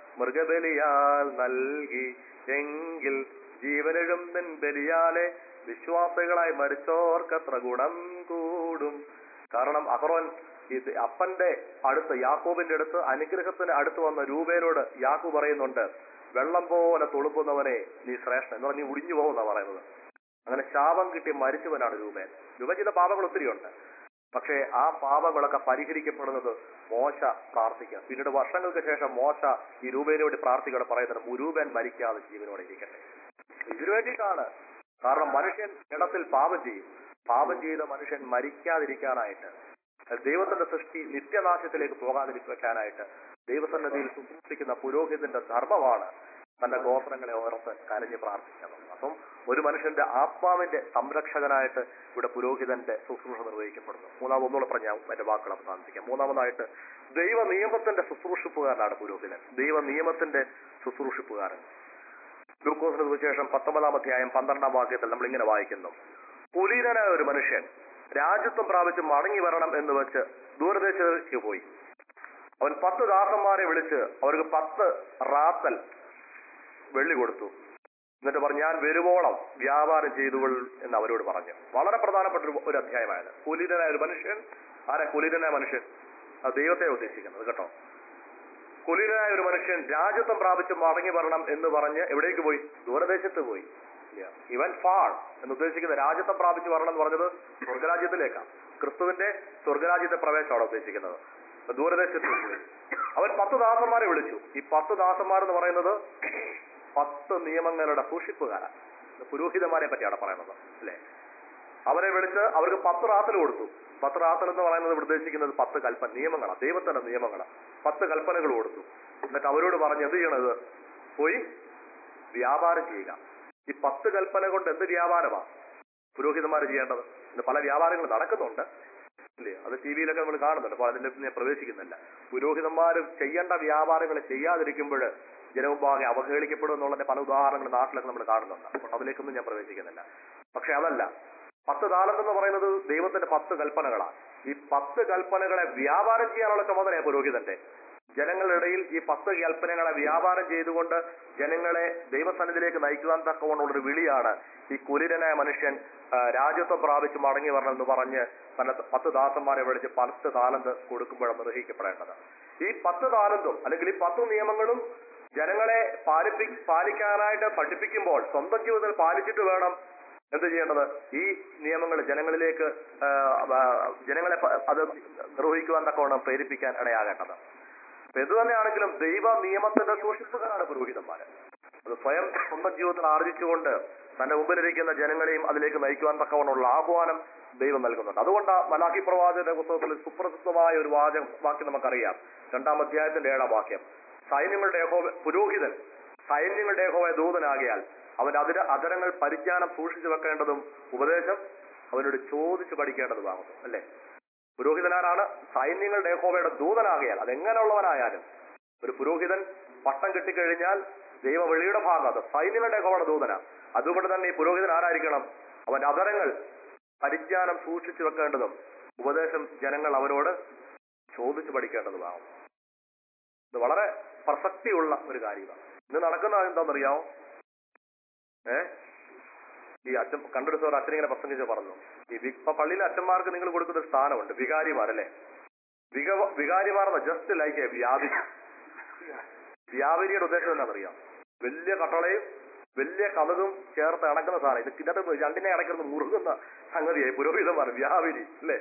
B: മൃഗബലിയാൽ നൽകി എങ്കിൽ ജീവനെഴും നിൻ ബലിയാലെ വിശ്വാസികളായി മരിച്ചോർക്കത്ര ഗുണം കൂടും കാരണം അഹ്റോൻ ഇത് അപ്പന്റെ അടുത്ത് യാക്കോബിന്റെ അടുത്ത് അനുഗ്രഹത്തിന് അടുത്ത് വന്ന രൂപേനോട് യാക്കു പറയുന്നുണ്ട് വെള്ളം പോലെ തുളുമ്പുന്നവനെ നീ ശ്രേഷ്ഠൻ എന്ന് പറഞ്ഞ് നീ ഉടിഞ്ഞു പോകുന്ന പറയുന്നത് അങ്ങനെ ശാപം കിട്ടി മരിച്ചവനാണ് രൂപേൻ രൂപ ചെയ്ത പാപങ്ങൾ ഒത്തിരിയുണ്ട് പക്ഷേ ആ പാപങ്ങളൊക്കെ പരിഹരിക്കപ്പെടുന്നത് മോശ പ്രാർത്ഥിക്കുക പിന്നീട് വർഷങ്ങൾക്ക് ശേഷം മോശ ഈ രൂപേന് വേണ്ടി പ്രാർത്ഥിക്കണം പറയുന്നത് മുരൂപൻ മരിക്കാതെ ജീവനോടെ ഇരിക്കട്ടെ ഇതിനു വേണ്ടിയിട്ടാണ് കാരണം മനുഷ്യൻ ഇടത്തിൽ പാപം ചെയ്യും പാപം ചെയ്ത മനുഷ്യൻ മരിക്കാതിരിക്കാനായിട്ട് ദൈവത്തിന്റെ സൃഷ്ടി നിത്യനാശത്തിലേക്ക് പോകാതിരിക്കാനായിട്ട് ദൈവസന്നദ്ധിയിൽ ശുശ്രൂഷിക്കുന്ന പുരോഹിതന്റെ ധർമ്മമാണ് തന്റെ ഗോത്രങ്ങളെ ഓർത്ത് കരഞ്ഞ് പ്രാർത്ഥിക്കുന്നത് അപ്പം ഒരു മനുഷ്യന്റെ ആത്മാവിന്റെ സംരക്ഷകനായിട്ട് ഇവിടെ പുരോഹിതന്റെ ശുശ്രൂഷ നിർവഹിക്കപ്പെടുന്നു മൂന്നാമത് ഒന്നുകൂടെ പറഞ്ഞാൽ എന്റെ വാക്കുകൾ അവസാനിപ്പിക്കാം മൂന്നാമതായിട്ട് ദൈവ നിയമത്തിന്റെ ശുശ്രൂഷിപ്പുകാരനാണ് പുരോഹിതൻ ദൈവ നിയമത്തിന്റെ ശുശ്രൂഷിപ്പുകാരൻ ലൂക്കോസിന് സുവിശേഷം പത്തൊമ്പതാം അധ്യായം പന്ത്രണ്ടാം വാക്യത്തിൽ നമ്മൾ ഇങ്ങനെ വായിക്കുന്നു കുലീനനായ ഒരു മനുഷ്യൻ രാജ്യത്വം പ്രാപിച്ച് മടങ്ങി വരണം എന്ന് വെച്ച് ദൂരദേശത്തേക്ക് പോയി അവൻ പത്ത് ദാസന്മാരെ വിളിച്ച് അവർക്ക് പത്ത് റാത്തൽ വെള്ളി കൊടുത്തു എന്നിട്ട് പറഞ്ഞു ഞാൻ വരുവോളം വ്യാപാരം ചെയ്തുകൊൾ എന്ന് അവരോട് പറഞ്ഞു വളരെ പ്രധാനപ്പെട്ട ഒരു ഒരു അധ്യായമായത് കുലീനനായ ഒരു മനുഷ്യൻ ആരാ കുലീനനായ മനുഷ്യൻ അത് ദൈവത്തെ ഉദ്ദേശിക്കുന്നത് കേട്ടോ കുലീനനായ ഒരു മനുഷ്യൻ രാജ്യത്വം പ്രാപിച്ച് മടങ്ങി വരണം എന്ന് പറഞ്ഞ് എവിടേക്ക് പോയി ദൂരദേശത്ത് പോയി ഇവൻ ഫാൾ എന്ന് ഉദ്ദേശിക്കുന്നത് രാജ്യത്വം പ്രാപിച്ച് വരണം എന്ന് പറഞ്ഞത് സ്വർഗരാജ്യത്തിലേക്കാണ് ക്രിസ്തുവിന്റെ സ്വർഗരാജ്യത്തെ പ്രവേശമാണ് ഉദ്ദേശിക്കുന്നത് അപ്പൊ ദൂരദേശത്ത് പോയി അവൻ പത്ത് ദാസന്മാരെ വിളിച്ചു ഈ പത്ത് ദാസന്മാർ എന്ന് പറയുന്നത് പത്ത് നിയമങ്ങളുടെ സൂക്ഷിപ്പുകാരാണ് ഇത് പുരോഹിതന്മാരെ പറ്റിയാണ് പറയുന്നത് അല്ലേ അവരെ വിളിച്ച് അവർക്ക് പത്ത് റാത്തൽ കൊടുത്തു പത്ത് റാത്തൽ എന്ന് പറയുന്നത് ഇവിടെ ഉദ്ദേശിക്കുന്നത് പത്ത് കൽപ്പന നിയമങ്ങളാണ് ദൈവത്തിന്റെ നിയമങ്ങളാണ് പത്ത് കൽപ്പനകൾ കൊടുത്തു എന്നിട്ട് അവരോട് പറഞ്ഞ് എന്ത് ചെയ്യണത് പോയി വ്യാപാരം ചെയ്യുക ഈ പത്ത് കൽപ്പന കൊണ്ട് എന്ത് വ്യാപാരമാണ് പുരോഹിതന്മാർ ചെയ്യേണ്ടത് ഇന്ന് പല വ്യാപാരങ്ങൾ നടക്കുന്നുണ്ട് ഇല്ലേ അത് ടി വിയിലൊക്കെ നമ്മൾ കാണുന്നുണ്ട് അപ്പോൾ അതിന്റെ ഞാൻ പ്രവേശിക്കുന്നില്ല പുരോഹിതന്മാർ ചെയ്യേണ്ട വ്യാപാരങ്ങൾ ചെയ്യാതിരിക്കുമ്പോൾ ജനമുമ്പാകെ അവഹേളിക്കപ്പെടും എന്നുള്ളതിന്റെ പല ഉദാഹരണങ്ങൾ നാട്ടിലൊക്കെ നമ്മൾ കാണുന്നുണ്ട് അപ്പോൾ അതിലേക്കൊന്നും ഞാൻ പ്രവേശിക്കുന്നില്ല പക്ഷെ അതല്ല പത്ത് താലന്ത് എന്ന് പറയുന്നത് ദൈവത്തിന്റെ പത്ത് കൽപ്പനകളാണ് ഈ പത്ത് കൽപ്പനകളെ വ്യാപാരം ചെയ്യാനുള്ള ചുമതലയാണ് പുരോഹിതന്റെ ജനങ്ങളുടെ ഇടയിൽ ഈ പത്ത് കൽപ്പനകളെ വ്യാപാരം ചെയ്തുകൊണ്ട് ജനങ്ങളെ ദൈവസന്നിധിയിലേക്ക് നയിക്കുവാൻ തക്കവണ്ണമുള്ള ഒരു വിളിയാണ് ഈ കുലിരനായ മനുഷ്യൻ ആ, രാജ്യത്വം പ്രാപിച്ച് മടങ്ങി വരണം എന്ന് പറഞ്ഞ് തന്റെ പത്ത് ദാസന്മാരെ വിളിച്ച് പത്ത് താലന്ത് കൊടുക്കുമ്പോൾ നിർവഹിക്കപ്പെടേണ്ടത് ഈ പത്ത് താലന്തും അല്ലെങ്കിൽ ഈ പത്ത് നിയമങ്ങളും ജനങ്ങളെ പാലിപ്പി പാലിക്കാനായിട്ട് പഠിപ്പിക്കുമ്പോൾ സ്വന്തം ജീവിതത്തിൽ പാലിച്ചിട്ട് വേണം എന്ത് ചെയ്യേണ്ടത് ഈ നിയമങ്ങൾ ജനങ്ങളിലേക്ക് ആ, ആ, ജനങ്ങളെ പ- അത് നിർവഹിക്കുവാൻ തക്കവണ്ണം പ്രേരിപ്പിക്കാൻ ഇടയാകേണ്ടത് അപ്പൊ എന്ത് തന്നെയാണെങ്കിലും ദൈവ നിയമത്തിന്റെ സൂക്ഷിപ്പുകാരാണ് പുരോഹിതന്മാര് അത് സ്വയം സ്വന്തം ജീവിതത്തിൽ ആർജിച്ചുകൊണ്ട് തന്റെ മുമ്പിലിരിക്കുന്ന ജനങ്ങളെയും അതിലേക്ക് നയിക്കുവാൻ തക്കവണ്ണമുള്ള ആഹ്വാനം ദൈവം നൽകുന്നുണ്ട് അതുകൊണ്ട് മലാഖി പ്രവാചകന്റെ പുസ്തകത്തിൽ സുപ്രസിദ്ധമായ ഒരു വാചകം വാക്യം നമുക്കറിയാം രണ്ടാം അധ്യായത്തിന്റെ ഏഴാം വാക്യം സൈന്യങ്ങളുടെ യഹോവ പുരോഹിതൻ സൈന്യങ്ങളുടെ യഹോവ ദൂതനാകിയാൽ അവന്റെ അതിര അതരങ്ങൾ പരിജ്ഞാനം സൂക്ഷിച്ചു വെക്കേണ്ടതും ഉപദേശം അവനോട് ചോദിച്ചു പഠിക്കേണ്ടതുമാകുന്നു അല്ലേ പുരോഹിതനാരാണ് സൈന്യങ്ങളുടെ യഹോവയുടെ ദൂതനാകിയാൽ അതെങ്ങനെയുള്ളവനായാലും ഒരു പുരോഹിതൻ പട്ടം കിട്ടിക്കഴിഞ്ഞാൽ ദൈവ വെളിയുടെ ഭാഗം അത് സൈന്യങ്ങളുടെ യഹോവയുടെ ദൂതന അതുകൊണ്ട് തന്നെ ഈ പുരോഹിതൻ ആരായിരിക്കണം അവന്റെ അതരങ്ങൾ പരിജ്ഞാനം സൂക്ഷിച്ചു വെക്കേണ്ടതും ഉപദേശം ജനങ്ങൾ അവരോട് ചോദിച്ചു പഠിക്കേണ്ടതുമാകും ഇത് വളരെ പ്രസക്തിയുള്ള ഒരു കാര്യമാണ് ഇന്ന് നടക്കുന്ന എന്താണെന്നറിയാമോ ഏ ഈ അച്ഛൻ കണ്ടെടുത്ത ഒരു അച്ഛൻ ഇങ്ങനെ പ്രസംഗിച്ച് പറഞ്ഞു ഈ വി- ഇപ്പൊ പള്ളിയിലെ അച്ഛന്മാർക്ക് നിങ്ങൾ കൊടുക്കുന്ന ഒരു സ്ഥാനമുണ്ട് വികാരിമാരല്ലേ വിക വികാരിമാർ ജസ്റ്റ് ലൈക്ക് എ വ്യാപിരി വ്യാപാരിയുടെ ഉദ്ദേശം എന്താണെന്നറിയാം വലിയ കട്ടളയും വലിയ കഥകും ചേർത്ത് അടക്കുന്ന സാധനം ഇത് ഇതിനകത്ത് രണ്ടിനെ അടയ്ക്കുന്ന മുറുകുന്ന സംഗതിയായി പുരോഹിതന്മാർ വ്യാപാരി അല്ലേ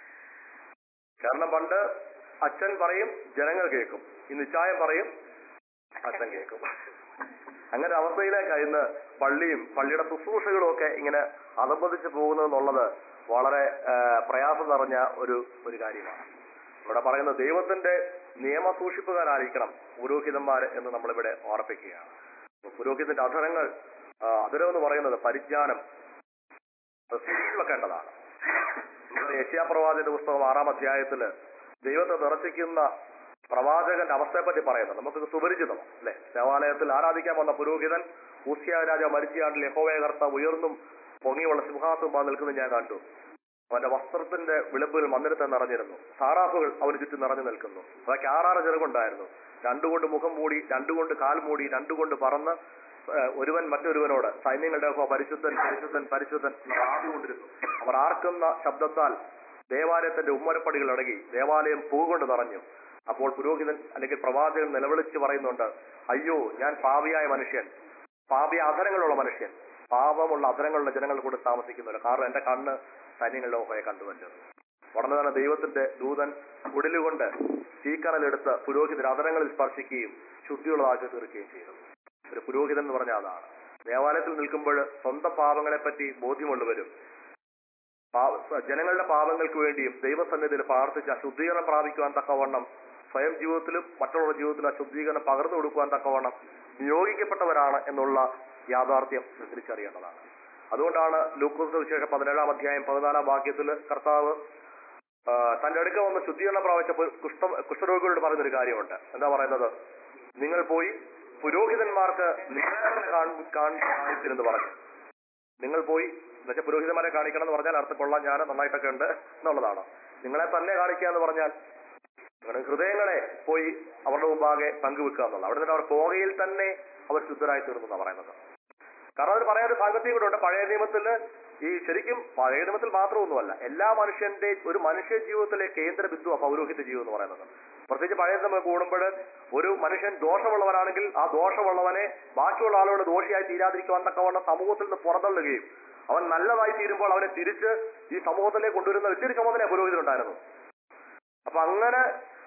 B: കാരണം പണ്ട് അച്ഛൻ പറയും ജനങ്ങൾ കേൾക്കും ഈ നിശ്ചായം പറയും അച്ഛൻ കേൾക്കും അങ്ങനെ അവസ്ഥയിലേക്കാണ് ഇന്ന് പള്ളിയും പള്ളിയുടെ ശുശ്രൂഷകളും ഒക്കെ ഇങ്ങനെ അധപതിച്ച് പോകുന്നതെന്നുള്ളത് വളരെ ആ, പ്രയാസം നിറഞ്ഞ ഒരു ഒരു കാര്യമാണ് ഇവിടെ പറയുന്ന ദൈവത്തിന്റെ നിയമസൂക്ഷിപ്പുകാരായിരിക്കണം പുരോഹിതന്മാര് എന്ന് നമ്മളിവിടെ ഓർപ്പിക്കുകയാണ് അപ്പൊ പുരോഹിതന്റെ അധരങ്ങൾ ആ, അധരം എന്ന് പറയുന്നത് പരിജ്ഞാനം അത് സൂക്ഷിച്ചു വെക്കേണ്ടതാണ് യശ്യാപ്രവാചന്റെ പുസ്തകം ആറാം അധ്യായത്തില് ദൈവത്തെ നിറച്ചിക്കുന്ന പ്രവാചകന്റെ അവസ്ഥയെപ്പറ്റി പറയുന്നത് നമുക്കിത് സുപരിചിതം അല്ലെ ദേവാലയത്തിൽ ആരാധിക്കാൻ വന്ന പുരോഹിതൻ ഊസ്യ രാജ മരിച്ചയാണ്ടിൽ യഹോവയ കർത്താവ് ഉയർന്നും പൊങ്ങിയുള്ള സിംഹാസനം നിൽക്കുന്നത് ഞാൻ കണ്ടു അവന്റെ വസ്ത്രത്തിന്റെ വിളിമ്പിൽ മന്ദിരത്തെ നിറഞ്ഞിരുന്നു സാറാഫുകൾ അവന് ചുറ്റും നിറഞ്ഞു നിൽക്കുന്നു അതൊക്കെ ആറാറ് ചെറുകൊണ്ടായിരുന്നു രണ്ടുകൊണ്ട് മുഖം മൂടി രണ്ടുകൊണ്ട് കാൽ മൂടി രണ്ടുകൊണ്ട് പറന്ന് ഏഹ്, ഒരുവൻ മറ്റൊരുവനോട് സൈന്യങ്ങളുടെ യഹോവ പരിശുദ്ധൻ പരിശുദ്ധൻ പരിശുദ്ധൻ എന്ന് ആർന്നുകൊണ്ടിരുന്നു അവർ ആർക്കുന്ന ശബ്ദത്താൽ ദേവാലയത്തിന്റെ ഉമ്മരപ്പടികൾ അടങ്ങി ദേവാലയം പൂകൊണ്ട് നിറഞ്ഞു അപ്പോൾ പുരോഹിതൻ അല്ലെങ്കിൽ പ്രവാചകൻ നിലവിളിച്ച് പറയുന്നുണ്ട് അയ്യോ ഞാൻ പാപിയായ മനുഷ്യൻ പാപിയ അധരങ്ങളുള്ള മനുഷ്യൻ പാപമുള്ള അധരങ്ങളുള്ള ജനങ്ങൾ കൂടെ താമസിക്കുന്നില്ല കാരണം എന്റെ കണ്ണ് സൈന്യങ്ങളുടെ ഓഹയെ കണ്ടുവല്ലോ ഉടനെ തന്നെ ദൈവത്തിന്റെ ദൂതൻ ഉടലുകൊണ്ട് തീക്കണലെടുത്ത് പുരോഹിതൻ അധരങ്ങളിൽ സ്പർശിക്കുകയും ശുദ്ധിയുള്ളതാക്കി തീർക്കുകയും ചെയ്തു ഒരു പുരോഹിതൻ എന്ന് പറഞ്ഞാൽ അതാണ് ദേവാലയത്തിൽ നിൽക്കുമ്പോൾ സ്വന്തം പാപങ്ങളെ പറ്റി ബോധ്യമുള്ളവരും പാവ- ജനങ്ങളുടെ പാപങ്ങൾക്ക് വേണ്ടിയും ദൈവസന്നിധിയിൽ പ്രാർത്ഥിച്ച് ആ ശുദ്ധീകരണം പ്രാപിക്കുവാൻ തക്കവണ്ണം സ്വയം ജീവിതത്തിലും മറ്റുള്ള ജീവിതത്തിലും ആ ശുദ്ധീകരണം പകർന്നു കൊടുക്കുവാൻ തക്കവണ്ണം നിയോഗിക്കപ്പെട്ടവരാണ് എന്നുള്ള യാഥാർത്ഥ്യം തിരിച്ചറിയേണ്ടതാണ് അതുകൊണ്ടാണ് ലൂക്കോസ് വിശേഷം പതിനേഴാം അധ്യായം പതിനാലാം വാക്യത്തിൽ കർത്താവ് ആ, തന്റെ അടുക്ക വന്ന് ശുദ്ധീകരണം പ്രാപിച്ച പു- കുഷ്ഠ കുഷ്ഠരോഗികളോട് പറയുന്നൊരു കാര്യമുണ്ട് എന്താ പറയുന്നത് നിങ്ങൾ പോയി പുരോഹിതന്മാർക്ക് നിങ്ങളെ തന്നെ കാണി- കാണിപ്പിനെന്ന് പറഞ്ഞു നിങ്ങൾ പോയി എന്നുവെച്ചാൽ പുരോഹിതന്മാരെ കാണിക്കണം എന്ന് പറഞ്ഞാൽ അർത്ഥം കൊള്ളാൻ ഞാൻ നന്നായിട്ടൊക്കെ ഉണ്ട് എന്നുള്ളതാണ് നിങ്ങളെ തന്നെ കാണിക്കുക എന്ന് പറഞ്ഞാൽ നിങ്ങളുടെ ഹൃദയങ്ങളെ പോയി അവരുടെ മുമ്പാകെ പങ്കുവെക്കുക എന്നുള്ളത് അവിടെ നിന്ന് അവർ പോകയിൽ തന്നെ അവർ ശുദ്ധരായി തീർന്നു എന്നാണ് പറയുന്നത് കാരണം അവർ പറയാൻ ഒരു സാങ്കത്യം കൂടെ ഉണ്ട് പഴയ നിയമത്തിൽ ഈ ശരിക്കും പഴയ നിയമത്തിൽ മാത്രമൊന്നുമല്ല എല്ലാ മനുഷ്യന്റെ ഒരു മനുഷ്യ ജീവിതത്തിലെ കേന്ദ്ര ബിന്ദുവാണ് പൗരോഹിത്യ ജീവിതം എന്ന് പറയുന്നത് പ്രത്യേകിച്ച് പഴയ നിയമം കൂടുമ്പോൾ ഒരു മനുഷ്യൻ ദോഷമുള്ളവനാണെങ്കിൽ ആ ദോഷമുള്ളവനെ ബാക്കിയുള്ള ആളുകൾ ദോഷിയായി തീരാതിരിക്കുവാൻ തക്കവണ്ണം സമൂഹത്തിൽ നിന്ന് പുറന്തള്ളുകയും അവൻ നല്ലതായി തീരുമ്പോൾ അവനെ തിരിച്ച് ഈ സമൂഹത്തിലേക്ക് കൊണ്ടുവരുന്ന വലിയൊരു ചുമതല പുരോഹിതനുണ്ടായിരുന്നു അപ്പൊ അങ്ങനെ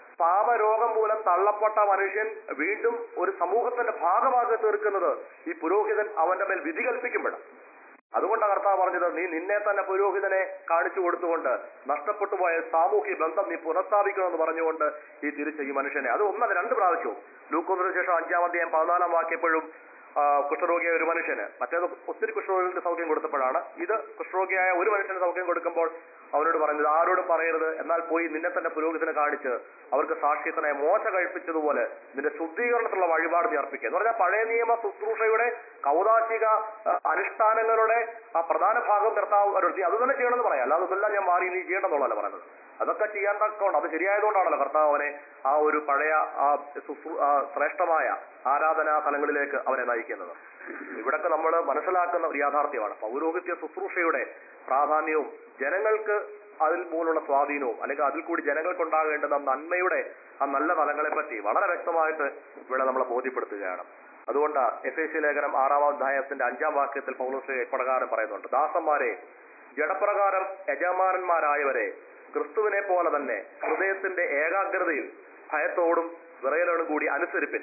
B: പാപരോഗം മൂലം തള്ളപ്പെട്ട മനുഷ്യൻ വീണ്ടും ഒരു സമൂഹത്തിന്റെ ഭാഗമാക്കി തീർക്കുന്നത് ഈ പുരോഹിതൻ അവന്റെ മേൽ വിധി കൽപ്പിക്കുമ്പോഴാണ് അതുകൊണ്ടാണ് കർത്താവ് പറഞ്ഞത് നീ നിന്നെ തന്നെ പുരോഹിതനെ കാണിച്ചു കൊടുത്തുകൊണ്ട് നഷ്ടപ്പെട്ടു പോയ സാമൂഹ്യ ബന്ധം നീ പുനഃസ്ഥാപിക്കണമെന്ന് പറഞ്ഞുകൊണ്ട് ഈ തിരിച്ച് ഈ മനുഷ്യനെ അത് ഒന്നത് രണ്ട് പ്രാവശ്യവും ലൂക്കോസിന് ശേഷം അഞ്ചാം അധ്യായം പതിനാലാം വാക്യപ്പോഴും ആ, കുഷ്ഠരോഗിയായ ഒരു മനുഷ്യന് മറ്റേത് ഒത്തിരി കുഷ്ഠരോഗികൾക്ക് സൗഖ്യം കൊടുത്തപ്പോഴാണ് ഇത് കുഷ്ഠരോഗിയായ ഒരു മനുഷ്യന് സൗഖ്യം കൊടുക്കുമ്പോൾ അവനോട് പറയുന്നത് ആരോടും പറയരുത് എന്നാൽ പോയി നിന്നെ തന്നെ പുരോഹിതനെ കാണിച്ച് അവർക്ക് സാക്ഷ്യത്തിനായി മോശ കഴിപ്പിച്ചതുപോലെ നിന്റെ ശുദ്ധീകരണത്തിലുള്ള വഴിപാട് നീ അർപ്പിക്കുക എന്ന് പറഞ്ഞാൽ പഴയ നിയമ ശുശ്രൂഷയുടെ കൗതാശിക ആ, അനുഷ്ഠാനങ്ങളുടെ ആ പ്രധാന ഭാഗം കർത്താവ് അവരോട് അത് തന്നെ ചെയ്യണമെന്ന് പറയാം അല്ലാതെ ഇതെല്ലാം ഞാൻ മാറി നീ ചെയ്യണമെന്നുള്ളതല്ല പറയുന്നത് അതൊക്കെ ചെയ്യാൻ തക്കോണ്ട് അത് ശരിയായതുകൊണ്ടാണല്ലോ കർത്താവ് അവനെ ആ ഒരു പഴയ ആ ശുശ്രൂ ആ ശ്രേഷ്ഠമായ ആരാധനാ തലങ്ങളിലേക്ക് അവനെ നയിക്കുന്നത് ഇവിടൊക്കെ നമ്മൾ മനസ്സിലാക്കുന്ന ഒരു യാഥാർത്ഥ്യമാണ് പൗരോഹിത്യ ശുശ്രൂഷയുടെ പ്രാധാന്യവും ജനങ്ങൾക്ക് അതിൽ മൂലമുള്ള സ്വാധീനവും അല്ലെങ്കിൽ അതിൽ കൂടി ജനങ്ങൾക്കുണ്ടാകേണ്ടുന്ന നന്മയുടെ ആ നല്ല തലങ്ങളെ പറ്റി വളരെ വ്യക്തമായിട്ട് ഇവിടെ നമ്മളെ ബോധ്യപ്പെടുത്തുകയാണ് അതുകൊണ്ട് എഫ് എസ് സി ലേഖനം ആറാം അധ്യായത്തിന്റെ അഞ്ചാം വാക്യത്തിൽ പൗലോസ് ഇപ്രകാരം പറയുന്നുണ്ട് ദാസന്മാരെ ജഡപ്രകാരം യജമാനന്മാരായവരെ ക്രിസ്തുവിനെ പോലെ തന്നെ ഹൃദയത്തിന്റെ ഏകാഗ്രതയിൽ ഭയത്തോടും വിറയലോടും കൂടി അനുസരിപ്പിൻ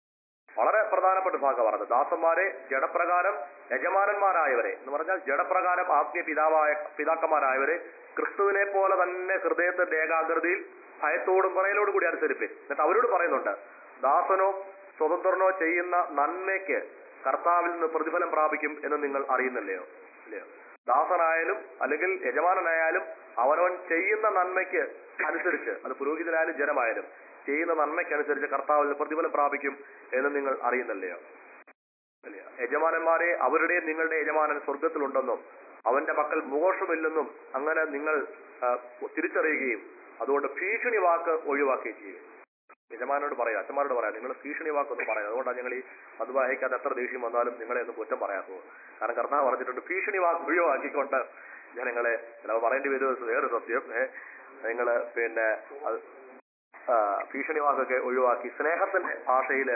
B: വളരെ പ്രധാനപ്പെട്ട ഭാഗം പറഞ്ഞത് ദാസന്മാരെ ജഡപ്രകാരം യജമാനന്മാരായവരെ എന്ന് പറഞ്ഞാൽ ജഡപ്രകാരം ആത്മീയ പിതാവായ പിതാക്കന്മാരായവരെ ക്രിസ്തുവിനെ പോലെ തന്നെ ഹൃദയത്തിന്റെ ഏകാഗ്രതയിൽ ഭയത്തോടും വിറയലോടും കൂടി അനുസരിപ്പിൻ എന്നിട്ട് അവരോട് പറയുന്നുണ്ട് ദാസനോ സ്വതന്ത്രനോ ചെയ്യുന്ന നന്മയ്ക്ക് കർത്താവിൽ നിന്ന് പ്രതിഫലം പ്രാപിക്കും എന്ന് നിങ്ങൾ അറിയുന്നില്ലയോ ഇല്ലയോ ദാസനായാലും അല്ലെങ്കിൽ യജമാനനായാലും അവനവൻ ചെയ്യുന്ന നന്മയ്ക്ക് അനുസരിച്ച് അത് പുരോഹിതനായാലും ജനമായാലും ചെയ്യുന്ന നന്മയ്ക്കനുസരിച്ച് കർത്താവിൽ നിന്ന് പ്രതിഫലം പ്രാപിക്കും എന്ന് നിങ്ങൾ അറിയുന്നില്ലയോ ഇല്ലയോ? യജമാനന്മാരെ അവരുടെ നിങ്ങളുടെ യജമാനൻ സ്വർഗത്തിലുണ്ടെന്നും അവന്റെ പക്കൽ മോശമില്ലെന്നും അങ്ങനെ നിങ്ങൾ ആ, തിരിച്ചറിയുകയും അതുകൊണ്ട് ഭീഷണി വാക്ക് ഒഴിവാക്കുകയും ചെയ്യും യജമാനോട് പറയാം അച്ഛന്മാരോട് പറയാം നിങ്ങൾ ഭീഷണി വാക്കൊന്നും പറയാം അതുകൊണ്ടാണ് ഞങ്ങൾ ഈ അത് വായിക്കാതെ എത്ര ദേഷ്യം വന്നാലും നിങ്ങളെ ഒന്നും കുറ്റം പറയാത്തത് കാരണം കർത്താവ് പറഞ്ഞിട്ടുണ്ട് ഭീഷണി വാക്ക് ഒഴിവാക്കിക്കൊണ്ട് ജനങ്ങളെ ചിലവ് പറയേണ്ടി വരും വേറെ സത്യം ഏഹ് നിങ്ങള് പിന്നെ അത് ആ, ഭീഷണി വാക്കൊക്കെ ഒഴിവാക്കി സ്നേഹത്തിന്റെ ഭാഷയിൽ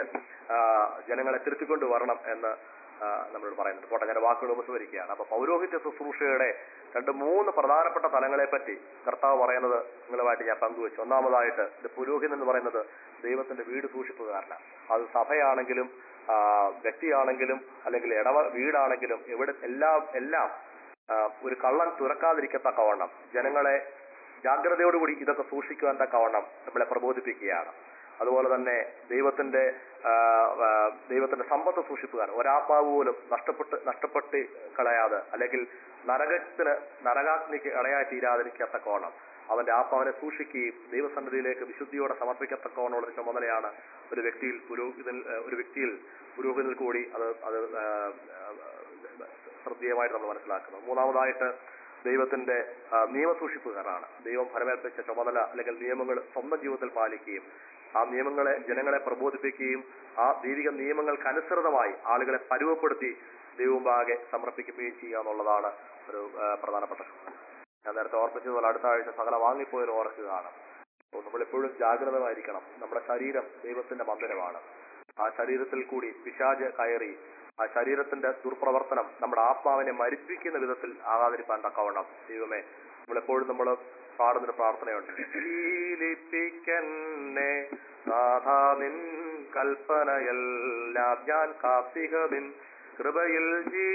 B: ജനങ്ങളെ തിരുത്തിക്കൊണ്ട് വരണം എന്ന് ആ, നമ്മളോട് പറയുന്നുണ്ട് പോട്ടെ ഞാൻ വാക്കുകൾ ഉപസ്മരിക്കുകയാണ് അപ്പൊ പൗരോഹിത്യ ശുശ്രൂഷയുടെ രണ്ട് മൂന്ന് പ്രധാനപ്പെട്ട തലങ്ങളെ പറ്റി കർത്താവ് പറയുന്നത് നിങ്ങളുമായിട്ട് ഞാൻ പങ്കുവച്ചു ഒന്നാമതായിട്ട് ഇത് പുരോഹിതൻ എന്ന് പറയുന്നത് ദൈവത്തിന്റെ വീട് സൂക്ഷിപ്പുകാരനാണ് അത് സഭയാണെങ്കിലും ആ, വ്യക്തിയാണെങ്കിലും അല്ലെങ്കിൽ ഇടവ വീടാണെങ്കിലും എവിടെ എല്ലാം എല്ലാം ആ, ഒരു കള്ളൻ തുറക്കാതിരിക്കത്തക്കവണ്ണം ജനങ്ങളെ ജാഗ്രതയോടുകൂടി ഇതൊക്കെ സൂക്ഷിക്കുവാൻ തക്കവണ്ണം നമ്മളെ പ്രബോധിപ്പിക്കുകയാണ് അതുപോലെ തന്നെ ദൈവത്തിന്റെ ആ, ആ, ദൈവത്തിന്റെ സമ്പത്ത് സൂക്ഷിപ്പുകാർ ഒരാത്മാവ് പോലും നഷ്ടപ്പെട്ട് നഷ്ടപ്പെട്ട് കളയാതെ അല്ലെങ്കിൽ നരകത്തിന് നരകാഗ്നിക്ക് ഇടയായി തീരാതിരിക്കത്തക്കോണം അവന്റെ ആത്മാവിനെ സൂക്ഷിക്കുകയും ദൈവസന്നിധിയിലേക്ക് വിശുദ്ധിയോടെ സമർപ്പിക്കത്തക്കോണമുള്ള ഒരു ചുമതലയാണ് ഒരു വ്യക്തിയിൽ പുരോഹിതൻ ആ, ഒരു വ്യക്തിയിൽ പുരോഹിതനിൽ കൂടി അത് അത് ആ, ആ, ശ്രദ്ധേയമായിട്ട് നമ്മൾ മനസ്സിലാക്കുന്നത് മൂന്നാമതായിട്ട് ദൈവത്തിന്റെ ആ, നിയമസൂക്ഷിപ്പുകാരാണ് ദൈവം ഫലമേൽപ്പിച്ച ചുമതല അല്ലെങ്കിൽ നിയമങ്ങൾ സ്വന്തം ജീവിതത്തിൽ പാലിക്കുകയും ആ നിയമങ്ങളെ ജനങ്ങളെ പ്രബോധിപ്പിക്കുകയും ആ ദൈവിക നിയമങ്ങൾക്ക് അനുസൃതമായി ആളുകളെ പരുവപ്പെടുത്തി ദൈവമുമ്പാകെ സമർപ്പിക്കുകയും ചെയ്യുക എന്നുള്ളതാണ് ഒരു ആ, പ്രധാനപ്പെട്ട ചുമതല ഞാൻ നേരത്തെ ഓർപ്പിച്ചതുപോലെ അടുത്ത ആഴ്ച സകല വാങ്ങിപ്പോയെന്ന് ഓർക്കുകയാണ് അപ്പോൾ നമ്മൾ എപ്പോഴും ജാഗ്രതമായിരിക്കണം നമ്മുടെ ശരീരം ദൈവത്തിന്റെ മന്ദിരമാണ് ആ ശരീരത്തിൽ കൂടി പിശാജ് കയറി ആ ശരീരത്തിന്റെ ദുർപ്രവർത്തനം നമ്മുടെ ആത്മാവിനെ മരിപ്പിക്കുന്ന വിധത്തിൽ ആകാതിരിക്കാൻ തക്കവണ്ണം ദൈവമേ നമ്മളെപ്പോഴും നമ്മൾ പാടുന്നൊരു പ്രാർത്ഥനയുണ്ട് ശീലിപ്പിക്കന്നെ നാഥാ നിൻ കൽപ്പനയെല്ലാം ഞാൻ കാത്തിക നിൻ കൃപയിൽ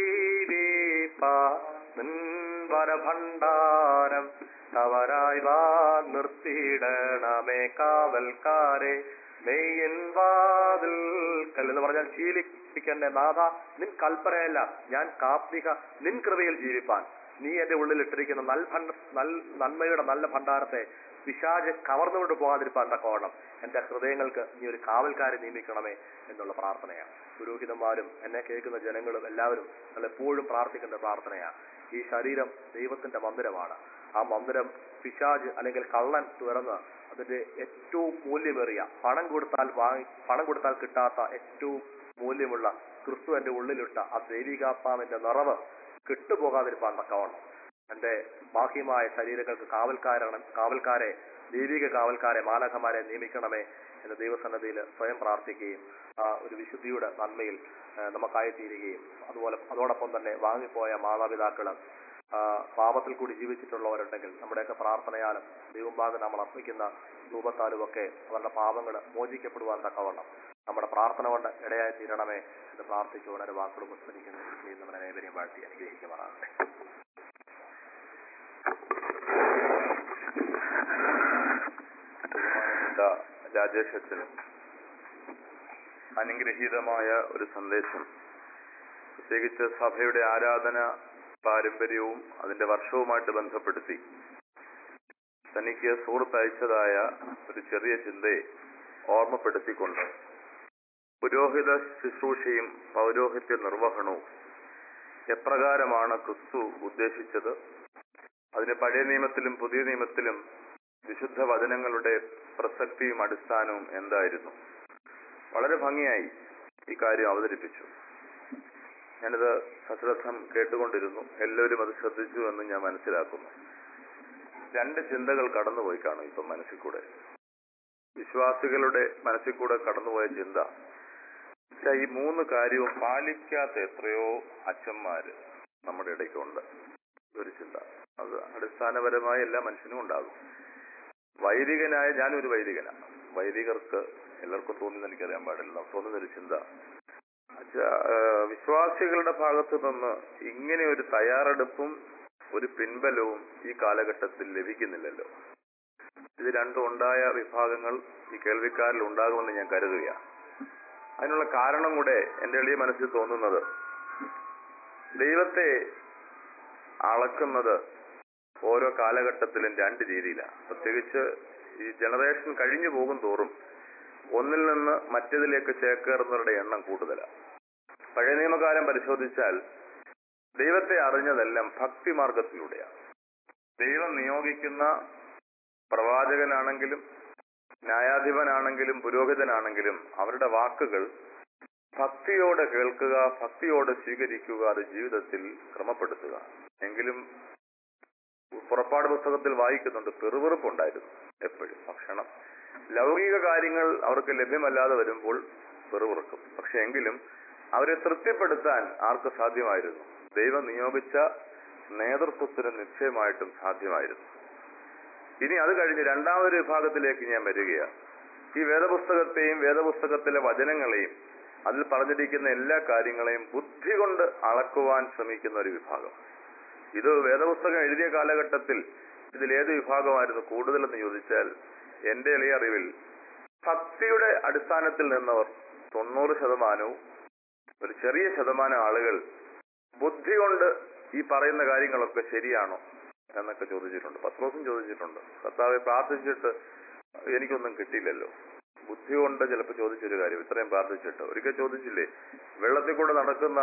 B: ജീവിപ്പാ നിൻ വരഭണ്ഡാരം കവരായി വാ നിർത്തിയിടണമേ കാവൽക്കാരെ നെയ്യൻ വാതിൽ എന്ന് പറഞ്ഞാൽ ശീലിപ്പിക്കന്നെ നാഥ നിൻ കൽപ്പനയല്ല ഞാൻ കാർത്തിക നിൻ കൃപയിൽ ജീവിപ്പാൻ നീ എന്റെ ഉള്ളിൽ ഇട്ടിരിക്കുന്ന നൽ ഭണ്ഡ നൽ നന്മയുടെ നല്ല ഭണ്ഡാരത്തെ പിശാജ് കവർന്നുകൊണ്ട് പോകാതിരിപ്പാൻ തക്കോണം എന്റെ ഹൃദയങ്ങൾക്ക് നീ ഒരു കാവൽക്കാരെ നിയമിക്കണമേ എന്നുള്ള പ്രാർത്ഥനയാണ് പുരോഹിതന്മാരും എന്നെ കേൾക്കുന്ന ജനങ്ങളും എല്ലാവരും നമ്മൾ എപ്പോഴും പ്രാർത്ഥിക്കേണ്ട പ്രാർത്ഥനയാണ് ഈ ശരീരം ദൈവത്തിന്റെ മന്ദിരമാണ് ആ മന്ദിരം പിശാജ് അല്ലെങ്കിൽ കള്ളൻ തുറന്ന് അതിന്റെ ഏറ്റവും മൂല്യമേറിയ പണം കൊടുത്താൽ വാങ്ങി പണം കൊടുത്താൽ കിട്ടാത്ത ഏറ്റവും മൂല്യമുള്ള ക്രിസ്തു എന്റെ ഉള്ളിലിട്ട ആ ദൈവികാത്മാവിന്റെ നിറവ് കിട്ടുപോകാതിരിപ്പാൻ തക്കവണ്ണം എന്റെ ബാഹ്യമായ ശരീരങ്ങൾക്ക് കാവൽക്കാരാണ് കാവൽക്കാരെ ദൈവിക കാവൽക്കാരെ മാലകമാരെ നിയമിക്കണമേ എന്ന് ദൈവസന്നദ്ധിയിൽ സ്വയം പ്രാർത്ഥിക്കുകയും ആ ഒരു വിശുദ്ധിയുടെ നന്മയിൽ ആ, നമുക്കായി തീരുകയും അതുപോലെ അതോടൊപ്പം തന്നെ വാങ്ങിപ്പോയ മാതാപിതാക്കള് ആ, പാപത്തിൽ കൂടി ജീവിച്ചിട്ടുള്ളവരുണ്ടെങ്കിൽ നമ്മുടെയൊക്കെ പ്രാർത്ഥനയാലും ദൈവംഭാഗം നമ്മൾ അർപ്പിക്കുന്ന രൂപത്താലും ഒക്കെ അവരുടെ പാപങ്ങൾ മോചിക്കപ്പെടുവാൻ തക്കവണ്ണം നമ്മുടെ പ്രാർത്ഥന കൊണ്ട് ഇടയായി തീരണമേ എന്ന് പ്രാർത്ഥിച്ചു വളരെ വാക്കുകൾ പുസ്തരിക്കുന്നു നമ്മുടെ നൈപര്യം വാഴ്ത്തി അനുഗ്രഹിക്കുമാറാകട്ടെ
C: ബഹുമാനപ്പെട്ട രാജേഷ് അച്ഛനും അനുഗ്രഹീതമായ ഒരു സന്ദേശം പ്രത്യേകിച്ച് സഭയുടെ ആരാധന പാരമ്പര്യവും അതിന്റെ വർഷവുമായിട്ട് ബന്ധപ്പെടുത്തി തനിക്ക് സുഹൃത്തയച്ചതായ ഒരു ചെറിയ ചിന്തയെ ഓർമ്മപ്പെടുത്തിക്കൊണ്ട് പുരോഹിത ശുശ്രൂഷയും പൗരോഹിത്യ നിർവഹണവും എപ്രകാരമാണ് ക്രിസ്തു ഉദ്ദേശിച്ചത് അതിന് പഴയ നിയമത്തിലും പുതിയ നിയമത്തിലും വിശുദ്ധ വചനങ്ങളുടെ പ്രസക്തിയും അടിസ്ഥാനവും എന്തായിരുന്നു വളരെ ഭംഗിയായി ഈ കാര്യം അവതരിപ്പിച്ചു ഞാനിത് സശ്രദ്ധം കേട്ടുകൊണ്ടിരുന്നു എല്ലാവരും അത് ശ്രദ്ധിച്ചു എന്ന് ഞാൻ മനസ്സിലാക്കുന്നു
B: രണ്ട് ചിന്തകൾ കടന്നുപോയി കാണും ഇപ്പം മനസ്സിൽ കൂടെ വിശ്വാസികളുടെ മനസ്സിൽ കൂടെ കടന്നുപോയ ചിന്ത പക്ഷെ ഈ മൂന്ന് കാര്യവും പാലിക്കാത്ത എത്രയോ അച്ഛന്മാര് നമ്മുടെ ഇടയ്ക്കുണ്ട് ഒരു ചിന്ത അത് അടിസ്ഥാനപരമായ എല്ലാ മനുഷ്യനും ഉണ്ടാകും വൈദികനായ ഞാനൊരു വൈദികനാണ് വൈദികർക്ക് എല്ലാവർക്കും തോന്നുന്നത് എനിക്കറിയാൻ പാടില്ല തോന്നുന്നൊരു ചിന്ത അച്ഛാ, ആ, വിശ്വാസികളുടെ ഭാഗത്തു നിന്ന് ഇങ്ങനെ ഒരു തയ്യാറെടുപ്പും ഒരു പിൻബലവും ഈ കാലഘട്ടത്തിൽ ലഭിക്കുന്നില്ലല്ലോ ഇത് രണ്ടും ഉണ്ടായ വിഭാഗങ്ങൾ ഈ കേൾവിക്കാരിൽ ഉണ്ടാകുമെന്ന് ഞാൻ കരുതുകയാണ് അതിനുള്ള കാരണം കൂടെ എന്റെ എളിയ മനസ്സിൽ തോന്നുന്നത് ദൈവത്തെ അളക്കുന്നത് ഓരോ കാലഘട്ടത്തിലും രണ്ട് രീതിയിലാണ് പ്രത്യേകിച്ച് ഈ ജനറേഷൻ കഴിഞ്ഞു പോകും തോറും ഒന്നിൽ നിന്ന് മറ്റേതിലേക്ക് ചേക്കേറുന്നവരുടെ എണ്ണം കൂടുതലാണ് പഴയ നിയമകാലം പരിശോധിച്ചാൽ ദൈവത്തെ അറിഞ്ഞതെല്ലാം ഭക്തി മാർഗത്തിലൂടെയാണ് ദൈവം നിയോഗിക്കുന്ന പ്രവാചകനാണെങ്കിലും ന്യായാധിപനാണെങ്കിലും പുരോഹിതനാണെങ്കിലും അവരുടെ വാക്കുകൾ ഭക്തിയോടെ കേൾക്കുക ഭക്തിയോടെ സ്വീകരിക്കുക അത് ജീവിതത്തിൽ ക്രമപ്പെടുത്തുക എങ്കിലും പുറപ്പാട് പുസ്തകത്തിൽ വായിക്കുന്നുണ്ട് പെറുപെറുപ്പുണ്ടായിരുന്നു എപ്പോഴും ഭക്ഷണം ലൗകിക കാര്യങ്ങൾ അവർക്ക് ലഭ്യമല്ലാതെ വരുമ്പോൾ പെറുപെറുക്കും പക്ഷെ എങ്കിലും അവരെ തൃപ്തിപ്പെടുത്താൻ ആർക്ക് സാധ്യമായിരുന്നു ദൈവം നിയോഗിച്ച നേതൃത്വത്തിന് നിശ്ചയമായിട്ടും സാധ്യമായിരുന്നു ഇനി അത് കഴിഞ്ഞ് രണ്ടാമതൊരു വിഭാഗത്തിലേക്ക് ഞാൻ വരികയാണ് ഈ വേദപുസ്തകത്തെയും വേദപുസ്തകത്തിലെ വചനങ്ങളെയും അതിൽ പറഞ്ഞിരിക്കുന്ന എല്ലാ കാര്യങ്ങളെയും ബുദ്ധി കൊണ്ട് അളക്കുവാൻ ശ്രമിക്കുന്ന ഒരു വിഭാഗം ഇത് വേദപുസ്തകം എഴുതിയ കാലഘട്ടത്തിൽ ഇതിൽ ഏത് വിഭാഗമായിരുന്നു കൂടുതലെന്ന് ചോദിച്ചാൽ എന്റെ എളിയ അറിവിൽ ഭക്തിയുടെ അടിസ്ഥാനത്തിൽ നിന്നവർ തൊണ്ണൂറ് ശതമാനവും ഒരു ചെറിയ ശതമാനം ആളുകൾ ബുദ്ധി കൊണ്ട് ഈ പറയുന്ന കാര്യങ്ങളൊക്കെ ശരിയാണോ എന്നൊക്കെ ചോദിച്ചിട്ടുണ്ട് പത്രോസും ചോദിച്ചിട്ടുണ്ട് കർത്താവെ പ്രാർത്ഥിച്ചിട്ട് എനിക്കൊന്നും കിട്ടിയില്ലല്ലോ ബുദ്ധി കൊണ്ട് ചിലപ്പോൾ ചോദിച്ചൊരു കാര്യം ഇത്രയും പ്രാർത്ഥിച്ചിട്ട് ഒരിക്കൽ ചോദിച്ചില്ലേ വെള്ളത്തിൽ കൂടെ നടക്കുന്ന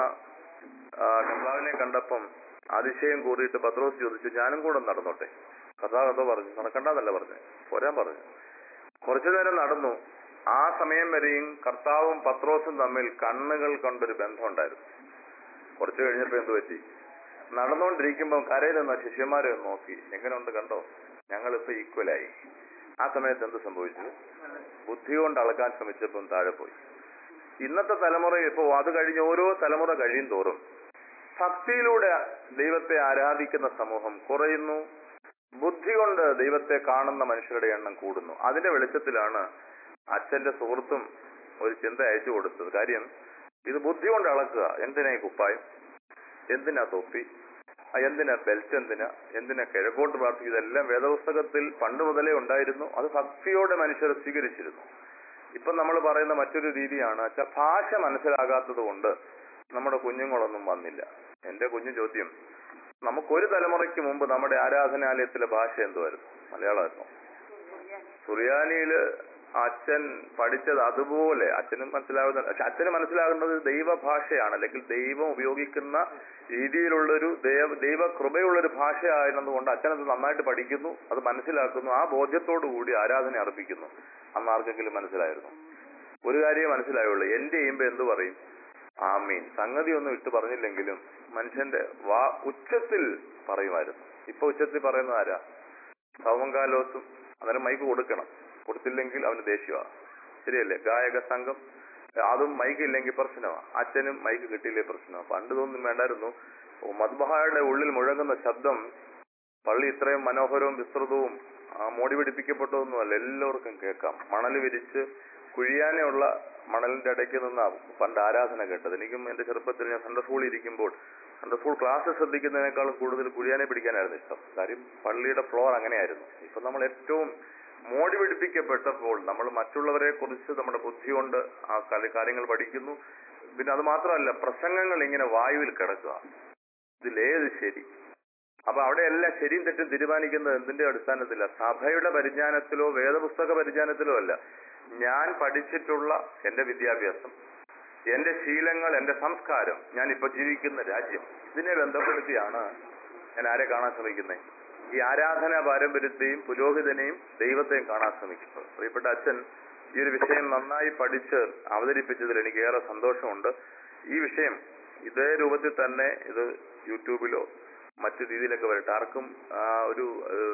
B: ആ, കർത്താവിനെ കണ്ടപ്പം അതിശയം കൂറിയിട്ട് പത്രോസ് ചോദിച്ചു ഞാനും കൂടെ ഒന്ന് നടന്നോട്ടെ കർത്താവ് എന്തോ പറഞ്ഞു നടക്കണ്ടെന്നല്ല പറഞ്ഞു പോരാൻ പറഞ്ഞു കുറച്ചു നേരം നടന്നു ആ സമയം വരെയും കർത്താവും പത്രോസും തമ്മിൽ കണ്ണുകൾ കൊണ്ടൊരു ബന്ധമുണ്ടായിരുന്നു കുറച്ചു കഴിഞ്ഞപ്പോ എന്ത് പറ്റി നടന്നുകൊണ്ടിരിക്കുമ്പോൾ കരയിൽ നിന്ന ശിഷ്യന്മാരെ ഒന്ന് നോക്കി എങ്ങനെയുണ്ട് കണ്ടോ ഞങ്ങളിപ്പോ ഈക്വലായി ആ സമയത്ത് എന്ത് സംഭവിച്ചു ബുദ്ധി കൊണ്ട് അളക്കാൻ ശ്രമിച്ചപ്പം താഴെ പോയി ഇന്നത്തെ തലമുറ ഇപ്പോ അത് കഴിഞ്ഞ് ഓരോ തലമുറ കഴിയും തോറും ഭക്തിയിലൂടെ ദൈവത്തെ ആരാധിക്കുന്ന സമൂഹം കുറയുന്നു ബുദ്ധി കൊണ്ട് ദൈവത്തെ കാണുന്ന മനുഷ്യരുടെ എണ്ണം കൂടുന്നു അതിന്റെ വെളിച്ചത്തിലാണ് അച്ഛന്റെ സുഹൃത്തും ഒരു ചിന്ത അയച്ചു കൊടുത്തത് കാര്യം ഇത് ബുദ്ധി കൊണ്ട് അളക്കുക എന്തിനാ ഈ കുപ്പായം എന്തിനാ തൊപ്പി ആ, എന്തിനാ ബെൽറ്റ് എന്തിനാ എന്തിനാ കിഴക്കോട്ട് പ്രാർത്ഥിക്കുക ഇതെല്ലാം വേദപുസ്തകത്തിൽ പണ്ട് മുതലേ ഉണ്ടായിരുന്നു അത് ഭക്തിയോടെ മനുഷ്യർ സ്വീകരിച്ചിരുന്നു ഇപ്പൊ നമ്മൾ പറയുന്ന മറ്റൊരു രീതിയാണ് വെച്ചാൽ ഭാഷ മനസ്സിലാകാത്തത് കൊണ്ട് നമ്മുടെ കുഞ്ഞുങ്ങളൊന്നും വന്നില്ല എന്റെ കുഞ്ഞു ചോദ്യം നമുക്കൊരു തലമുറയ്ക്ക് മുമ്പ് നമ്മുടെ ആരാധനാലയത്തിലെ ഭാഷ എന്തുവായിരുന്നു മലയാളമായിരുന്നു സുറിയാനിയില് അച്ഛൻ പഠിച്ചത് അതുപോലെ അച്ഛനും മനസ്സിലാകുന്ന പക്ഷെ അച്ഛന് മനസ്സിലാകുന്നത് ദൈവഭാഷയാണ് അല്ലെങ്കിൽ ദൈവം ഉപയോഗിക്കുന്ന രീതിയിലുള്ളൊരു ദൈവ ദൈവകൃപയുള്ളൊരു ഭാഷയായിരുന്നതുകൊണ്ട് അച്ഛനത് നന്നായിട്ട് പഠിക്കുന്നു അത് മനസ്സിലാക്കുന്നു ആ ബോധ്യത്തോടു കൂടി ആരാധന അർപ്പിക്കുന്നു അന്ന് ആർക്കെങ്കിലും മനസ്സിലായിരുന്നു ഒരു കാര്യം മനസ്സിലായുള്ളൂ എന്റെ ചെയ്യുമ്പോ എന്തു പറയും ആമീൻ സംഗതി ഒന്നും ഇട്ട് പറഞ്ഞില്ലെങ്കിലും മനുഷ്യന്റെ വാ ഉച്ചത്തിൽ പറയുമായിരുന്നു ഇപ്പൊ ഉച്ചത്തിൽ പറയുന്നത് ആരാ സൗമങ്കാലോസും അന്നേരം മൈക്ക് കൊടുക്കണം കൊടുത്തില്ലെങ്കിൽ അവന് ദേഷ്യമാണ് ശരിയല്ലേ ഗായക സംഘം അതും മൈക്ക് ഇല്ലെങ്കിൽ പ്രശ്നമാണ് അച്ഛനും മൈക്ക് കിട്ടിയില്ലേ പ്രശ്നമാണ് പണ്ട് ഇതൊന്നും വേണ്ടായിരുന്നു ഓ, മദ്ബഹായുടെ ഉള്ളിൽ മുഴങ്ങുന്ന ശബ്ദം പള്ളി ഇത്രയും മനോഹരവും വിസ്തൃതവും ആ, മോടി പിടിപ്പിക്കപ്പെട്ടതൊന്നുമല്ല എല്ലാവർക്കും കേൾക്കാം മണൽ വിരിച്ച് കുഴിയാനുള്ള മണലിന്റെ ഇടയ്ക്ക് നിന്നാ പണ്ട് ആരാധന കേട്ടത് എനിക്കും എന്റെ ചെറുപ്പത്തിൽ ഞാൻ സൺഡേ സ്കൂളിൽ ഇരിക്കുമ്പോൾ സൺഡേ സ്കൂൾ ക്ലാസ് ശ്രദ്ധിക്കുന്നതിനേക്കാളും കൂടുതൽ കുഴിയാനെ പിടിക്കാനായിരുന്നു ഇഷ്ടം കാര്യം പള്ളിയുടെ ഫ്ലോർ അങ്ങനെയായിരുന്നു ഇപ്പൊ നമ്മൾ ഏറ്റവും മോടി പിടിപ്പിക്കപ്പെട്ടപ്പോൾ നമ്മൾ മറ്റുള്ളവരെ കുറിച്ച് നമ്മുടെ ബുദ്ധി കൊണ്ട് ആ കല- കാര്യങ്ങൾ പഠിക്കുന്നു പിന്നെ അത് മാത്രമല്ല പ്രസംഗങ്ങൾ ഇങ്ങനെ വായുവിൽ കിടക്കുക ഇതിലേത് ശരി അപ്പൊ അവിടെ എല്ലാം ശരിയും തെറ്റും തീരുമാനിക്കുന്നത് എന്തിന്റെ അടിസ്ഥാനത്തില സഭയുടെ പരിജ്ഞാനത്തിലോ വേദപുസ്തക പരിജ്ഞാനത്തിലോ അല്ല ഞാൻ പഠിച്ചിട്ടുള്ള എന്റെ വിദ്യാഭ്യാസം എന്റെ ശീലങ്ങൾ എന്റെ സംസ്കാരം ഞാൻ ഇപ്പൊ ജീവിക്കുന്ന രാജ്യം ഇതിനെ ബന്ധപ്പെടുത്തിയാണ് ഞാൻ ആരെ കാണാൻ ശ്രമിക്കുന്നത് ഈ ആരാധനാ പാരമ്പര്യത്തെയും പുരോഹിതനെയും ദൈവത്തെയും കാണാൻ ശ്രമിക്കുന്നത് പ്രിയപ്പെട്ട അച്ഛൻ ഈ ഒരു വിഷയം നന്നായി പഠിച്ച് അവതരിപ്പിച്ചതിൽ എനിക്ക് ഏറെ സന്തോഷമുണ്ട് ഈ വിഷയം ഇതേ രൂപത്തിൽ തന്നെ ഇത് യൂട്യൂബിലോ മറ്റു രീതിയിലൊക്കെ വരട്ടെ ആർക്കും ആ, ഒരു ഏഹ്,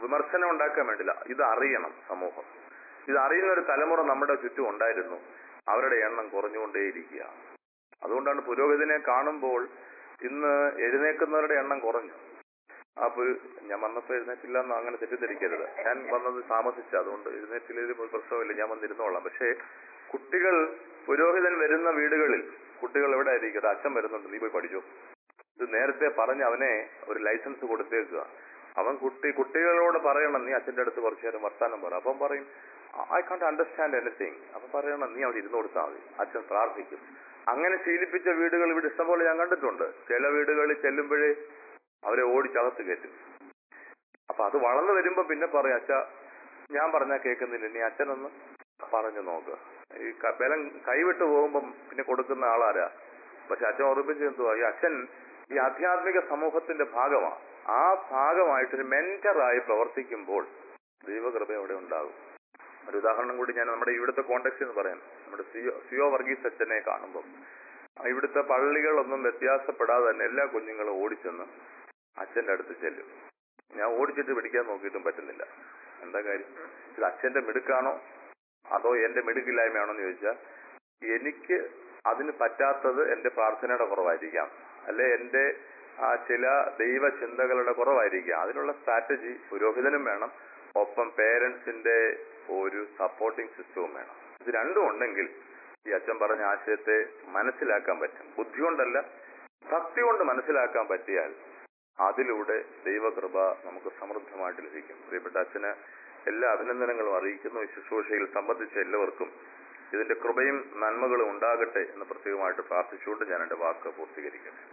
B: വിമർശനം ഉണ്ടാക്കാൻ വേണ്ടില്ല ഇത് അറിയണം സമൂഹം ഇത് അറിയുന്ന ഒരു തലമുറ നമ്മുടെ ചുറ്റും ഉണ്ടായിരുന്നു അവരുടെ എണ്ണം കുറഞ്ഞുകൊണ്ടേയിരിക്കുക അതുകൊണ്ടാണ് പുരോഗതിനെ കാണുമ്പോൾ ഇന്ന് എഴുന്നേക്കുന്നവരുടെ എണ്ണം കുറഞ്ഞു ആ പുരു ഞാൻ വന്നപ്പോൾ എഴുന്നേറ്റില്ല എന്ന് അങ്ങനെ തെറ്റിദ്ധരിക്കരുത് ഞാൻ വന്നത് താമസിച്ച അതുകൊണ്ട് എഴുന്നേറ്റിലൊരു പ്രശ്നമില്ല ഞാൻ വന്നിരുന്നോളാം പക്ഷേ കുട്ടികൾ പുരോഹിതൻ വരുന്ന വീടുകളിൽ കുട്ടികൾ എവിടെ ആയിരിക്കും അച്ഛൻ വരുന്നുണ്ട് നീ പോയി പഠിച്ചോ ഇത് നേരത്തെ പറഞ്ഞ് അവനെ ഒരു ലൈസൻസ് കൊടുത്തേക്കുക അവൻ കുട്ടി കുട്ടികളോട് പറയണം നീ അച്ഛന്റെ അടുത്ത് കുറച്ചു നേരം വർത്താനം പറ അപ്പം പറയും ഐ കാണ്ട് അണ്ടർസ്റ്റാൻഡ് എനിത്തിങ് അപ്പൊ പറയണം നീ അവിടെ ഇരുന്ന് കൊടുത്താൽ മതി അച്ഛൻ പ്രാർത്ഥിക്കും അങ്ങനെ ശീലിപ്പിച്ച വീടുകൾ ഇവിടെ ഇഷ്ടംപോലെ ഞാൻ കണ്ടിട്ടുണ്ട് ചില വീടുകളിൽ ചെല്ലുമ്പോഴേ അവരെ ഓടിച്ചകത്ത് കയറ്റും അപ്പൊ അത് വളർന്നു വരുമ്പോ പിന്നെ പറയും അച്ഛ ഞാൻ പറഞ്ഞാൽ കേൾക്കുന്നില്ല നീ അച്ഛനൊന്ന് പറഞ്ഞു നോക്ക് ഈ ക- ബലം കൈവിട്ട് പോകുമ്പം പിന്നെ കൊടുക്കുന്ന ആളാരാ പക്ഷെ അച്ഛൻ ഓർമ്മിപ്പിച്ച് എന്തുവാ ഈ അച്ഛൻ ഈ ആധ്യാത്മിക സമൂഹത്തിന്റെ ഭാഗമാണ് ആ ഭാഗമായിട്ടൊരു മെന്ററായി പ്രവർത്തിക്കുമ്പോൾ ദൈവകൃപ അവിടെ ഉണ്ടാകും ഒരു ഉദാഹരണം കൂടി ഞാൻ നമ്മുടെ ഇവിടുത്തെ കോണ്ടെക്സ്റ്റ് എന്ന് പറയാം നമ്മുടെ സിയോ സിയോ വർഗീസ് അച്ഛനെ കാണുമ്പോൾ ആ ഇവിടുത്തെ പള്ളികളൊന്നും വ്യത്യാസപ്പെടാതെ തന്നെ എല്ലാ കുഞ്ഞുങ്ങളും ഓടിച്ചെന്ന് അച്ഛന്റെ അടുത്ത് ചെല്ലും ഞാൻ ഓടിച്ചിട്ട് പിടിക്കാൻ നോക്കിയിട്ടും പറ്റുന്നില്ല എന്താ കാര്യം ഇത് അച്ഛന്റെ മിടുക്കാണോ അതോ എന്റെ മിടുക്കില്ലായ്മയാണോ എന്ന് ചോദിച്ചാൽ എനിക്ക് അതിന് പറ്റാത്തത് എന്റെ പ്രാർത്ഥനയുടെ കുറവായിരിക്കാം അല്ലെ എന്റെ ആ ചില ദൈവ ചിന്തകളുടെ കുറവായിരിക്കാം അതിനുള്ള സ്ട്രാറ്റജി പുരോഹിതനും വേണം ഒപ്പം പേരൻസിന്റെ ഒരു സപ്പോർട്ടിംഗ് സിസ്റ്റവും വേണം ഇത് രണ്ടും ഉണ്ടെങ്കിൽ ഈ അച്ഛൻ പറഞ്ഞ ആശയത്തെ മനസ്സിലാക്കാൻ പറ്റും ബുദ്ധി കൊണ്ടല്ല ഭക്തി കൊണ്ട് മനസ്സിലാക്കാൻ പറ്റിയാൽ അതിലൂടെ ദൈവകൃപ നമുക്ക് സമൃദ്ധമായിട്ട് ലഭിക്കും പ്രിയപ്പെട്ട അച്ഛന് എല്ലാ അഭിനന്ദനങ്ങളും അറിയിക്കുന്നു ഈ ശുശ്രൂഷയിൽ സംബന്ധിച്ച എല്ലാവർക്കും ഇതിന്റെ കൃപയും നന്മകളും ഉണ്ടാകട്ടെ എന്ന് പ്രത്യേകമായിട്ട് പ്രാർത്ഥിച്ചുകൊണ്ട് ഞാൻ എന്റെ വാക്ക് പൂർത്തീകരിക്കട്ടെ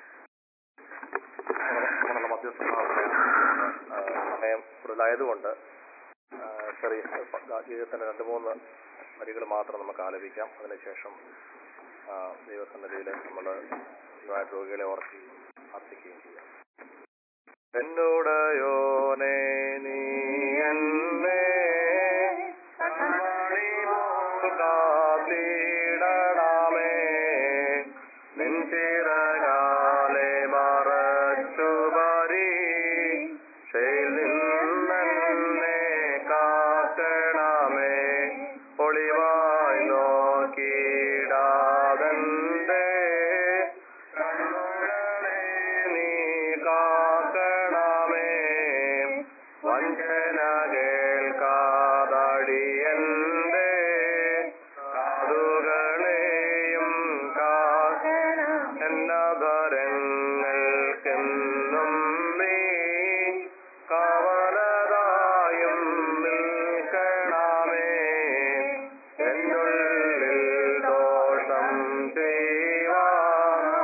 B: നമ്മുടെ മധ്യസ്ഥ സമയം വലുതായതുകൊണ്ട് ആ, ചെറിയ ജീവിതത്തിന്റെ രണ്ട് മൂന്ന് വരികൾ മാത്രം നമുക്ക് ആലപിക്കാം അതിനുശേഷം ആ, ദൈവസന്നിധിയിൽ നമ്മൾ ദൈവമായിട്ട് രോഗികളെ ഓർക്കുകയും പ്രാർത്ഥിക്കുകയും ചെയ്യാം എന്നോടയോനെ നീ എന്നെ കാത്തിടണമേ നിൻചിറകാലെ മറച്ചു വരി നിന്നെ കാക്കണമേ ഒളിവായി നോക്കിടാതന്റെ കണ്ണുകളെ നീ കാക്കണമേ വഞ്ചന കേൾക്കാതടിയന്റെ കാതുകളെയും കാക്കണം എന്നഭരങ്ങൾക്കെന്നും നീ കവലതായും നിൽക്കണമേ എന്നുള്ളിൽ ദോഷം ചെയ്യുവാൻ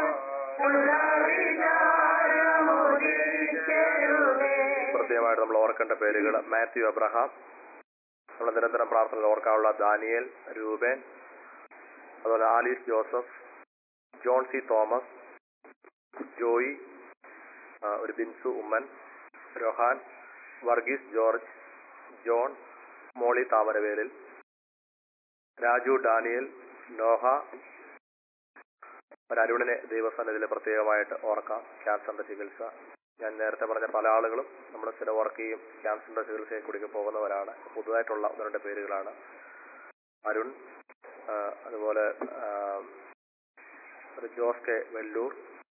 B: പ്രത്യേകമായിട്ട് നമ്മൾ ഓർക്കേണ്ട പേരുകൾ മാത്യു അബ്രഹാം നമ്മൾ നിരന്തരം പ്രാർത്ഥനയിൽ ഓർക്കാനുള്ള ദാനിയേൽ രൂപേൻ അതുപോലെ ആലീസ് ജോസഫ് ജോൺ സി തോമസ് ജോയി ആ, ഒരു ബിൻസു ഉമ്മൻ രൊഹാൻ വർഗീസ് ജോർജ് ജോൺ മോളി താമരവേലിൽ രാജു ഡാനിയൽ നോഹ ഒരു അരുണിനെ ദൈവസന്നിധിയിൽ പ്രത്യേകമായിട്ട് ഓർക്കാം ക്യാൻസറിന്റെ ചികിത്സ ഞാൻ നേരത്തെ പറഞ്ഞ പല ആളുകളും നമ്മൾ സ്ഥിരം ഓർക്കുകയും ക്യാൻസറിന്റെ ചികിത്സയെ കൂടി പോകുന്നവരാണ് പുതുതായിട്ടുള്ള ഒന്ന് രണ്ട് പേരുകളാണ് അരുൺ ആ, അതുപോലെ ആ, ഒരു ജോസ് കെ വെല്ലൂർ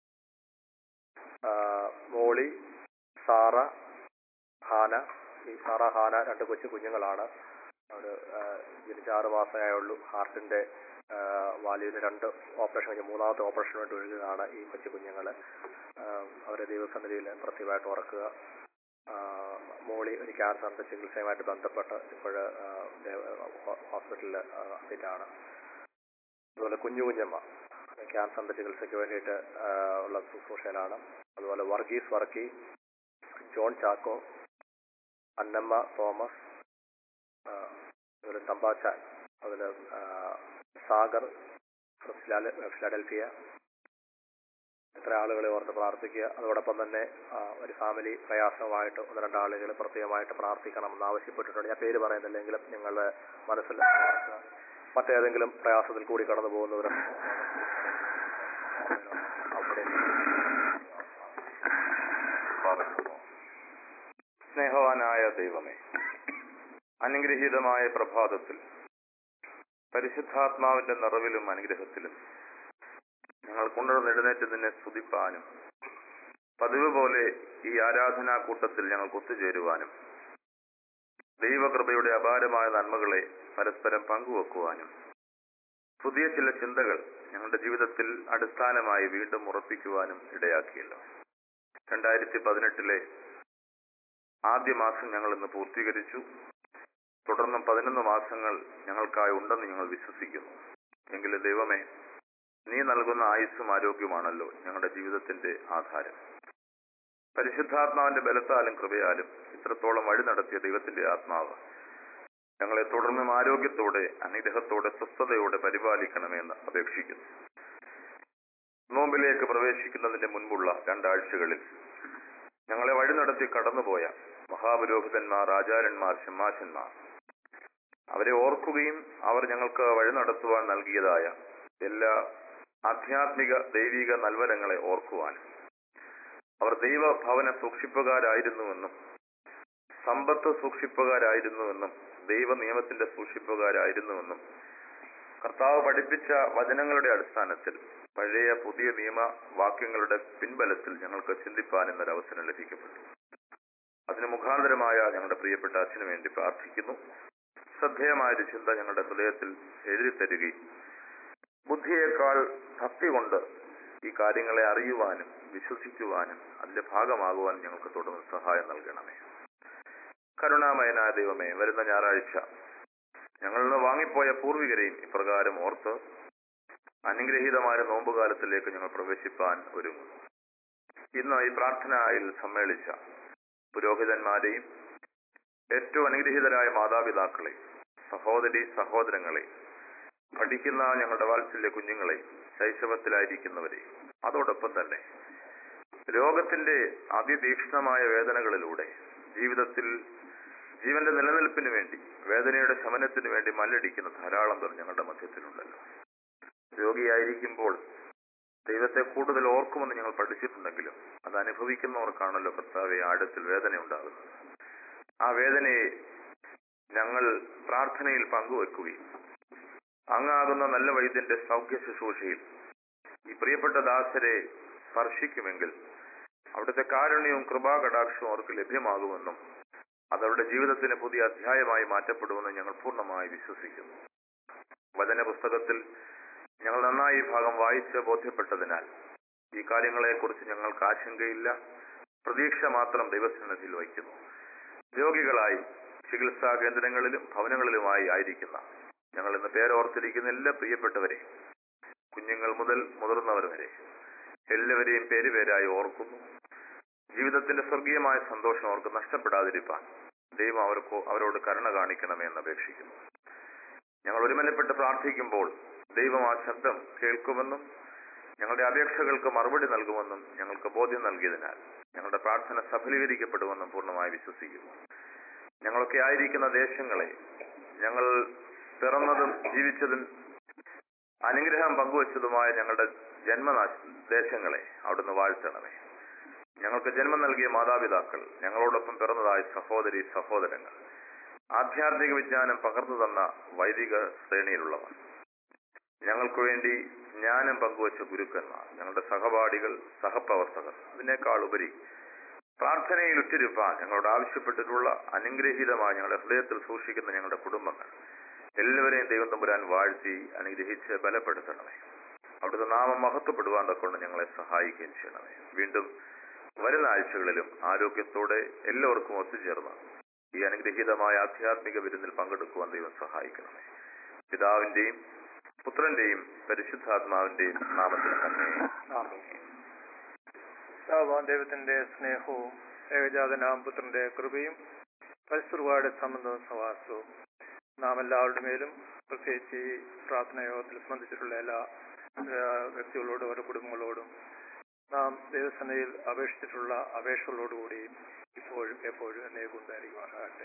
B: ആ, മോളി സാറ ഹാന ഈ സാറ ഹാന രണ്ട് കൊച്ചു കുഞ്ഞുങ്ങളാണ് ഒരു ആ, ജനിച്ച ആറ് മാസമേ ഉള്ളൂ ഹാർട്ടിന്റെ ആ, വാല്യൂവിന് രണ്ട് ഓപ്പറേഷൻ കഴിഞ്ഞ് മൂന്നാമത്തെ ഓപ്പറേഷൻ വേണ്ടി ഒഴുകുന്നതാണ് ഈ കൊച്ചു കുഞ്ഞുങ്ങൾ അവരെ ദൈവസന്നിധിയിൽ പ്രത്യേകമായിട്ട് ഓർക്കുക ആ, മോളി ഒരു ക്യാൻസറിന്റെ ചികിത്സയുമായിട്ട് ബന്ധപ്പെട്ട് ഇപ്പോൾ ഹോസ്പിറ്റലിൽ അഡ്മിറ്റാണ് അതുപോലെ കുഞ്ഞു കുഞ്ഞമ്മ ക്യാൻസറിന്റെ ചികിത്സയ്ക്ക് വേണ്ടിയിട്ട് ആ, ഉള്ള ശുശ്രൂഷയിലാണ് അതുപോലെ വർഗീസ് വർക്കി ജോൺ ചാക്കോ അന്നമ്മ തോമസ് ആ, അതുപോലെ തമ്പാച്ചാൻ അതുപോലെ ആ, സാഗർ ഫിലാല- ഫിലാഡൽഫിയ എത്ര ആളുകളെ ഓർത്ത് പ്രാർത്ഥിക്കുക അതോടൊപ്പം തന്നെ ആ, ഒരു ഫാമിലി പ്രയാസമായിട്ട് ഒന്ന് രണ്ട് ആളുകൾ പ്രത്യേകമായിട്ട് പ്രാർത്ഥിക്കണം എന്ന് ആവശ്യപ്പെട്ടിട്ടുണ്ട് ഞാൻ പേര് പറയുന്നില്ലെങ്കിലും നിങ്ങളുടെ മനസ്സിൽ ഓർക്കുക. മറ്റേതെങ്കിലും പ്രയാസത്തിൽ കൂടി കടന്നു പോകുന്നവരും അവിടെ സ്നേഹവാനായ ദൈവമേ അനുഗ്രഹീതമായ പ്രഭാതത്തിൽ പരിശുദ്ധാത്മാവിന്റെ നിറവിലും അനുഗ്രഹത്തിലും ഞങ്ങൾ കൊണ്ടുവന്ന് എഴുന്നേറ്റ് നിന്നെ സ്തുതിപ്പാനും പതിവ് പോലെ ഈ ആരാധനാ കൂട്ടത്തിൽ ഞങ്ങൾക്ക് ഒത്തുചേരുവാനും ദൈവകൃപയുടെ അപാരമായ നന്മകളെ പരസ്പരം പങ്കുവെക്കുവാനും പുതിയ ചില ചിന്തകൾ ഞങ്ങളുടെ ജീവിതത്തിൽ അടിസ്ഥാനമായി വീണ്ടും ഉറപ്പിക്കുവാനും ഇടയാക്കിയല്ലോ രണ്ടായിരത്തി പതിനെട്ടിലെ ആദ്യ മാസം ഞങ്ങൾ ഇന്ന് പൂർത്തീകരിച്ചു തുടർന്നും പതിനൊന്ന് മാസങ്ങൾ ഞങ്ങൾക്കായി ഉണ്ടെന്ന് ഞങ്ങൾ വിശ്വസിക്കുന്നു എങ്കിലും ദൈവമേ നീ നൽകുന്ന ആയുസ്സും ആരോഗ്യമാണല്ലോ ഞങ്ങളുടെ ജീവിതത്തിന്റെ ആധാരം പരിശുദ്ധാത്മാവിന്റെ ബലത്താലും കൃപയാലും ഇത്രത്തോളം വഴി നടത്തിയ ദൈവത്തിന്റെ ആത്മാവ് ഞങ്ങളെ തുടർന്നും ആരോഗ്യത്തോടെ അനുഗ്രഹത്തോടെ സ്വസ്ഥതയോടെ പരിപാലിക്കണമെന്ന് അപേക്ഷിക്കുന്നു നോമ്പിലേക്ക് പ്രവേശിക്കുന്നതിന്റെ മുൻപുള്ള രണ്ടാഴ്ചകളിൽ ഞങ്ങളെ വഴി നടത്തി കടന്നുപോയ മഹാപുരോഹിതന്മാർ ആചാര്യന്മാർ ഷമ്മാശന്മാർ അവരെ ഓർക്കുകയും അവർ ഞങ്ങൾക്ക് വഴി നടത്തുവാൻ നൽകിയതായ എല്ലാ ആധ്യാത്മിക ദൈവിക നൽവരങ്ങളെ ഓർക്കുവാനും അവർ ദൈവഭവന സൂക്ഷിപ്പുകാരായിരുന്നുവെന്നും സമ്പത്ത് സൂക്ഷിപ്പുകാരായിരുന്നുവെന്നും ദൈവ നിയമത്തിന്റെ സൂക്ഷിപ്പുകാരായിരുന്നുവെന്നും കർത്താവ് പഠിപ്പിച്ച വചനങ്ങളുടെ അടിസ്ഥാനത്തിൽ പഴയ പുതിയ നിയമ വാക്യങ്ങളുടെ പിൻബലത്തിൽ ഞങ്ങൾക്ക് ചിന്തിപ്പാൻ എന്നൊരു അവസരം ലഭിക്കപ്പെട്ടു അതിന് മുഖാന്തരമായ ഞങ്ങളുടെ പ്രിയപ്പെട്ട അച്ഛനു വേണ്ടി പ്രാർത്ഥിക്കുന്നു ശ്രദ്ധേയമായൊരു ചിന്ത ഞങ്ങളുടെ ഹൃദയത്തിൽ എഴുതി തരികയും ബുദ്ധിയേക്കാൾ ഭക്തി കൊണ്ട് ഈ കാര്യങ്ങളെ അറിയുവാനും വിശ്വസിക്കുവാനും അതിന്റെ ഭാഗമാകുവാനും ഞങ്ങൾക്ക് തുടർന്ന് സഹായം നൽകണമേ കരുണാമയനായ ദൈവമേ വരുന്ന ഞായറാഴ്ച ഞങ്ങളിൽ നിന്ന് വാങ്ങിപ്പോയ പൂർവികരെയും ഇപ്രകാരം ഓർത്ത് അനുഗ്രഹീതമായ നോമ്പുകാലത്തിലേക്ക് ഞങ്ങൾ പ്രവേശിപ്പാൻ ഒരുങ്ങുന്നു ഇന്ന് ഈ പ്രാർത്ഥനയിൽ സമ്മേളിച്ച പുരോഹിതന്മാരെയും ഏറ്റവും അനുഗ്രഹീതരായ മാതാപിതാക്കളെ സഹോദരി സഹോദരങ്ങളെ പഠിക്കുന്ന ഞങ്ങളുടെ വാത്സല്യ കുഞ്ഞുങ്ങളെ ശൈശവത്തിലായിരിക്കുന്നവരെ അതോടൊപ്പം തന്നെ രോഗത്തിന്റെ അതിതീക്ഷ്ണമായ വേദനകളിലൂടെ ജീവിതത്തിൽ ജീവന്റെ നിലനിൽപ്പിന് വേണ്ടി വേദനയുടെ ശമനത്തിന് വേണ്ടി മല്ലടിക്കുന്ന ധാരാളം പേർ ഞങ്ങളുടെ മധ്യത്തിലുണ്ടല്ലോ രോഗിയായിരിക്കുമ്പോൾ ദൈവത്തെ കൂടുതൽ ഓർക്കുമെന്ന് ഞങ്ങൾ പഠിച്ചിട്ടുണ്ടെങ്കിലും അത് അനുഭവിക്കുന്നവർക്കാണല്ലോ കർത്താവെ ആഴത്തിൽ വേദന ഉണ്ടാകുന്നത് ആ വേദനയെ ഞങ്ങൾ പ്രാർത്ഥനയിൽ പങ്കുവെക്കുകയും അങ്ങാകുന്ന നല്ല വൈദ്യന്റെ സൗഖ്യ ശുശ്രൂഷയിൽ ഈ പ്രിയപ്പെട്ട ദാസരെ സ്പർശിക്കുമെങ്കിൽ അവിടുത്തെ കാരുണ്യവും കൃപാകടാക്ഷവും അവർക്ക് ലഭ്യമാകുമെന്നും അത് അവരുടെ ജീവിതത്തിന് പുതിയ അധ്യായമായി മാറ്റപ്പെടുമെന്ന് ഞങ്ങൾ പൂർണ്ണമായി വിശ്വസിക്കുന്നു വചന പുസ്തകത്തിൽ ഞങ്ങൾ നന്നായി ഈ ഭാഗം വായിച്ച് ബോധ്യപ്പെട്ടതിനാൽ ഈ കാര്യങ്ങളെക്കുറിച്ച് ഞങ്ങൾക്ക് ആശങ്കയില്ല പ്രതീക്ഷ മാത്രം ദൈവസന്നിധിയിൽ വയ്ക്കുന്നു രോഗികളായി ചികിത്സാ കേന്ദ്രങ്ങളിലും ഭവനങ്ങളിലുമായി ആയിരിക്കുന്ന ഞങ്ങൾ ഇന്ന് പേരോർത്തിരിക്കുന്ന എല്ലാ പ്രിയപ്പെട്ടവരെ കുഞ്ഞുങ്ങൾ മുതൽ മുതിർന്നവർ വരെ എല്ലാവരെയും പേരുപേരായി ഓർക്കുന്നു ജീവിതത്തിന്റെ സ്വർഗീയമായ സന്തോഷം അവർക്ക് നഷ്ടപ്പെടാതിരിക്കാൻ ദൈവം അവർക്ക് അവരോട് കരുണ കാണിക്കണമേ എന്ന് അപേക്ഷിക്കുന്നു ഞങ്ങൾ ഒരുമനപ്പെട്ട് പ്രാർത്ഥിക്കുമ്പോൾ ദൈവം ആ ശബ്ദം കേൾക്കുമെന്നും ഞങ്ങളുടെ അപേക്ഷകൾക്ക് മറുപടി നൽകുമെന്നും ഞങ്ങൾക്ക് ബോധ്യം നൽകിയതിനാൽ ഞങ്ങളുടെ പ്രാർത്ഥന സഫലീകരിക്കപ്പെടുമെന്നും പൂർണ്ണമായി വിശ്വസിക്കുന്നു ഞങ്ങളൊക്കെ ആയിരിക്കുന്ന ദേശങ്ങളെ ഞങ്ങൾ പിറന്നതും ജീവിച്ചതും അനുഗ്രഹം പങ്കുവച്ചതുമായ ഞങ്ങളുടെ ജന്മനാശ ദേശങ്ങളെ അവിടുന്ന് വാഴ്ത്തണമേ ഞങ്ങൾക്ക് ജന്മം നൽകിയ മാതാപിതാക്കൾ ഞങ്ങളോടൊപ്പം പിറന്നതായ സഹോദരി സഹോദരങ്ങൾ ആധ്യാത്മിക വിജ്ഞാനം പകർന്നു തന്ന വൈദിക ശ്രേണിയിലുള്ളവർ ഞങ്ങൾക്ക് വേണ്ടി ജ്ഞാനം പങ്കുവച്ച ഗുരുക്കന്മാർ ഞങ്ങളുടെ സഹപാഠികൾ സഹപ്രവർത്തകർ അതിനേക്കാൾ ഉപരി പ്രാർത്ഥനയിൽ ഉറ്റിരിപ്പാൻ ഞങ്ങളോട് ആവശ്യപ്പെട്ടിട്ടുള്ള അനുഗ്രഹീതമായ ഞങ്ങളുടെ ഹൃദയത്തിൽ സൂക്ഷിക്കുന്ന ഞങ്ങളുടെ കുടുംബങ്ങൾ എല്ലാവരെയും ദൈവം തമ്പുരാൻ വാഴ്ത്തി അനുഗ്രഹിച്ച് ബലപ്പെടുത്തണമേ അവിടുത്തെ നാമം മഹത്വപ്പെടുവാൻ തൊക്കൊണ്ട് ഞങ്ങളെ സഹായിക്കുകയും ചെയ്യണമേ വീണ്ടും വരുന്ന ആഴ്ചകളിലും ആരോഗ്യത്തോടെ എല്ലാവർക്കും ഒത്തുചേർന്ന് ഈ അനുഗ്രഹീതമായ ആധ്യാത്മിക വിരുന്നിൽ പങ്കെടുക്കുവാൻ ദൈവം സഹായിക്കണമേ പിതാവിന്റെയും പുത്രന്റെയും പരിശുദ്ധാത്മാവിന്റെയും നാമത്തിൽ തന്നെ
C: പിതാവാം ദൈവത്തിന്റെ സ്നേഹവും ഏകജാതനാം പുത്രന്റെ കൃപയും പരിസ്ഥിതിയുടെ സംബന്ധവും സവാസവും നാം എല്ലാവരുടെ മേലും പ്രത്യേകിച്ച് ഈ പ്രാർത്ഥന യോഗത്തിൽ സംബന്ധിച്ചിട്ടുള്ള എല്ലാ ആ, വ്യക്തികളോടും അവരുടെ കുടുംബങ്ങളോടും നാം ദൈവസേനയിൽ അപേക്ഷിച്ചിട്ടുള്ള അപേക്ഷകളോടുകൂടിയും ഇപ്പോഴും എപ്പോഴും എന്നേക്കും ഉണ്ടായിരിക്കുവാനാകട്ടെ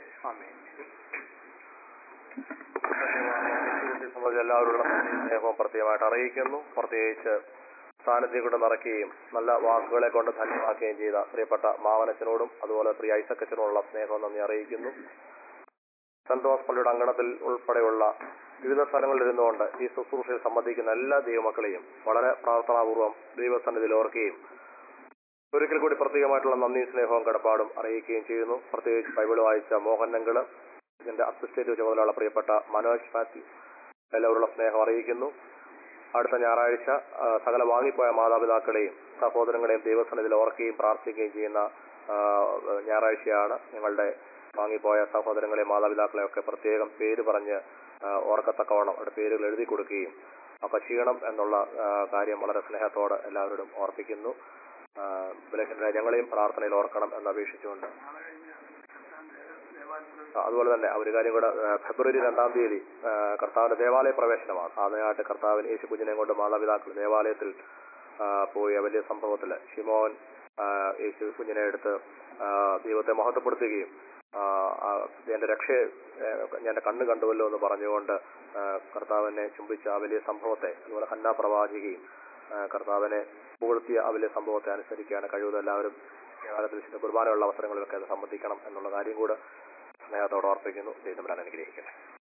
B: സംബന്ധിച്ച് എല്ലാവരോടും സ്നേഹവും പ്രത്യേകമായിട്ട് അറിയിക്കുന്നു പ്രത്യേകിച്ച് സാന്നിധ്യം കൊണ്ട് നിറയ്ക്കുകയും നല്ല വാക്കുകളെ കൊണ്ട് ധന്യമാക്കുകയും ചെയ്ത പ്രിയപ്പെട്ട മാവനച്ചനോടും അതുപോലെ പ്രിയ ഐസക്കച്ചനോടുള്ള സ്നേഹം നന്ദി അറിയിക്കുന്നു സെന്റ് തോമസ് പള്ളിയുടെ അങ്കണത്തിൽ ഉൾപ്പെടെയുള്ള വിവിധ സ്ഥലങ്ങളിൽ ഇരുന്നുകൊണ്ട് ഈ ശുശ്രൂഷയിൽ സംബന്ധിക്കുന്ന എല്ലാ ദൈവമക്കളെയും വളരെ പ്രാർത്ഥനാപൂർവ്വം ദൈവസന്നിധിയിൽ ഓർക്കുകയും ഒരിക്കൽ കൂടി പ്രത്യേകമായിട്ടുള്ള നന്ദി സ്നേഹവും കടപ്പാടും അറിയിക്കുകയും ചെയ്യുന്നു പ്രത്യേകിച്ച് ബൈബിൾ വായിച്ച മോഹൻ നങ്കിള് ഇതിന്റെ അസിസ്റ്റേറ്റ് ചുമതലയുള്ള പ്രിയപ്പെട്ട മനോജ് മാത്യു എല്ലാവരുള്ള സ്നേഹം അറിയിക്കുന്നു അടുത്ത ഞായറാഴ്ച ആ, സകല വാങ്ങിപ്പോയ മാതാപിതാക്കളെയും സഹോദരങ്ങളെയും ദൈവസന്നിധിയിൽ ഓർക്കുകയും പ്രാർത്ഥിക്കുകയും ചെയ്യുന്ന ആ, ഞായറാഴ്ചയാണ് ഞങ്ങളുടെ വാങ്ങിപ്പോയ സഹോദരങ്ങളെയും മാതാപിതാക്കളെയും ഒക്കെ പ്രത്യേകം പേര് പറഞ്ഞ് ആ, ഓർക്കത്തക്കവണ്ണം അവരുടെ പേരുകൾ എഴുതി കൊടുക്കുകയും ഒക്കെ ചെയ്യണം എന്നുള്ള ആ, കാര്യം വളരെ സ്നേഹത്തോടെ എല്ലാവരോടും ഓർപ്പിക്കുന്നു ആ, ബലഹീനരായ ഞങ്ങളെയും പ്രാർത്ഥനയിൽ ഓർക്കണം എന്ന് അപേക്ഷിച്ചുകൊണ്ട് ആ, അതുപോലെ തന്നെ ആ ഒരു കാര്യം കൂടെ ആ, ഫെബ്രുവരി രണ്ടാം തീയതി ആ, കർത്താവിന്റെ ദേവാലയ പ്രവേശനമാണ് ആദ്യമായിട്ട് കർത്താവിന് യേശു കുഞ്ഞിനെ കൊണ്ട് മാതാപിതാക്കൾ ദേവാലയത്തിൽ ആ, പോയ വലിയ സംഭവത്തില് ഷിമോൻ ആ, യേശു കുഞ്ഞിനെ എടുത്ത് ആ, ദൈവത്തെ മഹത്വപ്പെടുത്തുകയും ആ, ആ, എന്റെ രക്ഷയെ ഏ, ഞാൻ എന്റെ കണ്ണ് കണ്ടുവല്ലോ എന്ന് പറഞ്ഞുകൊണ്ട് ആ, കർത്താവിനെ ചുംബിച്ച ആ വലിയ സംഭവത്തെ അതുപോലെ ഹന്ന പ്രവാചികയും ആ, കർത്താവിനെ പുകഴ്ത്തിയ ആ വലിയ സംഭവത്തെ അനുസരിക്കുകയാണ് കഴിവത് എല്ലാവരും കാലത്തിൽ വിശുദ്ധ കുർബാനയുള്ള അവസരങ്ങളിലൊക്കെ അത് സംബന്ധിക്കണം എന്നുള്ള കാര്യം കൂടെ സ്നേഹത്തോടെ ഓർപ്പിക്കുന്നു ദൈവം അനുഗ്രഹിക്കട്ടെ